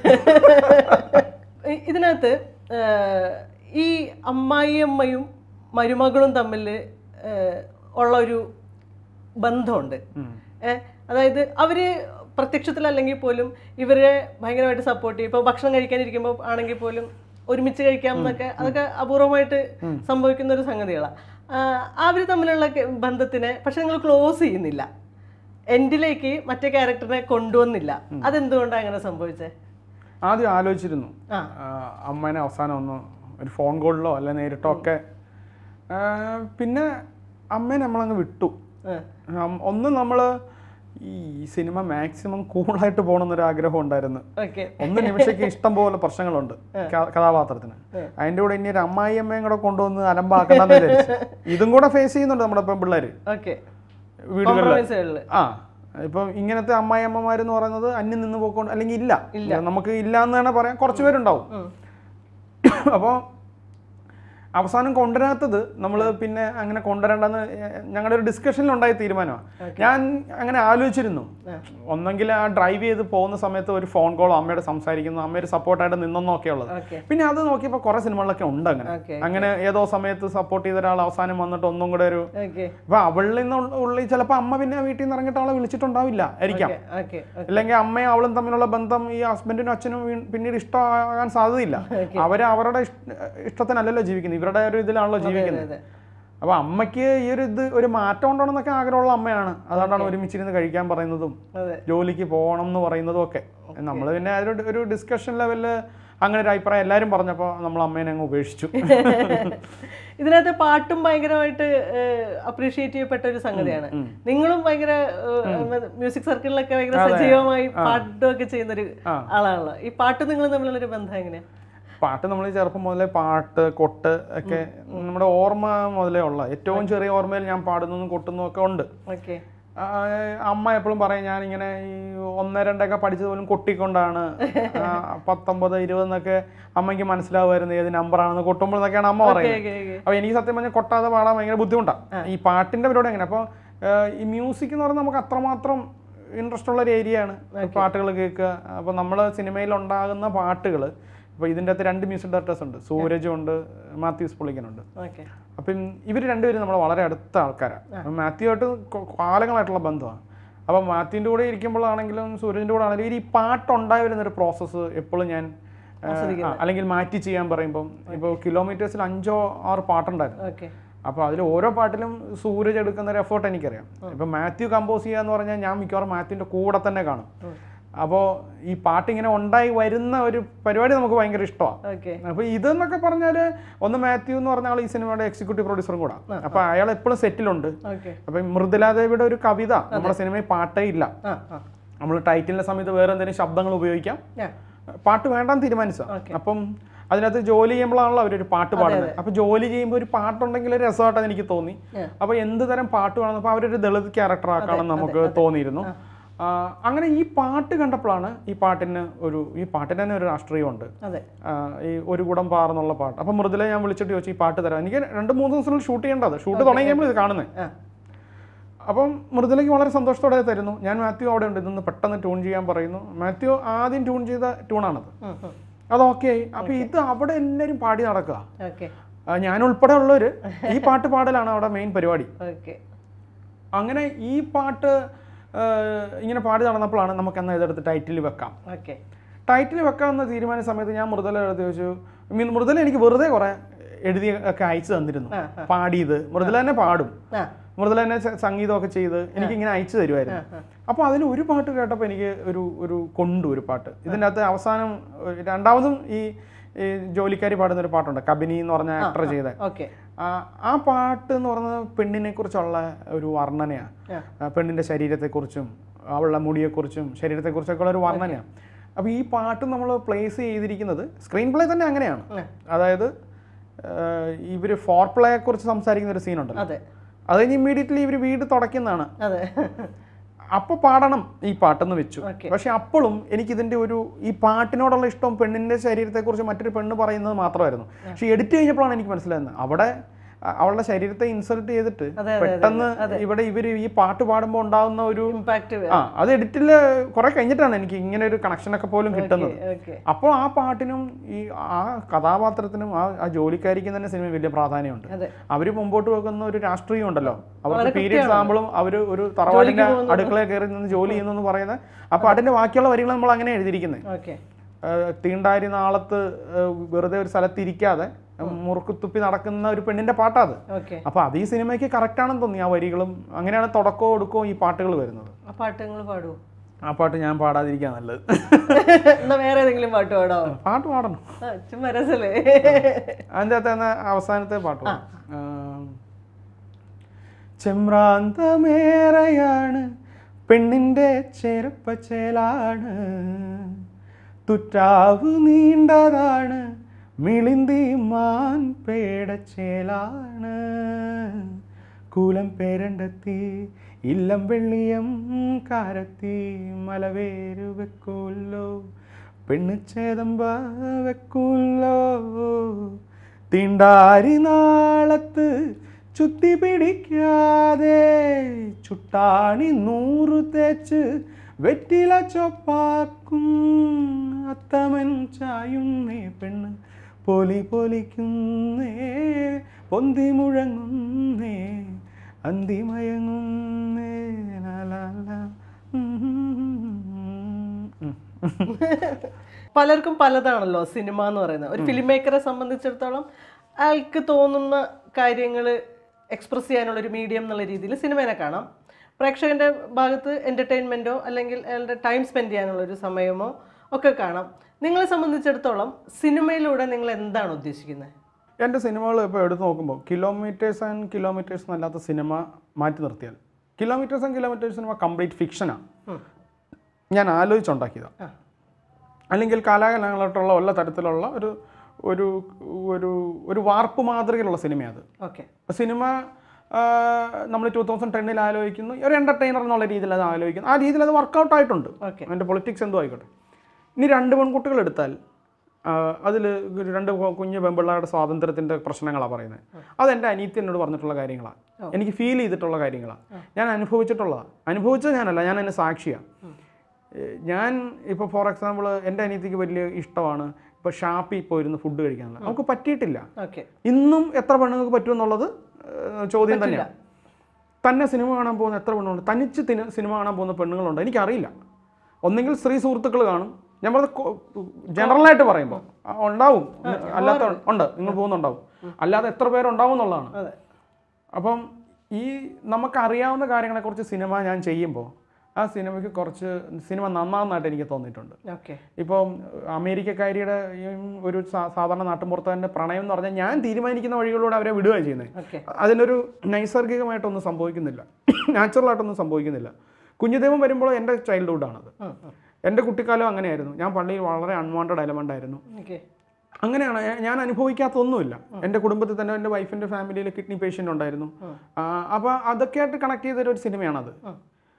Speaker 1: ഇ- ഇതിനകത്ത് ആ, ഈ അമ്മായിയമ്മയും മരുമകളും തമ്മിൽ ആ, ഉള്ള ഒരു ബന്ധമുണ്ട് ഏ, അതായത് അവര് പ്രത്യക്ഷത്തിൽ അല്ലെങ്കിൽ പോലും ഇവരെ ഭയങ്കരമായിട്ട് സപ്പോർട്ട് ചെയ്യും ഇപ്പോൾ ഭക്ഷണം കഴിക്കാനിരിക്കുമ്പോൾ ആണെങ്കിൽ പോലും ഒരുമിച്ച് കഴിക്കാം എന്നൊക്കെ അതൊക്കെ അപൂർവമായിട്ട് സംഭവിക്കുന്ന ഒരു സംഗതികളാണ് അവർ തമ്മിലുള്ള ക- ബന്ധത്തിനെ പക്ഷെ നിങ്ങൾ ക്ലോസ് ചെയ്യുന്നില്ല എൻഡിലേക്ക് മറ്റേ ക്യാരക്ടറിനെ കൊണ്ടുവന്നില്ല അതെന്തുകൊണ്ടാണ് അങ്ങനെ സംഭവിച്ചത്
Speaker 2: ആദ്യം ആലോചിച്ചിരുന്നു
Speaker 1: ആ
Speaker 2: ആ, അമ്മേനെ അവസാനം ഒന്ന് ഒരു ഫോൺ കോളിലോ അല്ല നേരിട്ടോ ഒക്കെ ആ, പിന്നെ അമ്മേനെ നമ്മളങ്ങ് വിട്ടു
Speaker 1: ആ,
Speaker 2: അം- ഒന്ന് നമ്മൾ ഈ സിനിമ മാക്സിമം കൂളായിട്ട് പോകണമെന്നൊരു ആഗ്രഹം ഉണ്ടായിരുന്നു
Speaker 1: ഓക്കെ
Speaker 2: ഒന്ന് നിമിഷയ്ക്ക് ഇഷ്ടം പോലെ പ്രശ്നങ്ങളുണ്ട് ക- കഥാപാത്രത്തിന് അതിൻ്റെ കൂടെ ഇനി ഒരു അമ്മായി അമ്മയും കൂടെ കൊണ്ടുവന്ന് അലമ്പാക്കണമെന്ന് വിചാരിച്ചു ഇതും കൂടെ ഫേസ് ചെയ്യുന്നുണ്ട് നമ്മുടെ ഇപ്പം പിള്ളേർ
Speaker 1: ഓക്കെ
Speaker 2: വീടുകളിൽ
Speaker 1: കോംപ്രമൈസുകളിൽ
Speaker 2: ആ ഇപ്പം ഇങ്ങനത്തെ അമ്മായി അമ്മമാരെന്ന് പറയുന്നത് അന്യം നിന്ന് പോയിക്കൊണ്ട് അല്ലെങ്കിൽ ഇല്ല നമുക്ക് ഇല്ല എന്ന് തന്നെ പറയാം കുറച്ച് പേരുണ്ടാവും അപ്പോൾ അവസാനം കൊണ്ടുവരാത്തത് നമ്മൾ പിന്നെ അങ്ങനെ കൊണ്ടുവരേണ്ടെന്ന് ഞങ്ങളുടെ ഒരു ഡിസ്കഷനിൽ ഉണ്ടായ തീരുമാനമാണ് ഞാൻ അങ്ങനെ ആലോചിച്ചിരുന്നു ഒന്നെങ്കിൽ ആ ഡ്രൈവ് ചെയ്ത് പോകുന്ന സമയത്ത് ഒരു ഫോൺ കോളോ അമ്മയോട് സംസാരിക്കുന്നു അമ്മ ഒരു സപ്പോർട്ടായിട്ട് നിന്നെന്നൊക്കെ ഉള്ളത്
Speaker 1: ഓക്കെ
Speaker 2: പിന്നെ അത് നോക്കിയപ്പോൾ കുറേ സിനിമകളിലൊക്കെ ഉണ്ട് അങ്ങനെ
Speaker 1: ഓക്കെ
Speaker 2: അങ്ങനെ ഏതോ സമയത്ത് സപ്പോർട്ട് ചെയ്ത ഒരാൾ അവസാനം വന്നിട്ട് ഒന്നും കൂടെ ഒരു
Speaker 1: ഓക്കെ
Speaker 2: അപ്പൊ അവളിൽ നിന്ന് ഉള്ളിൽ ചിലപ്പോൾ അമ്മ പിന്നെ വീട്ടിൽ നിന്ന് ഇറങ്ങിയിട്ട് അവളെ വിളിച്ചിട്ടുണ്ടാവില്ല ആയിരിക്കാം
Speaker 1: ഓക്കെ
Speaker 2: അല്ലെങ്കിൽ അമ്മയും അവളും തമ്മിലുള്ള ബന്ധം ഈ ഹസ്ബൻഡിനും അച്ഛനും വീ- പിന്നീട് ഇഷ്ടമാകാൻ സാധ്യതയില്ല അവര് അവരുടെ ഇഷ്ട- ഇഷ്ടത്തിനല്ലല്ലോ ജീവിക്കുന്നത് ഇവരുടെ ഒരു ഇതിലാണല്ലോ ജീവിക്കുന്നത്
Speaker 1: അതെ
Speaker 2: അപ്പൊ അമ്മയ്ക്ക് ഈ ഒരു ഇത് ഒരു മാറ്റം ഉണ്ടോണെന്നൊക്കെ ആഗ്രഹമുള്ള അമ്മയാണ് അതുകൊണ്ടാണ് ഒരുമിച്ചിരുന്ന് കഴിക്കാൻ പറയുന്നതും
Speaker 1: അതെ
Speaker 2: ജോലിക്ക് പോകണം എന്ന് പറയുന്നതും ഒക്കെ നമ്മൾ പിന്നെ ആ ഒരു ഒരു ഡിസ്കഷൻ ലെവലിൽ അങ്ങനെ ഒരു അഭിപ്രായം എല്ലാവരും പറഞ്ഞപ്പോൾ നമ്മൾ അമ്മേനെ അങ്ങ് ഉപേക്ഷിച്ചു
Speaker 1: ഇതിനകത്ത് പാട്ടും ഭയങ്കരമായിട്ട് അപ്രീഷിയേറ്റ് ചെയ്യപ്പെട്ട ഒരു സംഗതിയാണ് നിങ്ങളും ഭയങ്കര മ്യൂസിക് സർക്കിളിലൊക്കെ ഭയങ്കര സജീവമായി പാട്ടൊക്കെ ചെയ്യുന്ന ഒരു
Speaker 2: ആ.
Speaker 1: ആളാണല്ലോ ഈ പാട്ട് നിങ്ങൾ തമ്മിലുള്ള ഒരു ബന്ധം എങ്ങനെയാ
Speaker 2: പാട്ട് നമ്മൾ ചെറുപ്പം മുതലേ പാട്ട് കൊട്ട് ഒക്കെ നമ്മുടെ ഓർമ്മ മുതലേ ഉള്ള ഏറ്റവും ചെറിയ ഓർമ്മയിൽ ഞാൻ പാടുന്നതും കൊട്ടുന്നതും ഒക്കെ ഉണ്ട്
Speaker 1: ഓക്കെ
Speaker 2: ആ, അമ്മ എപ്പോഴും പറയും ഞാനിങ്ങനെ ഈ ഒന്ന് രണ്ടൊക്കെ പഠിച്ചത് പോലും കൊട്ടിക്കൊണ്ടാണ് ആ, പത്തൊമ്പത് ഇരുപത് എന്നൊക്കെ അമ്മയ്ക്ക് മനസ്സിലാവുമായിരുന്നു ഏത് നമ്പറാണെന്ന് കൊട്ടുമ്പോഴെന്നൊക്കെയാണ് അമ്മ പറയുന്നത്
Speaker 1: ഓക്കെ ഓക്കെ
Speaker 2: അപ്പോൾ എനിക്ക് സത്യം പറഞ്ഞാൽ കൊട്ടാതെ പാടാൻ ഭയങ്കര ബുദ്ധിമുട്ടാണ് ഈ പാട്ടിൻ്റെ പരിപാടി എങ്ങനെ അപ്പോൾ ഈ മ്യൂസിക് എന്ന് പറഞ്ഞാൽ നമുക്ക് അത്രമാത്രം ഇൻട്രസ്റ്റ് ഉള്ള ഒരു ഏരിയ ആണ് പാട്ടുകൾ കേൾക്കുക അപ്പോൾ നമ്മൾ സിനിമയിൽ ഉണ്ടാകുന്ന പാട്ടുകൾ ഇപ്പോൾ ഇതിൻ്റെ അകത്ത് രണ്ട് മ്യൂസിക് ഡയറക്ടേഴ്സ് ഉണ്ട് സൂരജും ഉണ്ട് മാത്യൂസ് പുള്ളിക്കനുണ്ട്
Speaker 1: ഓക്കെ
Speaker 2: അപ്പം ഇവർ രണ്ടുപേരും നമ്മൾ വളരെ അടുത്ത ആൾക്കാരാണ് അപ്പം മാത്യു ആയിട്ട് കൊ- കാലങ്ങളായിട്ടുള്ള ബന്ധമാണ് അപ്പം മാത്യുവിൻ്റെ കൂടെ ഇരിക്കുമ്പോഴാണെങ്കിലും സൂരജിൻ്റെ കൂടെ ആണെങ്കിലും ഈ പാട്ടുണ്ടായി വരുന്നൊരു പ്രോസസ്സ് എപ്പോഴും ഞാൻ ആ, ആ, അല്ലെങ്കിൽ മാറ്റി ചെയ്യാൻ പറയുമ്പം ഇപ്പോൾ കിലോമീറ്റേഴ്സിൽ അഞ്ചോ ആറ് പാട്ടുണ്ടായിരുന്നു
Speaker 1: ഓക്കെ
Speaker 2: അപ്പോൾ അതിൽ ഓരോ പാട്ടിലും സൂരജ് എടുക്കുന്ന ഒരു എഫേർട്ട് എനിക്കറിയാം ഇപ്പം മാത്യു കമ്പോസ് ചെയ്യുക എന്ന് പറഞ്ഞാൽ ഞാൻ മിക്കവാറും മാത്യുവിൻ്റെ കൂടെ തന്നെ കാണും അപ്പോൾ ഈ പാട്ട് ഇങ്ങനെ ഉണ്ടായി വരുന്ന ഒരു പരിപാടി നമുക്ക് ഭയങ്കര ഇഷ്ടമാണ്
Speaker 1: ഓക്കെ
Speaker 2: അപ്പൊ ഇതെന്നൊക്കെ പറഞ്ഞാല് ഒന്ന് മാത്യു എന്ന് പറഞ്ഞ ആൾ ഈ സിനിമയുടെ എക്സിക്യൂട്ടീവ് പ്രൊഡ്യൂസറും കൂടാ അപ്പൊ അയാൾ എപ്പോഴും സെറ്റിലുണ്ട്
Speaker 1: ഓക്കെ
Speaker 2: അപ്പൊ ഈ മൃദുലാദേവിയുടെ ഒരു കവിത നമ്മുടെ സിനിമയിൽ പാട്ടേ ഇല്ല
Speaker 1: ആ ആ
Speaker 2: നമ്മൾ ടൈറ്റിലിന്റെ സമയത്ത് വേറെ എന്തെങ്കിലും ശബ്ദങ്ങൾ ഉപയോഗിക്കാം
Speaker 1: ആ
Speaker 2: പാട്ട് വേണ്ടാന്ന് തീരുമാനിച്ച അപ്പം അതിനകത്ത് ജോലി ചെയ്യുമ്പോഴാണല്ലോ അവരൊരു പാട്ട് പാടുന്നത് അപ്പൊ ജോലി ചെയ്യുമ്പോൾ ഒരു പാട്ടുണ്ടെങ്കിൽ ഒരു രസമായിട്ടാണ് എനിക്ക് തോന്നി
Speaker 1: Yeah.
Speaker 2: അപ്പൊ എന്ത് തരം പാട്ട് വേണം അപ്പൊ അവരൊരു ദളിത് ക്യാരക്ടർ ആക്കാണെന്ന് നമുക്ക് തോന്നിയിരുന്നു ആ, അങ്ങനെ ഈ പാട്ട് കണ്ടപ്പോഴാണ് ഈ പാട്ടിന് ഒരു ഈ പാട്ടിന് തന്നെ ഒരു രാഷ്ട്രീയമുണ്ട്
Speaker 1: അതെ
Speaker 2: ആ, ഈ ഒരു കുടം പാറന്നുള്ള പാട്ട് അപ്പം മൃദുല ഞാൻ വിളിച്ചിട്ട് ചോദിച്ചു ഈ പാട്ട് തരാം എനിക്ക് രണ്ട് മൂന്ന് ദിവസത്തിനുള്ളിൽ ഷൂട്ട് ചെയ്യേണ്ടത് ഷൂട്ട് തുടങ്ങിയപ്പോൾ ഇത് കാണുന്നത്
Speaker 1: ആ
Speaker 2: അപ്പം മൃദുലയ്ക്ക് വളരെ സന്തോഷത്തോടെ തരുന്നു ഞാൻ മാത്യു അവിടെ ഉണ്ട് ഇതൊന്ന് പെട്ടെന്ന് ട്യൂൺ ചെയ്യാൻ പറയുന്നു മാത്യു ആദ്യം ട്യൂൺ ചെയ്ത ട്യൂണാണത്
Speaker 1: ഉം, ഉം.
Speaker 2: അത് ഓക്കെ ആയി അപ്പം ഇത് അവിടെ എല്ലാവരും പാടി നടക്കുക
Speaker 1: ഓക്കെ
Speaker 2: ആ, ഞാൻ ഉൾപ്പെടെ ഉള്ളവർ ഈ പാട്ട് പാടലാണ് അവിടെ മെയിൻ പരിപാടി
Speaker 1: ഓക്കെ
Speaker 2: അങ്ങനെ ഈ പാട്ട് ആ, ഇങ്ങനെ പാടി നടന്നപ്പോഴാണ് നമുക്ക് എന്നാൽ ഇതെടുത്ത് ടൈറ്റിൽ വെക്കാം
Speaker 1: ഓക്കെ
Speaker 2: ടൈറ്റിൽ വെക്കാമെന്ന തീരുമാന സമയത്ത് ഞാൻ മൃദുല എടുത്ത് ചോദിച്ചു മീൻ മൃദുല എനിക്ക് വെറുതെ കുറെ എഴുതി ഒക്കെ അയച്ചു തന്നിരുന്നു
Speaker 1: ആ,
Speaker 2: പാടിയത് മൃദുല തന്നെ പാടും
Speaker 1: ആ
Speaker 2: മൃദുല തന്നെ സ- സംഗീതമൊക്കെ ചെയ്ത് എനിക്ക് ഇങ്ങനെ അയച്ചു തരുമായിരുന്നു അപ്പോൾ അതിൽ ഒരു പാട്ട് കേട്ടപ്പോൾ എനിക്ക് ഒരു ഒരു കൊണ്ടു ഒരു പാട്ട് ഇതിൻ്റെ അകത്ത് അവസാനം ഒരു രണ്ടാമതും ഈ ഈ ജോലിക്കാരി പാടുന്ന ഒരു പാട്ടുണ്ട് കബിനി എന്ന് പറഞ്ഞ ആക്ടർ ചെയ്ത
Speaker 1: ഓക്കെ
Speaker 2: ആ ആ പാട്ട് എന്ന് പറയുന്നത് പെണ്ണിനെ കുറിച്ചുള്ള ഒരു വർണ്ണനയാണ്
Speaker 1: ആ.
Speaker 2: ആ പെണ്ണിൻ്റെ ശരീരത്തെക്കുറിച്ചും അവളുടെ മുടിയെക്കുറിച്ചും ശരീരത്തെക്കുറിച്ചൊക്കെ ഉള്ള ഒരു വർണ്ണനയാണ് അപ്പോൾ ഈ പാട്ട് നമ്മൾ പ്ലേസ് ചെയ്തിരിക്കുന്നത് സ്ക്രീൻ പ്ലേ തന്നെ അങ്ങനെയാണ്
Speaker 1: ആ.
Speaker 2: അതായത് ഇവർ ഫോർ പ്ലേയെ കുറിച്ച് സംസാരിക്കുന്ന ഒരു സീനുണ്ടല്ലോ
Speaker 1: അതെ
Speaker 2: അത് കഴിഞ്ഞ് ഇമ്മീഡിയറ്റ്ലി ഇവർ വീട് തുടയ്ക്കുന്നതാണ്
Speaker 1: അതെ
Speaker 2: അപ്പോൾ പാടണം ഈ പാട്ടെന്ന് വെച്ചു
Speaker 1: Okay.
Speaker 2: പക്ഷെ അപ്പോഴും എനിക്കിതിൻ്റെ ഒരു ഈ പാട്ടിനോടുള്ള ഇഷ്ടം പെണ്ണിൻ്റെ ശരീരത്തെക്കുറിച്ച് മറ്റൊരു പെണ്ണ് പറയുന്നത് മാത്രമായിരുന്നു പക്ഷെ എഡിറ്റ് കഴിഞ്ഞപ്പോഴാണ് എനിക്ക് മനസ്സിലായത് അവിടെ അ- അവളുടെ ശരീരത്തെ ഇൻസൾട്ട് ചെയ്തിട്ട്
Speaker 1: അതെ, അതെ,
Speaker 2: പെട്ടെന്ന് ഇവിടെ ഇവർ ഈ പാട്ട് പാടുമ്പോൾ ഉണ്ടാകുന്ന ഒരു
Speaker 1: ഇമ്പാക്ട്
Speaker 2: ആ അത് എഡിറ്റിൽ കുറെ കഴിഞ്ഞിട്ടാണ് എനിക്ക് ഇങ്ങനെ ഒരു കണക്ഷനൊക്കെ പോലും കിട്ടുന്നത്
Speaker 1: ഓക്കെ
Speaker 2: അപ്പോൾ ആ പാട്ടിനും ഈ ആ കഥാപാത്രത്തിനും ആ ആ ജോലിക്കാരിക്കും തന്നെ സിനിമ വലിയ പ്രാധാന്യമുണ്ട്
Speaker 1: അതെ
Speaker 2: അവർ മുമ്പോട്ട് വെക്കുന്ന ഒരു രാഷ്ട്രീയം ഉണ്ടല്ലോ അവർക്ക് പീരീഡ്സ് ആകുമ്പോഴും അവർ ഒരു തറവാടിന്റെ അടുക്കളയിൽ കയറി നിന്ന് ജോലി ചെയ്യുന്നു എന്ന് പറയുന്നത് ആ പാട്ടിന്റെ ബാക്കിയുള്ള വരികൾ നമ്മൾ അങ്ങനെ എഴുതിയിരിക്കുന്നത്
Speaker 1: ഓക്കെ
Speaker 2: തീണ്ടാരി നാളത്ത് ഏഹ്, വെറുതെ ഒരു സ്ഥലത്ത് ഇരിക്കാതെ മുറുക്ക് തുപ്പി നടക്കുന്ന ഒരു പെണ്ണിന്റെ പാട്ടാ അത്
Speaker 1: ഓക്കെ
Speaker 2: അപ്പൊ അത് ഈ സിനിമയ്ക്ക് കറക്റ്റ് ആണെന്ന് തോന്നി ആ വരികളും അങ്ങനെയാണ് തുടക്കവും ഒടുക്കവും ഈ പാട്ടുകൾ വരുന്നത്
Speaker 1: ആ പാട്ട് നിങ്ങൾ പാടുവോ
Speaker 2: ആ പാട്ട് ഞാൻ പാടാതിരിക്കാൻ നല്ലത്
Speaker 1: എന്നാ വേറെ ഏതെങ്കിലും പാട്ട് പാടാവോ
Speaker 2: പാട്ട് പാടണം
Speaker 1: ആ ചുമ്മാ രസല്ലേ
Speaker 2: അതിൻ്റെ അകത്ത് തന്നെ അവസാനത്തെ പാട്ട് പാടാം. ആം. ചെമ്രാന്തമേറെയാണ് പെണ്ണിൻ്റെ ചെരുപ്പച്ചേലാണ് തുറ്റാവ് നീണ്ടതാണ് മിളിന്തി മാൻ പേടച്ചേലാണ് കൂലം പേരണ്ടത്തി ഇല്ലം വെള്ളിയം കാരത്തി മലവേരു വെക്കൂല്ലോ പെണ്ണ് ചേതമ്പ വെക്കൂല്ലോ തിണ്ടാരി നാളത്ത് ചുത്തി പിടിക്കാതെ ചുട്ടാണി നൂറ് തേച്ച് വെറ്റില ചൊപ്പാക്കും അത്തമൻ ചായുന്നേ പെണ്ണ് പൊലി പൊലിക്കുന്നേ പൊന്തി മുഴങ്ങുന്നേ അന്തി മയങ്ങുന്നേ ലാ ലാ ലാ. ഉം. ഉം.
Speaker 1: പലർക്കും പലതാണല്ലോ സിനിമ എന്ന് പറയുന്നത് ഒരു ഫിലിം മേക്കറെ സംബന്ധിച്ചിടത്തോളം അയാൾക്ക് തോന്നുന്ന കാര്യങ്ങൾ എക്സ്പ്രസ് ചെയ്യാനുള്ള ഒരു മീഡിയം എന്നുള്ള രീതിയിൽ സിനിമേനെ കാണാം പ്രേക്ഷകന്റെ ഭാഗത്ത് എൻ്റർടൈൻമെൻറ്റോ അല്ലെങ്കിൽ അയാളുടെ ടൈം സ്പെൻഡ് ചെയ്യാനുള്ള ഒരു സമയമോ ഒക്കെ കാണാം നിങ്ങളെ സംബന്ധിച്ചിടത്തോളം സിനിമയിലൂടെ നിങ്ങൾ എന്താണ് ഉദ്ദേശിക്കുന്നത്
Speaker 2: എൻ്റെ സിനിമകൾ ഇപ്പോൾ എടുത്ത് നോക്കുമ്പോൾ കിലോമീറ്റേഴ്സ് ആൻഡ് കിലോമീറ്റേഴ്സ് എന്നല്ലാത്ത സിനിമ മാറ്റി നിർത്തിയാൽ Kilometers and Kilometers cinema complete ഫിക്ഷനാണ്
Speaker 1: ഉം.
Speaker 2: ഞാൻ ആലോചിച്ചുണ്ടാക്കിയതാണ്
Speaker 1: ആ.
Speaker 2: അല്ലെങ്കിൽ കാലാകാലങ്ങളായിട്ടുള്ള എല്ലാ തരത്തിലുള്ള ഒരു ഒരു ഒരു ഒരു വാർപ്പ് മാതൃകയിലുള്ള സിനിമയാണ്
Speaker 1: ഓക്കെ
Speaker 2: അത് സിനിമ നമ്മൾ ടൂ തൗസൻഡ് ടെന്നിൽ ആലോചിക്കുന്നു ഒരു എൻ്റർടൈനർ എന്നുള്ള രീതിയിൽ അത് ആലോചിക്കുന്നു ആ രീതിയിൽ അത് വർക്കൗട്ട് ആയിട്ടുണ്ട്
Speaker 1: ഓക്കെ
Speaker 2: അതിൻ്റെ പൊളിറ്റിക്സ് എന്തോ ആയിക്കോട്ടെ ഇനി രണ്ട് പെൺകുട്ടികൾ എടുത്താൽ അതിൽ രണ്ട് കു- കുഞ്ഞു പെൺപിള്ളേരുടെ സ്വാതന്ത്ര്യത്തിൻ്റെ പ്രശ്നങ്ങളാണ് പറയുന്നത് അതെൻ്റെ അനീത്തി എന്നോട് പറഞ്ഞിട്ടുള്ള കാര്യങ്ങളാണ് എനിക്ക് ഫീൽ ചെയ്തിട്ടുള്ള കാര്യങ്ങളാണ് ഞാൻ അനുഭവിച്ചിട്ടുള്ളതാണ് അനുഭവിച്ചത് ഞാനല്ല ഞാൻ അതിന് സാക്ഷിയാണ് ഞാൻ ഇപ്പോൾ ഫോർ എക്സാമ്പിൾ എൻ്റെ അനീതിക്ക് വലിയ ഇഷ്ടമാണ് ഇപ്പോൾ ഷാപ്പിൽ പോയിരുന്ന് ഫുഡ് കഴിക്കാനുള്ള നമുക്ക് പറ്റിയിട്ടില്ല
Speaker 1: ഓക്കെ
Speaker 2: ഇന്നും എത്ര പെണ്ണുങ്ങൾക്ക് പറ്റുമെന്നുള്ളത് ഏഹ്, ചോദ്യം തന്നെയാണ് തന്നെ സിനിമ കാണാൻ പോകുന്ന എത്ര പെണ്ണുണ്ട് തനിച്ച് തിന സിനിമ കാണാൻ പോകുന്ന പെണ്ണുങ്ങളുണ്ട് എനിക്കറിയില്ല ഒന്നെങ്കിൽ സ്ത്രീ സുഹൃത്തുക്കൾ കാണും ഞാൻ പറഞ്ഞ ജനറലായിട്ട് പറയുമ്പോൾ ആ, ഉണ്ടാവും അല്ലാത്ത ഉണ്ട് നിങ്ങൾ പോകുന്നുണ്ടാവും അല്ലാതെ എത്ര പേരുണ്ടാവും എന്നുള്ളതാണ്
Speaker 1: അതെ
Speaker 2: അപ്പം ഈ നമുക്കറിയാവുന്ന കാര്യങ്ങളെക്കുറിച്ച് സിനിമ ഞാൻ ചെയ്യുമ്പോൾ ആ സിനിമയ്ക്ക് കുറച്ച് സിനിമ നന്നാവുന്നതായിട്ട് എനിക്ക് തോന്നിയിട്ടുണ്ട്
Speaker 1: ഓക്കെ
Speaker 2: ഇപ്പം അമേരിക്കക്കാരിയുടെ ഈ ഒരു സാ- സാധാരണ നാട്ടുമ്പുറത്തന്നെ പ്രണയം എന്ന് പറഞ്ഞാൽ ഞാൻ തീരുമാനിക്കുന്ന വഴികളിലൂടെ അവരെ വിടുകയാണ് ചെയ്യുന്നത്
Speaker 1: ഓക്കെ
Speaker 2: അതിനൊരു നൈസർഗികമായിട്ടൊന്നും സംഭവിക്കുന്നില്ല നാച്ചുറലായിട്ടൊന്നും സംഭവിക്കുന്നില്ല കുഞ്ഞുദൈവം വരുമ്പോൾ എൻ്റെ ചൈൽഡ്ഹുഡാണത് എൻ്റെ കുട്ടിക്കാലം അങ്ങനെയായിരുന്നു ഞാൻ പള്ളിയിൽ വളരെ അൺവാണ്ടഡ് എലമെൻ്റ് ആയിരുന്നു
Speaker 1: ഓക്കെ
Speaker 2: അങ്ങനെയാണ് ഞാൻ- ഞാൻ അനുഭവിക്കാത്തൊന്നുമില്ല എൻ്റെ കുടുംബത്തിൽ തന്നെ എൻ്റെ വൈഫിൻ്റെ ഫാമിലിയിൽ കിഡ്നി പേഷ്യൻ്റ് ഉണ്ടായിരുന്നു അപ്പോൾ അതൊക്കെ ആയിട്ട് കണക്ട് ചെയ്തൊരു സിനിമയാണത്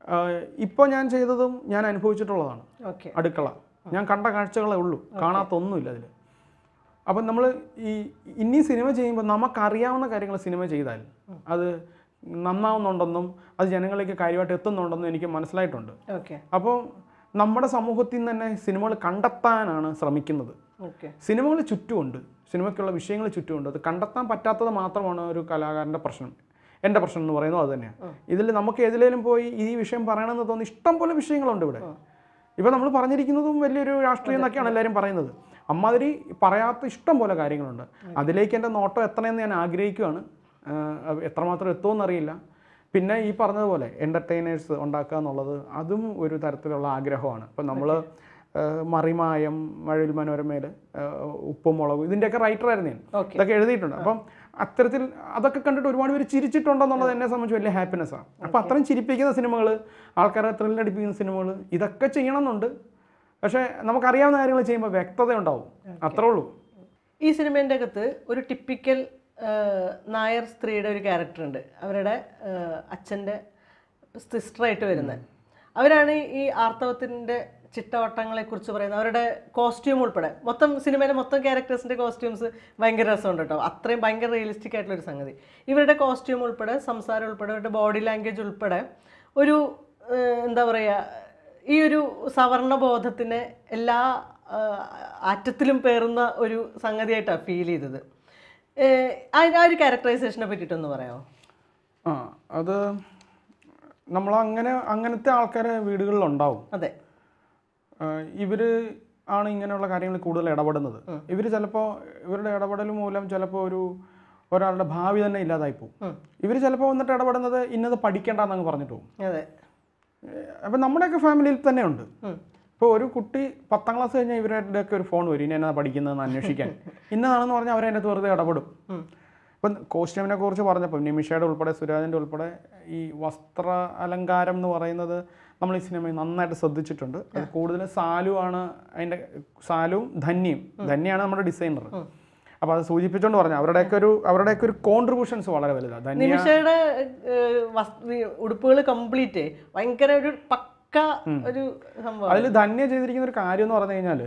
Speaker 2: ഇപ്പോൾ ഞാൻ ചെയ്തതും ഞാൻ അനുഭവിച്ചിട്ടുള്ളതാണ്
Speaker 1: ഓക്കെ
Speaker 2: അടുക്കള ഞാൻ കണ്ട കാഴ്ചകളേ ഉള്ളൂ കാണാത്തൊന്നുമില്ല അതിൽ അപ്പം നമ്മൾ ഈ ഇനി സിനിമ ചെയ്യുമ്പോൾ നമുക്കറിയാവുന്ന കാര്യങ്ങൾ സിനിമ ചെയ്താൽ അത് നന്നാവുന്നുണ്ടെന്നും അത് ജനങ്ങളിലേക്ക് കാര്യമായിട്ട് എത്തുന്നുണ്ടെന്നും എനിക്ക് മനസ്സിലായിട്ടുണ്ട്
Speaker 1: ഓക്കെ
Speaker 2: അപ്പോൾ നമ്മുടെ സമൂഹത്തിൽ നിന്ന് തന്നെ സിനിമകൾ കണ്ടെത്താനാണ് ശ്രമിക്കുന്നത്
Speaker 1: ഓക്കെ
Speaker 2: സിനിമകൾ ചുറ്റുമുണ്ട് സിനിമയ്ക്കുള്ള വിഷയങ്ങൾ ചുറ്റുമുണ്ട് അത് കണ്ടെത്താൻ പറ്റാത്തത് മാത്രമാണ് ഒരു കലാകാരൻ്റെ പ്രശ്നം എൻ്റെ പ്രശ്നം എന്ന് പറയുന്നത് അത് തന്നെയാണ് ഇതിൽ നമുക്ക് ഏതിലേലും പോയി ഈ വിഷയം പറയണമെന്ന് തോന്നി ഇഷ്ടം പോലെ വിഷയങ്ങളുണ്ട് ഇവിടെ ഇപ്പം നമ്മൾ പറഞ്ഞിരിക്കുന്നതും വലിയൊരു രാഷ്ട്രീയം എന്നൊക്കെയാണ് എല്ലാവരും പറയുന്നത് അമ്മാതിരി പറയാത്ത ഇഷ്ടം പോലെ കാര്യങ്ങളുണ്ട് അതിലേക്ക് എൻ്റെ നോട്ടം എത്തണമെന്ന് ഞാൻ ആഗ്രഹിക്കുകയാണ് ആഹ് എത്രമാത്രം എത്തുമെന്ന് അറിയില്ല പിന്നെ ഈ പറഞ്ഞതുപോലെ എൻ്റർടൈനേഴ്സ് ഉണ്ടാക്കുക എന്നുള്ളത് അതും ഒരു തരത്തിലുള്ള ആഗ്രഹമാണ് ഇപ്പം നമ്മൾ മറിമായം മഴവിൽ മനോരമയിൽ ഉപ്പും മുളകും ഇതിൻ്റെയൊക്കെ റൈറ്ററായിരുന്നു ഞാൻ
Speaker 1: ഓക്കെ
Speaker 2: ഇതൊക്കെ എഴുതിയിട്ടുണ്ട് അപ്പം അത്തരത്തിൽ അതൊക്കെ കണ്ടിട്ട് ഒരുപാട് പേര് ചിരിച്ചിട്ടുണ്ടെന്നുള്ളത് എന്നെ സംബന്ധിച്ച് വലിയ ഹാപ്പിനെസ്സാണ് അപ്പം അത്രയും ചിരിപ്പിക്കുന്ന സിനിമകൾ ആൾക്കാരെ ത്രില്ലടിപ്പിക്കുന്ന സിനിമകൾ ഇതൊക്കെ ചെയ്യണമെന്നുണ്ട് പക്ഷേ നമുക്കറിയാവുന്ന കാര്യങ്ങൾ ചെയ്യുമ്പോൾ വ്യക്തത ഉണ്ടാവും അത്രേ ഉള്ളൂ
Speaker 1: ഈ സിനിമേൻ്റെ അകത്ത് ഒരു ടിപ്പിക്കൽ നായർ സ്ത്രീയുടെ ഒരു ക്യാരക്ടർ ഉണ്ട് അവരുടെ അച്ഛൻ്റെ സിസ്റ്ററായിട്ട് വരുന്നത് അവരാണ് ഈ ആർത്തവത്തിൻ്റെ ചിട്ടവട്ടങ്ങളെക്കുറിച്ച് പറയുന്നത് അവരുടെ കോസ്റ്റ്യൂം ഉൾപ്പെടെ മൊത്തം സിനിമയിലെ മൊത്തം ക്യാരക്ടേഴ്സിൻ്റെ കോസ്റ്റ്യൂംസ് ഭയങ്കര രസമുണ്ട് കേട്ടോ അത്രയും ഭയങ്കര റിയലിസ്റ്റിക് ആയിട്ടുള്ള ഒരു സംഗതി ഇവരുടെ കോസ്റ്റ്യൂം ഉൾപ്പെടെ സംസാരം ഉൾപ്പെടെ അവരുടെ ബോഡി ലാംഗ്വേജ് ഉൾപ്പെടെ ഒരു ഏഹ്, എന്താ പറയുക ഈ ഒരു സവർണ ബോധത്തിനെ എല്ലാ ആഹ്, ആറ്റത്തിലും പേറുന്ന ഒരു സംഗതിയായിട്ടാണ് ഫീൽ ചെയ്തത് ഏഹ്, ആ ആ ഒരു ക്യാരക്ടറൈസേഷനെ പറ്റിയിട്ടൊന്ന് പറയാമോ
Speaker 2: ആ അത് നമ്മൾ അങ്ങനെ അങ്ങനത്തെ ആൾക്കാരെ വീടുകളിലുണ്ടാവും
Speaker 1: അതെ
Speaker 2: ഇവർ ആണ് ഇങ്ങനെയുള്ള കാര്യങ്ങളിൽ കൂടുതൽ ഇടപെടുന്നത് ഇവർ ചിലപ്പോൾ ഇവരുടെ ഇടപെടൽ മൂലം ചിലപ്പോൾ ഒരു ഒരാളുടെ ഭാവി തന്നെ ഇല്ലാതായി പോകും
Speaker 1: ഉം.
Speaker 2: ഇവർ ചിലപ്പോൾ വന്നിട്ട് ഇടപെടുന്നത് ഇന്നത് പഠിക്കേണ്ടെന്നങ്ങ് പറഞ്ഞിട്ട് പോകും
Speaker 1: അതെ
Speaker 2: അപ്പം നമ്മുടെയൊക്കെ ഫാമിലിയിൽ തന്നെ ഉണ്ട്
Speaker 1: ഉം.
Speaker 2: ഇപ്പോൾ ഒരു കുട്ടി പത്താം ക്ലാസ് കഴിഞ്ഞാൽ ഇവരുടെയൊക്കെ ഒരു ഫോൺ വരും ഇനി എന്നാ പഠിക്കുന്നതെന്ന് അന്വേഷിക്കാൻ ഇന്നതാണെന്ന് പറഞ്ഞാൽ അവരതിൻ്റെ അകത്ത് വെറുതെ ഇടപെടും
Speaker 1: ഉം.
Speaker 2: ഇപ്പം കോസ്റ്റ്യൂമിനെ കുറിച്ച് പറഞ്ഞപ്പോൾ നിമിഷയുടെ ഉൾപ്പെടെ സുരാജിൻ്റെ ഉൾപ്പെടെ ഈ വസ്ത്ര അലങ്കാരം എന്ന് പറയുന്നത് നമ്മൾ ഈ സിനിമയിൽ നന്നായിട്ട് ശ്രദ്ധിച്ചിട്ടുണ്ട് അത് കൂടുതൽ സാലു ആണ് അതിൻ്റെ സാലുവും ധന്യയും ധന്യാണ് നമ്മുടെ ഡിസൈനർ അപ്പോൾ അത് സൂചിപ്പിച്ചുകൊണ്ട് പറഞ്ഞു അവരുടെയൊക്കെ ഒരു അവരുടെയൊക്കെ ഒരു കോൺട്രിബ്യൂഷൻസ് വളരെ വലുതാണ് ധന്യ
Speaker 1: നിമിഷയുടെ ഉടുപ്പുകൾ കംപ്ലീറ്റ് ഭയങ്കര ഒരു പക്ക ഒരു സംഭവം
Speaker 2: അതിൽ ധന്യ ചെയ്തിരിക്കുന്ന ഒരു കാര്യം എന്ന് പറഞ്ഞു കഴിഞ്ഞാൽ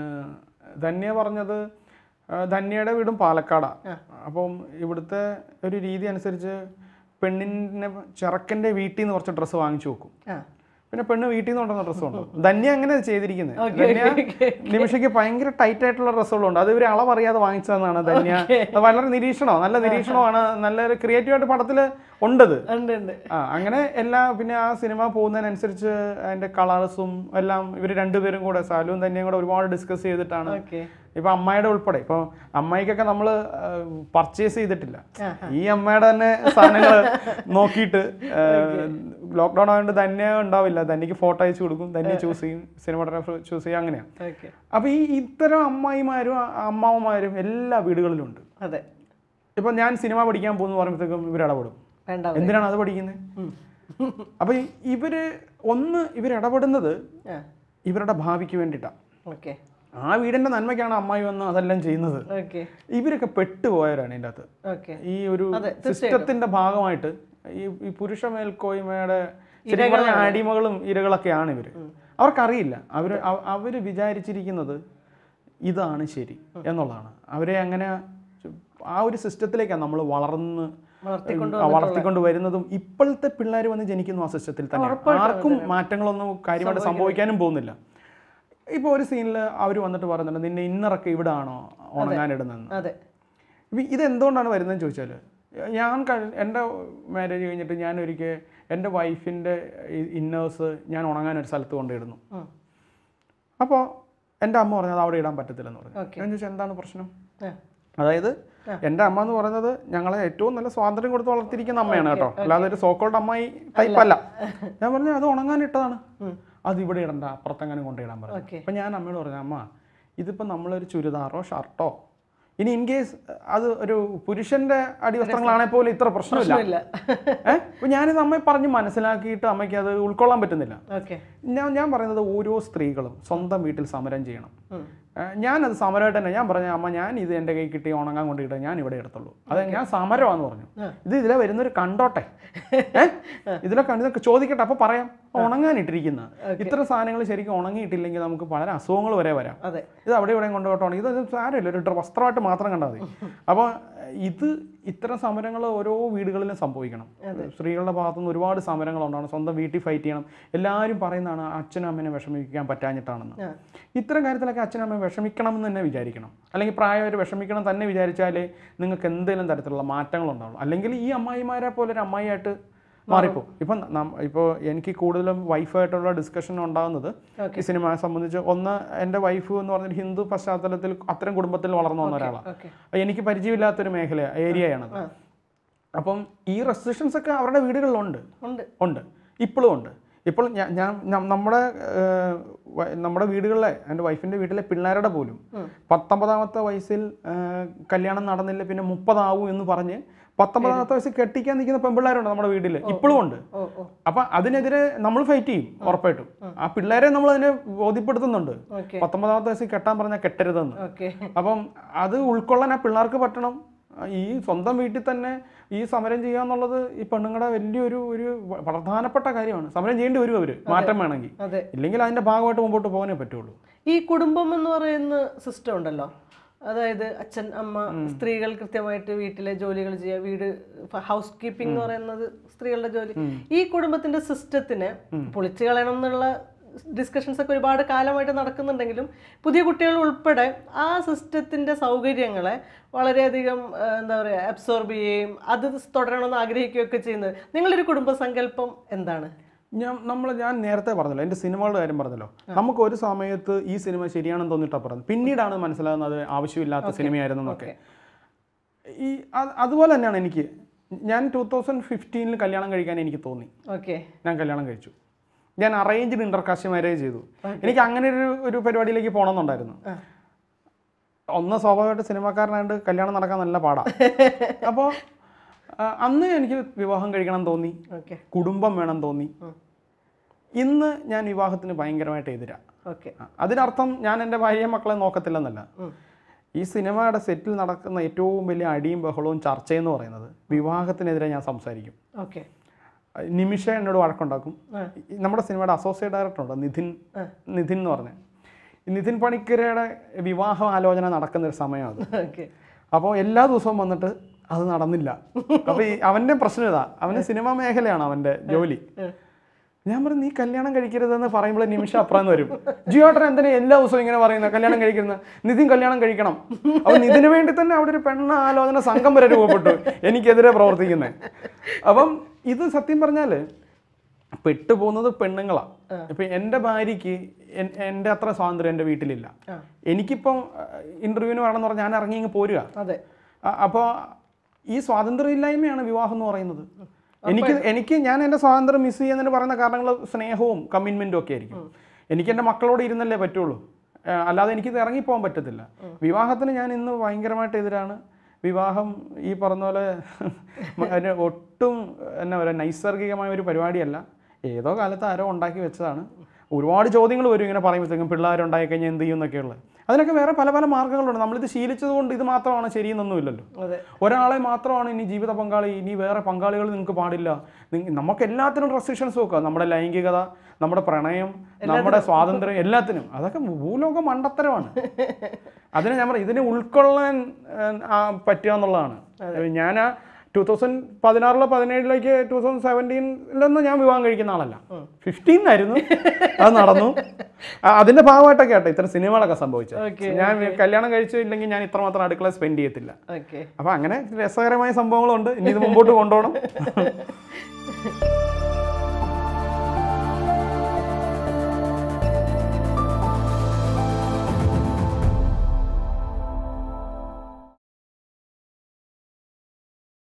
Speaker 2: ധന്യ പറഞ്ഞത് ആ, ധന്യയുടെ വീടും പാലക്കാടാണ് അപ്പം ഇവിടുത്തെ ഒരു രീതി അനുസരിച്ച് പെണ്ണിനെ ചെറുക്കൻ്റെ വീട്ടിൽ നിന്ന് കുറച്ച് ഡ്രസ്സ് വാങ്ങിച്ചു വെക്കും
Speaker 1: ആ
Speaker 2: പിന്നെ പെണ്ണ് വീട്ടിൽ നിന്ന് കൊണ്ടുവന്ന ഡ്രസ്സ് ഉണ്ട് ധന്യ അങ്ങനെ ചെയ്തിരിക്കുന്നത്
Speaker 1: Okay,
Speaker 2: ധന്യ
Speaker 1: okay, okay.
Speaker 2: നിമിഷയ്ക്ക് ഭയങ്കര ടൈറ്റ് ആയിട്ടുള്ള ഡ്രസ്സുകളുണ്ട് അത് ഇവർ അളവറിയാതെ വാങ്ങിച്ചതെന്നാണ് ധന്യ അത് വളരെ നിരീക്ഷണമാണ് നല്ല നിരീക്ഷണമാണ് നല്ലൊരു ക്രിയേറ്റീവായിട്ട് പടത്തിൽ ഉണ്ടത്
Speaker 1: ഉണ്ട് ഉണ്ട്
Speaker 2: ആ അങ്ങനെ എല്ലാ പിന്നെ ആ സിനിമ പോകുന്നതിനനുസരിച്ച് അതിന്റെ കളേഴ്സും എല്ലാം ഇവർ രണ്ടുപേരും കൂടെ സാലുവും തന്നെയും കൂടെ ഒരുപാട് ഡിസ്കസ് ചെയ്തിട്ടാണ്
Speaker 1: ഓക്കെ
Speaker 2: ഇപ്പൊ അമ്മായിയുടെ ഉൾപ്പെടെ ഇപ്പൊ അമ്മായിക്കൊക്കെ നമ്മൾ പർച്ചേസ് ചെയ്തിട്ടില്ല
Speaker 1: ആഹാ.
Speaker 2: ഈ അമ്മയുടെ തന്നെ സാധനങ്ങൾ നോക്കിയിട്ട് ലോക്ക്ഡൌൺ ആയതുകൊണ്ട് തന്നെ ഉണ്ടാവില്ല തന്നെക്ക് ഫോട്ടോ അയച്ചു കൊടുക്കും തന്നെ ചൂസ് ചെയ്യും സിനിമാറ്റോഗ്രാഫർ ചൂസ് ചെയ്യും അങ്ങനെയാണ്
Speaker 1: ഓക്കെ
Speaker 2: അപ്പൊ ഈ ഇത്തരം അമ്മായിമാരും ആ- അമ്മാവന്മാരും എല്ലാ വീടുകളിലും ഉണ്ട്
Speaker 1: അതെ
Speaker 2: ഇപ്പൊ ഞാൻ സിനിമ പഠിക്കാൻ പോകുന്നു പറയുമ്പോഴത്തേക്കും ഇവർ ഇടപെടും
Speaker 1: വേണ്ട
Speaker 2: എന്തിനാണ് അത് പഠിക്കുന്നത് അപ്പൊ ഈ ഇവര് ഒന്ന് ഇവർ ഇടപെടുന്നത്
Speaker 1: ആ
Speaker 2: ഇവരുടെ ഭാവിക്ക് വേണ്ടിയിട്ടാണ്
Speaker 1: ഓക്കെ
Speaker 2: ആ വീടിന്റെ നന്മയ്ക്കാണ് അമ്മായി വന്ന് അതെല്ലാം ചെയ്യുന്നത്
Speaker 1: ഓക്കെ
Speaker 2: ഇവരൊക്കെ പെട്ടുപോയവരാണ് ഇതിൻ്റെ അകത്ത്
Speaker 1: ഓക്കെ
Speaker 2: ഈ ഒരു
Speaker 1: അതെ,
Speaker 2: സിസ്റ്റത്തിന്റെ ഭാഗമായിട്ട് ഈ ഈ പുരുഷ മേൽക്കോയ്മയുടെ ശരിക്കും പറഞ്ഞാൽ അടിമകളും ഇരകളൊക്കെയാണ് ഇവര് അവർക്കറിയില്ല അവര് അവ- അവര് വിചാരിച്ചിരിക്കുന്നത് ഇതാണ് ശരി എന്നുള്ളതാണ് അവരെ അങ്ങനെ ആ ഒരു സിസ്റ്റത്തിലേക്കാണ് നമ്മൾ വളർന്ന്
Speaker 1: വളർത്തിക്കൊണ്ട്
Speaker 2: ആ, വളർത്തിക്കൊണ്ട് വരുന്നതും ഇപ്പോഴത്തെ പിള്ളേർ വന്ന് ജനിക്കുന്നു ആ സിസ്റ്റത്തിൽ തന്നെ ആർക്കും മാറ്റങ്ങളൊന്നും കാര്യമായിട്ട് സംഭവിക്കാനും പോകുന്നില്ല ഇപ്പോൾ ഒരു സീനിൽ അവർ വന്നിട്ട് പറയുന്നുണ്ട് നിന്നെ ഇന്നറൊക്കെ ഇവിടെ ആണോ ഉണങ്ങാനിടുന്നതെന്ന്
Speaker 1: അതെ
Speaker 2: ഇപ്പം ഇതെന്തുകൊണ്ടാണ് വരുന്നതെന്ന് ചോദിച്ചാൽ ഞാൻ കഴി എൻ്റെ മാരേജ് കഴിഞ്ഞിട്ട് ഞാൻ ഒരിക്കൽ എൻ്റെ വൈഫിൻ്റെ ഇന്നേഴ്സ് ഞാൻ ഉണങ്ങാൻ ഒരു സ്ഥലത്ത് കൊണ്ടിടുന്നു
Speaker 1: ഉം.
Speaker 2: അപ്പോൾ എൻ്റെ അമ്മ പറഞ്ഞത് അവിടെ ഇടാൻ പറ്റത്തില്ലെന്ന് പറഞ്ഞു
Speaker 1: Okay.
Speaker 2: ഞാൻ ചോദിച്ചാൽ എന്താണ് പ്രശ്നം
Speaker 1: ആ
Speaker 2: അതായത് എൻ്റെ അമ്മ എന്ന് പറയുന്നത് ഞങ്ങളെ ഏറ്റവും നല്ല സ്വാതന്ത്ര്യം കൊടുത്ത് വളർത്തിയിരിക്കുന്ന അമ്മയാണ് കേട്ടോ അല്ലാതെ ഒരു സോക്കോൾഡ് അമ്മായി ടൈപ്പ് അല്ല ഞാൻ പറഞ്ഞു അത് ഉണങ്ങാൻ ഇട്ടതാണ് അത് ഇവിടെ ഇടണ്ട അപ്പുറത്തെങ്ങനെ കൊണ്ടിടാൻ പറഞ്ഞു
Speaker 1: ഓക്കെ
Speaker 2: അപ്പം ഞാൻ അമ്മയോട് പറഞ്ഞു അമ്മ ഇതിപ്പോൾ നമ്മളൊരു ചുരിദാറോ ഷർട്ടോ ഇനി ഇൻ കേസ് അത് ഒരു പുരുഷന്റെ അടിവസ്ത്രങ്ങളാണെങ്കിൽ പോലും ഇത്ര പ്രശ്നമില്ല
Speaker 1: ഇല്ല
Speaker 2: ഏഹ് അപ്പം ഞാനിത് അമ്മയെ പറഞ്ഞ് മനസ്സിലാക്കിയിട്ട് അമ്മയ്ക്ക് അത് ഉൾക്കൊള്ളാൻ പറ്റുന്നില്ല
Speaker 1: ഓക്കെ
Speaker 2: ഞാൻ ഞാൻ പറയുന്നത് ഓരോ സ്ത്രീകളും സ്വന്തം വീട്ടിൽ സമരം ചെയ്യണം ഏഹ് ഞാനത് സമരമായിട്ട് തന്നെ ഞാൻ പറഞ്ഞു അമ്മ ഞാൻ ഇത് എൻ്റെ കൈ കിട്ടി ഉണങ്ങാൻ കൊണ്ടിട്ട് ഞാൻ ഇവിടെ എടുത്തുള്ളൂ അത് ഞാൻ സമരമാന്ന് പറഞ്ഞു
Speaker 1: ആ.
Speaker 2: ഇത് ഇതിലെ വരുന്നൊരു കണ്ടോട്ടെ ഏഹ് ഇതിലെ കണ്ട് ഇതൊക്കെ ചോദിക്കട്ടെ അപ്പോൾ പറയാം ഉണങ്ങാനിട്ടിരിക്കുന്ന ഇത്ര സാധനങ്ങൾ ശരിക്കും ഉണങ്ങിയിട്ടില്ലെങ്കിൽ നമുക്ക് പല അസുഖങ്ങൾ വരെ വരാം
Speaker 1: അതെ
Speaker 2: ഇത് അവിടെ ഇവിടെയും കൊണ്ടുപോകണം ഇത് സാരമില്ല ഒരു ഡ്ര- വസ്ത്രമായിട്ട് മാത്രം കണ്ടാൽ മതി അപ്പോൾ ഇത് ഇത്തരം സമരങ്ങൾ ഓരോ വീടുകളിലും സംഭവിക്കണം സ്ത്രീകളുടെ ഭാഗത്തുനിന്ന് ഒരുപാട് സമരങ്ങൾ ഉണ്ടാവണം സ്വന്തം വീട്ടിൽ ഫൈറ്റ് ചെയ്യണം എല്ലാവരും പറയുന്നതാണ് അച്ഛനും അമ്മേനെ വിഷമിപ്പിക്കാൻ പറ്റാഞ്ഞിട്ടാണെന്ന്
Speaker 1: ആ.
Speaker 2: ഇത്തരം കാര്യത്തിലൊക്കെ അച്ഛനും അമ്മയും വിഷമിക്കണം എന്ന് തന്നെ വിചാരിക്കണം അല്ലെങ്കിൽ പ്രായവർ വിഷമിക്കണം തന്നെ വിചാരിച്ചാലേ നിങ്ങൾക്ക് എന്തെങ്കിലും തരത്തിലുള്ള മാറ്റങ്ങൾ ഉണ്ടാവുള്ളൂ അല്ലെങ്കിൽ ഈ അമ്മായിമാരെ പോലെ ഒരു അമ്മായിയായിട്ട് മാറിപ്പോ ഇപ്പം നം- ഇപ്പോൾ എനിക്ക് കൂടുതലും വൈഫായിട്ടുള്ള ഡിസ്കഷൻ ഉണ്ടാകുന്നത് ഈ സിനിമയെ സംബന്ധിച്ച് ഒന്ന് എൻ്റെ വൈഫ് എന്ന് പറഞ്ഞൊരു ഹിന്ദു പശ്ചാത്തലത്തിൽ അത്തരം കുടുംബത്തിൽ വളർന്നു വന്ന ഒരാളാണ്
Speaker 1: ഓക്കെ
Speaker 2: എനിക്ക് പരിചയമില്ലാത്തൊരു മേഖല ഏരിയയാണത് അപ്പം ഈ റെസ്ട്രിക്ഷൻസ് ഒക്കെ അവരുടെ വീടുകളിലുണ്ട്
Speaker 1: ഉണ്ട്
Speaker 2: ഉണ്ട് ഇപ്പോഴും ഉണ്ട് ഇപ്പോൾ ഞാൻ ഞാൻ നം- നമ്മുടെ ഏഹ്, വ- നമ്മുടെ വീടുകളിലെ എൻ്റെ വൈഫിൻ്റെ വീട്ടിലെ പിള്ളേരുടെ പോലും പത്തൊമ്പതാമത്തെ വയസ്സിൽ ഏഹ്, കല്യാണം നടന്നില്ല പിന്നെ മുപ്പതാവും എന്ന് പറഞ്ഞ് പത്തൊമ്പതാമത്തെ വയസ്സിൽ കെട്ടിക്കാൻ നിൽക്കുന്ന പെൺപിള്ളേരുണ്ട് നമ്മുടെ വീട്ടിൽ ഇപ്പോഴും ഉണ്ട്
Speaker 1: ഓ ഓ
Speaker 2: അപ്പം അതിനെതിരെ നമ്മൾ ഫൈറ്റ് ചെയ്യും ഉറപ്പായിട്ടും ആ പിള്ളേരെ നമ്മൾ അതിനെ ബോധ്യപ്പെടുത്തുന്നുണ്ട്
Speaker 1: ഓക്കെ
Speaker 2: പത്തൊമ്പതാമത്തെ വയസ്സിൽ കെട്ടാൻ പറഞ്ഞാൽ കെട്ടരുതെന്ന്
Speaker 1: ഓക്കെ
Speaker 2: അപ്പം അത് ഉൾക്കൊള്ളാൻ ആ പിള്ളേർക്ക് പറ്റണം ഈ സ്വന്തം വീട്ടിൽ തന്നെ ഈ സമരം ചെയ്യുക എന്നുള്ളത് ഈ പെണ്ണുങ്ങളുടെ വലിയൊരു ഒരു വ- പ്രധാനപ്പെട്ട കാര്യമാണ് സമരം ചെയ്യേണ്ടി വരും അവർ മാറ്റം വേണമെങ്കിൽ
Speaker 1: അതെ
Speaker 2: ഇല്ലെങ്കിൽ അതിന്റെ ഭാഗമായിട്ട് മുമ്പോട്ട് പോകാനേ പറ്റുള്ളൂ
Speaker 1: ഈ കുടുംബം എന്ന് പറയുന്ന സിസ്റ്റം ഉണ്ടല്ലോ അതായത് അച്ഛൻ അമ്മ സ്ത്രീകൾ കൃത്യമായിട്ട് വീട്ടിലെ ജോലികൾ ചെയ്യുക വീട് ഹൗസ് കീപ്പിംഗ് എന്ന് പറയുന്നത് സ്ത്രീകളുടെ ജോലി ഈ കുടുംബത്തിന്റെ സിസ്റ്റത്തിനെ പൊളിച്ചു കളയണം എന്നുള്ള ഡിസ്കഷൻസ് ഒക്കെ ഒരുപാട് കാലമായിട്ട് നടക്കുന്നുണ്ടെങ്കിലും പുതിയ കുട്ടികൾ ഉൾപ്പെടെ ആ സിസ്റ്റത്തിന്റെ സൗകര്യങ്ങളെ വളരെയധികം ആ, എന്താ പറയുക അബ്സോർബ് ചെയ്യുകയും അത് തുടരണമെന്ന് ആഗ്രഹിക്കുകയൊക്കെ ചെയ്യുന്നത് നിങ്ങളൊരു കുടുംബ സങ്കല്പം എന്താണ്
Speaker 2: ഞാൻ നമ്മൾ ഞാൻ നേരത്തെ പറഞ്ഞല്ലോ എൻ്റെ സിനിമകളുടെ കാര്യം പറഞ്ഞല്ലോ നമുക്ക് ഒരു സമയത്ത് ഈ സിനിമ ശരിയാണെന്ന് തോന്നിയിട്ടാണ് പറഞ്ഞത് പിന്നീടാണ് മനസ്സിലാകുന്നത് ആവശ്യമില്ലാത്ത സിനിമയായിരുന്നു എന്നൊക്കെ ഈ അത് അതുപോലെ തന്നെയാണ് എനിക്ക് ഞാൻ ടൂ തൗസൻഡ് ഫിഫ്റ്റീനിൽ കല്യാണം കഴിക്കാൻ എനിക്ക് തോന്നി
Speaker 1: ഓക്കെ
Speaker 2: ഞാൻ കല്യാണം കഴിച്ചു ഞാൻ അറേഞ്ച്ഡ് ഇന്റർകാസ്റ്റ് മാരേജ് ചെയ്തു എനിക്ക് അങ്ങനെ ഒരു ഒരു പരിപാടിയിലേക്ക് പോകണമെന്നുണ്ടായിരുന്നു ഒന്ന് സ്വാഭാവികമായിട്ട് സിനിമാക്കാരനായിട്ട് കല്യാണം നടക്കാൻ നല്ല പാടാ അപ്പോൾ അന്ന് എനിക്ക് വിവാഹം കഴിക്കണം തോന്നി
Speaker 1: ഓക്കെ
Speaker 2: കുടുംബം വേണം തോന്നി ഇന്ന് ഞാൻ വിവാഹത്തിന് ഭയങ്കരമായിട്ട് എതിരാ
Speaker 1: ഓക്കെ
Speaker 2: ആ, അതിനർത്ഥം ഞാൻ എൻ്റെ ഭാര്യയും മക്കളെ നോക്കത്തില്ലെന്നല്ല ഈ സിനിമയുടെ സെറ്റിൽ നടക്കുന്ന ഏറ്റവും വലിയ അടിയും ബഹളവും ചർച്ചയെന്ന് പറയുന്നത് വിവാഹത്തിനെതിരെ ഞാൻ സംസാരിക്കും
Speaker 1: ഓക്കെ
Speaker 2: നിമിഷ എന്നോട് വഴക്കുണ്ടാക്കും
Speaker 1: ആ.
Speaker 2: ഈ നമ്മുടെ സിനിമയുടെ അസോസിയേറ്റ് ഡയറക്ടർ ഉണ്ട് നിധിൻ
Speaker 1: ആ.
Speaker 2: നിധിൻ എന്ന് പറഞ്ഞ ഈ നിധിൻ പണിക്കരയുടെ വിവാഹ ആലോചന നടക്കുന്ന ഒരു സമയം അത്
Speaker 1: ഓക്കെ
Speaker 2: അപ്പോൾ എല്ലാ ദിവസവും വന്നിട്ട് അത് നടന്നില്ല അപ്പോൾ ഈ അവൻ്റെ പ്രശ്നം ഇതാ അവന് സിനിമാ മേഖലയാണ് അവൻ്റെ ജോലി ഞാൻ പറഞ്ഞു നീ കല്യാണം കഴിക്കരുതെന്ന് പറയുമ്പോൾ നിമിഷം അപ്പുറം വരും ജിയോട്ടൻ എന്തിനാ എല്ലാ ദിവസവും ഇങ്ങനെ പറയുന്നത് കല്യാണം കഴിക്കുന്നത് നിതിൻ കല്യാണം കഴിക്കണം അപ്പോൾ നിതിന് വേണ്ടി തന്നെ അവിടെ ഒരു പെണ്ണ ആലോചന സംഘം വരെ രൂപപ്പെട്ടു എനിക്കെതിരെ പ്രവർത്തിക്കുന്നത് അപ്പം ഇത് സത്യം പറഞ്ഞാൽ പെട്ടുപോകുന്നത് പെണ്ണുങ്ങളാണ് ഇപ്പം എൻ്റെ ഭാര്യയ്ക്ക് എൻ- എൻ്റെ അത്ര സ്വാതന്ത്ര്യം എൻ്റെ വീട്ടിലില്ല
Speaker 1: ആ.
Speaker 2: എനിക്കിപ്പം ഇൻ്റർവ്യൂവിന് വേണമെന്ന് പറഞ്ഞാൽ ഞാൻ ഇറങ്ങി ഇങ്ങ് പോരുക
Speaker 1: അതെ
Speaker 2: അപ്പോൾ ഈ സ്വാതന്ത്ര്യമില്ലായ്മയാണ് വിവാഹം എന്ന് പറയുന്നത് എനിക്ക് എനിക്ക് ഞാൻ എൻ്റെ സ്വാതന്ത്ര്യം മിസ് ചെയ്യുന്നതിന് പറയുന്ന കാരണങ്ങൾ സ്നേഹവും കമ്മിറ്റ്മെൻറ്റും ഒക്കെ ആയിരിക്കും എനിക്ക് എൻ്റെ മക്കളോട് ഇരുന്നല്ലേ പറ്റുള്ളൂ ആ, അല്ലാതെ എനിക്കിത് ഇറങ്ങിപ്പോകാൻ പറ്റത്തില്ല വിവാഹത്തിന് ഞാൻ ഇന്ന് ഭയങ്കരമായിട്ട് എതിരാണ് വിവാഹം ഈ പറഞ്ഞ പോലെ അതിന് ഒട്ടും എന്നാ പറയുക നൈസർഗികമായ ഒരു പരിപാടിയല്ല ഏതോ കാലത്ത് ആരോ ഉണ്ടാക്കി വെച്ചതാണ് ഒരുപാട് ചോദ്യങ്ങൾ വരും ഇങ്ങനെ പറയുമ്പോഴത്തേക്കും പിള്ളേരുണ്ടായി കഴിഞ്ഞാൽ എന്ത് ചെയ്യും എന്നൊക്കെയുള്ളത് അതിനൊക്കെ വേറെ പല പല മാർഗ്ഗങ്ങളുണ്ട് നമ്മളിത് ശീലിച്ചത് കൊണ്ട് ഇത് മാത്രമാണ് ശരിയെന്നൊന്നുമില്ലല്ലോ
Speaker 1: അതെ
Speaker 2: ഒരാളെ മാത്രമാണ് ഇനി ജീവിത പങ്കാളി ഇനി വേറെ പങ്കാളികൾ നിങ്ങൾക്ക് പാടില്ല നിങ്ങ- നമുക്ക് എല്ലാത്തിനും റെസ്ട്രിക്ഷൻസ് വെക്കുക നമ്മുടെ ലൈംഗികത നമ്മുടെ പ്രണയം നമ്മുടെ സ്വാതന്ത്ര്യം എല്ലാത്തിനും അതൊക്കെ ഭൂലോക മണ്ടത്തരമാണ് അതിനെ ഞാൻ പറയാം ഇതിനെ ഉൾക്കൊള്ളാൻ ഏഹ്, ആ, പറ്റുക എന്നുള്ളതാണ് ഞാൻ ടൂ തൗസൻഡ് പതിനാറിലോ പതിനേഴിലേക്ക് ടൂ തൗസൻഡ് സെവൻറ്റീനിലൊന്നും ഞാൻ വിവാഹം കഴിക്കുന്ന ആളല്ല ഫിഫ്റ്റീനായിരുന്നു അത് നടന്നു ആ, അതിന്റെ ഭാഗമായിട്ടൊക്കെ ആട്ടെ ഇത്തരം സിനിമകളൊക്കെ സംഭവിച്ചത്
Speaker 1: Okay,
Speaker 2: ഞാൻ കല്യാണം കഴിച്ചില്ലെങ്കിൽ ഞാൻ ഇത്രമാത്രം അടുക്കള സ്പെൻഡ് ചെയ്യത്തില്ല
Speaker 1: ഓക്കെ
Speaker 2: അപ്പൊ അങ്ങനെ രസകരമായ സംഭവങ്ങളുണ്ട് ഇനി ഇത് മുമ്പോട്ട് കൊണ്ടുപോകണം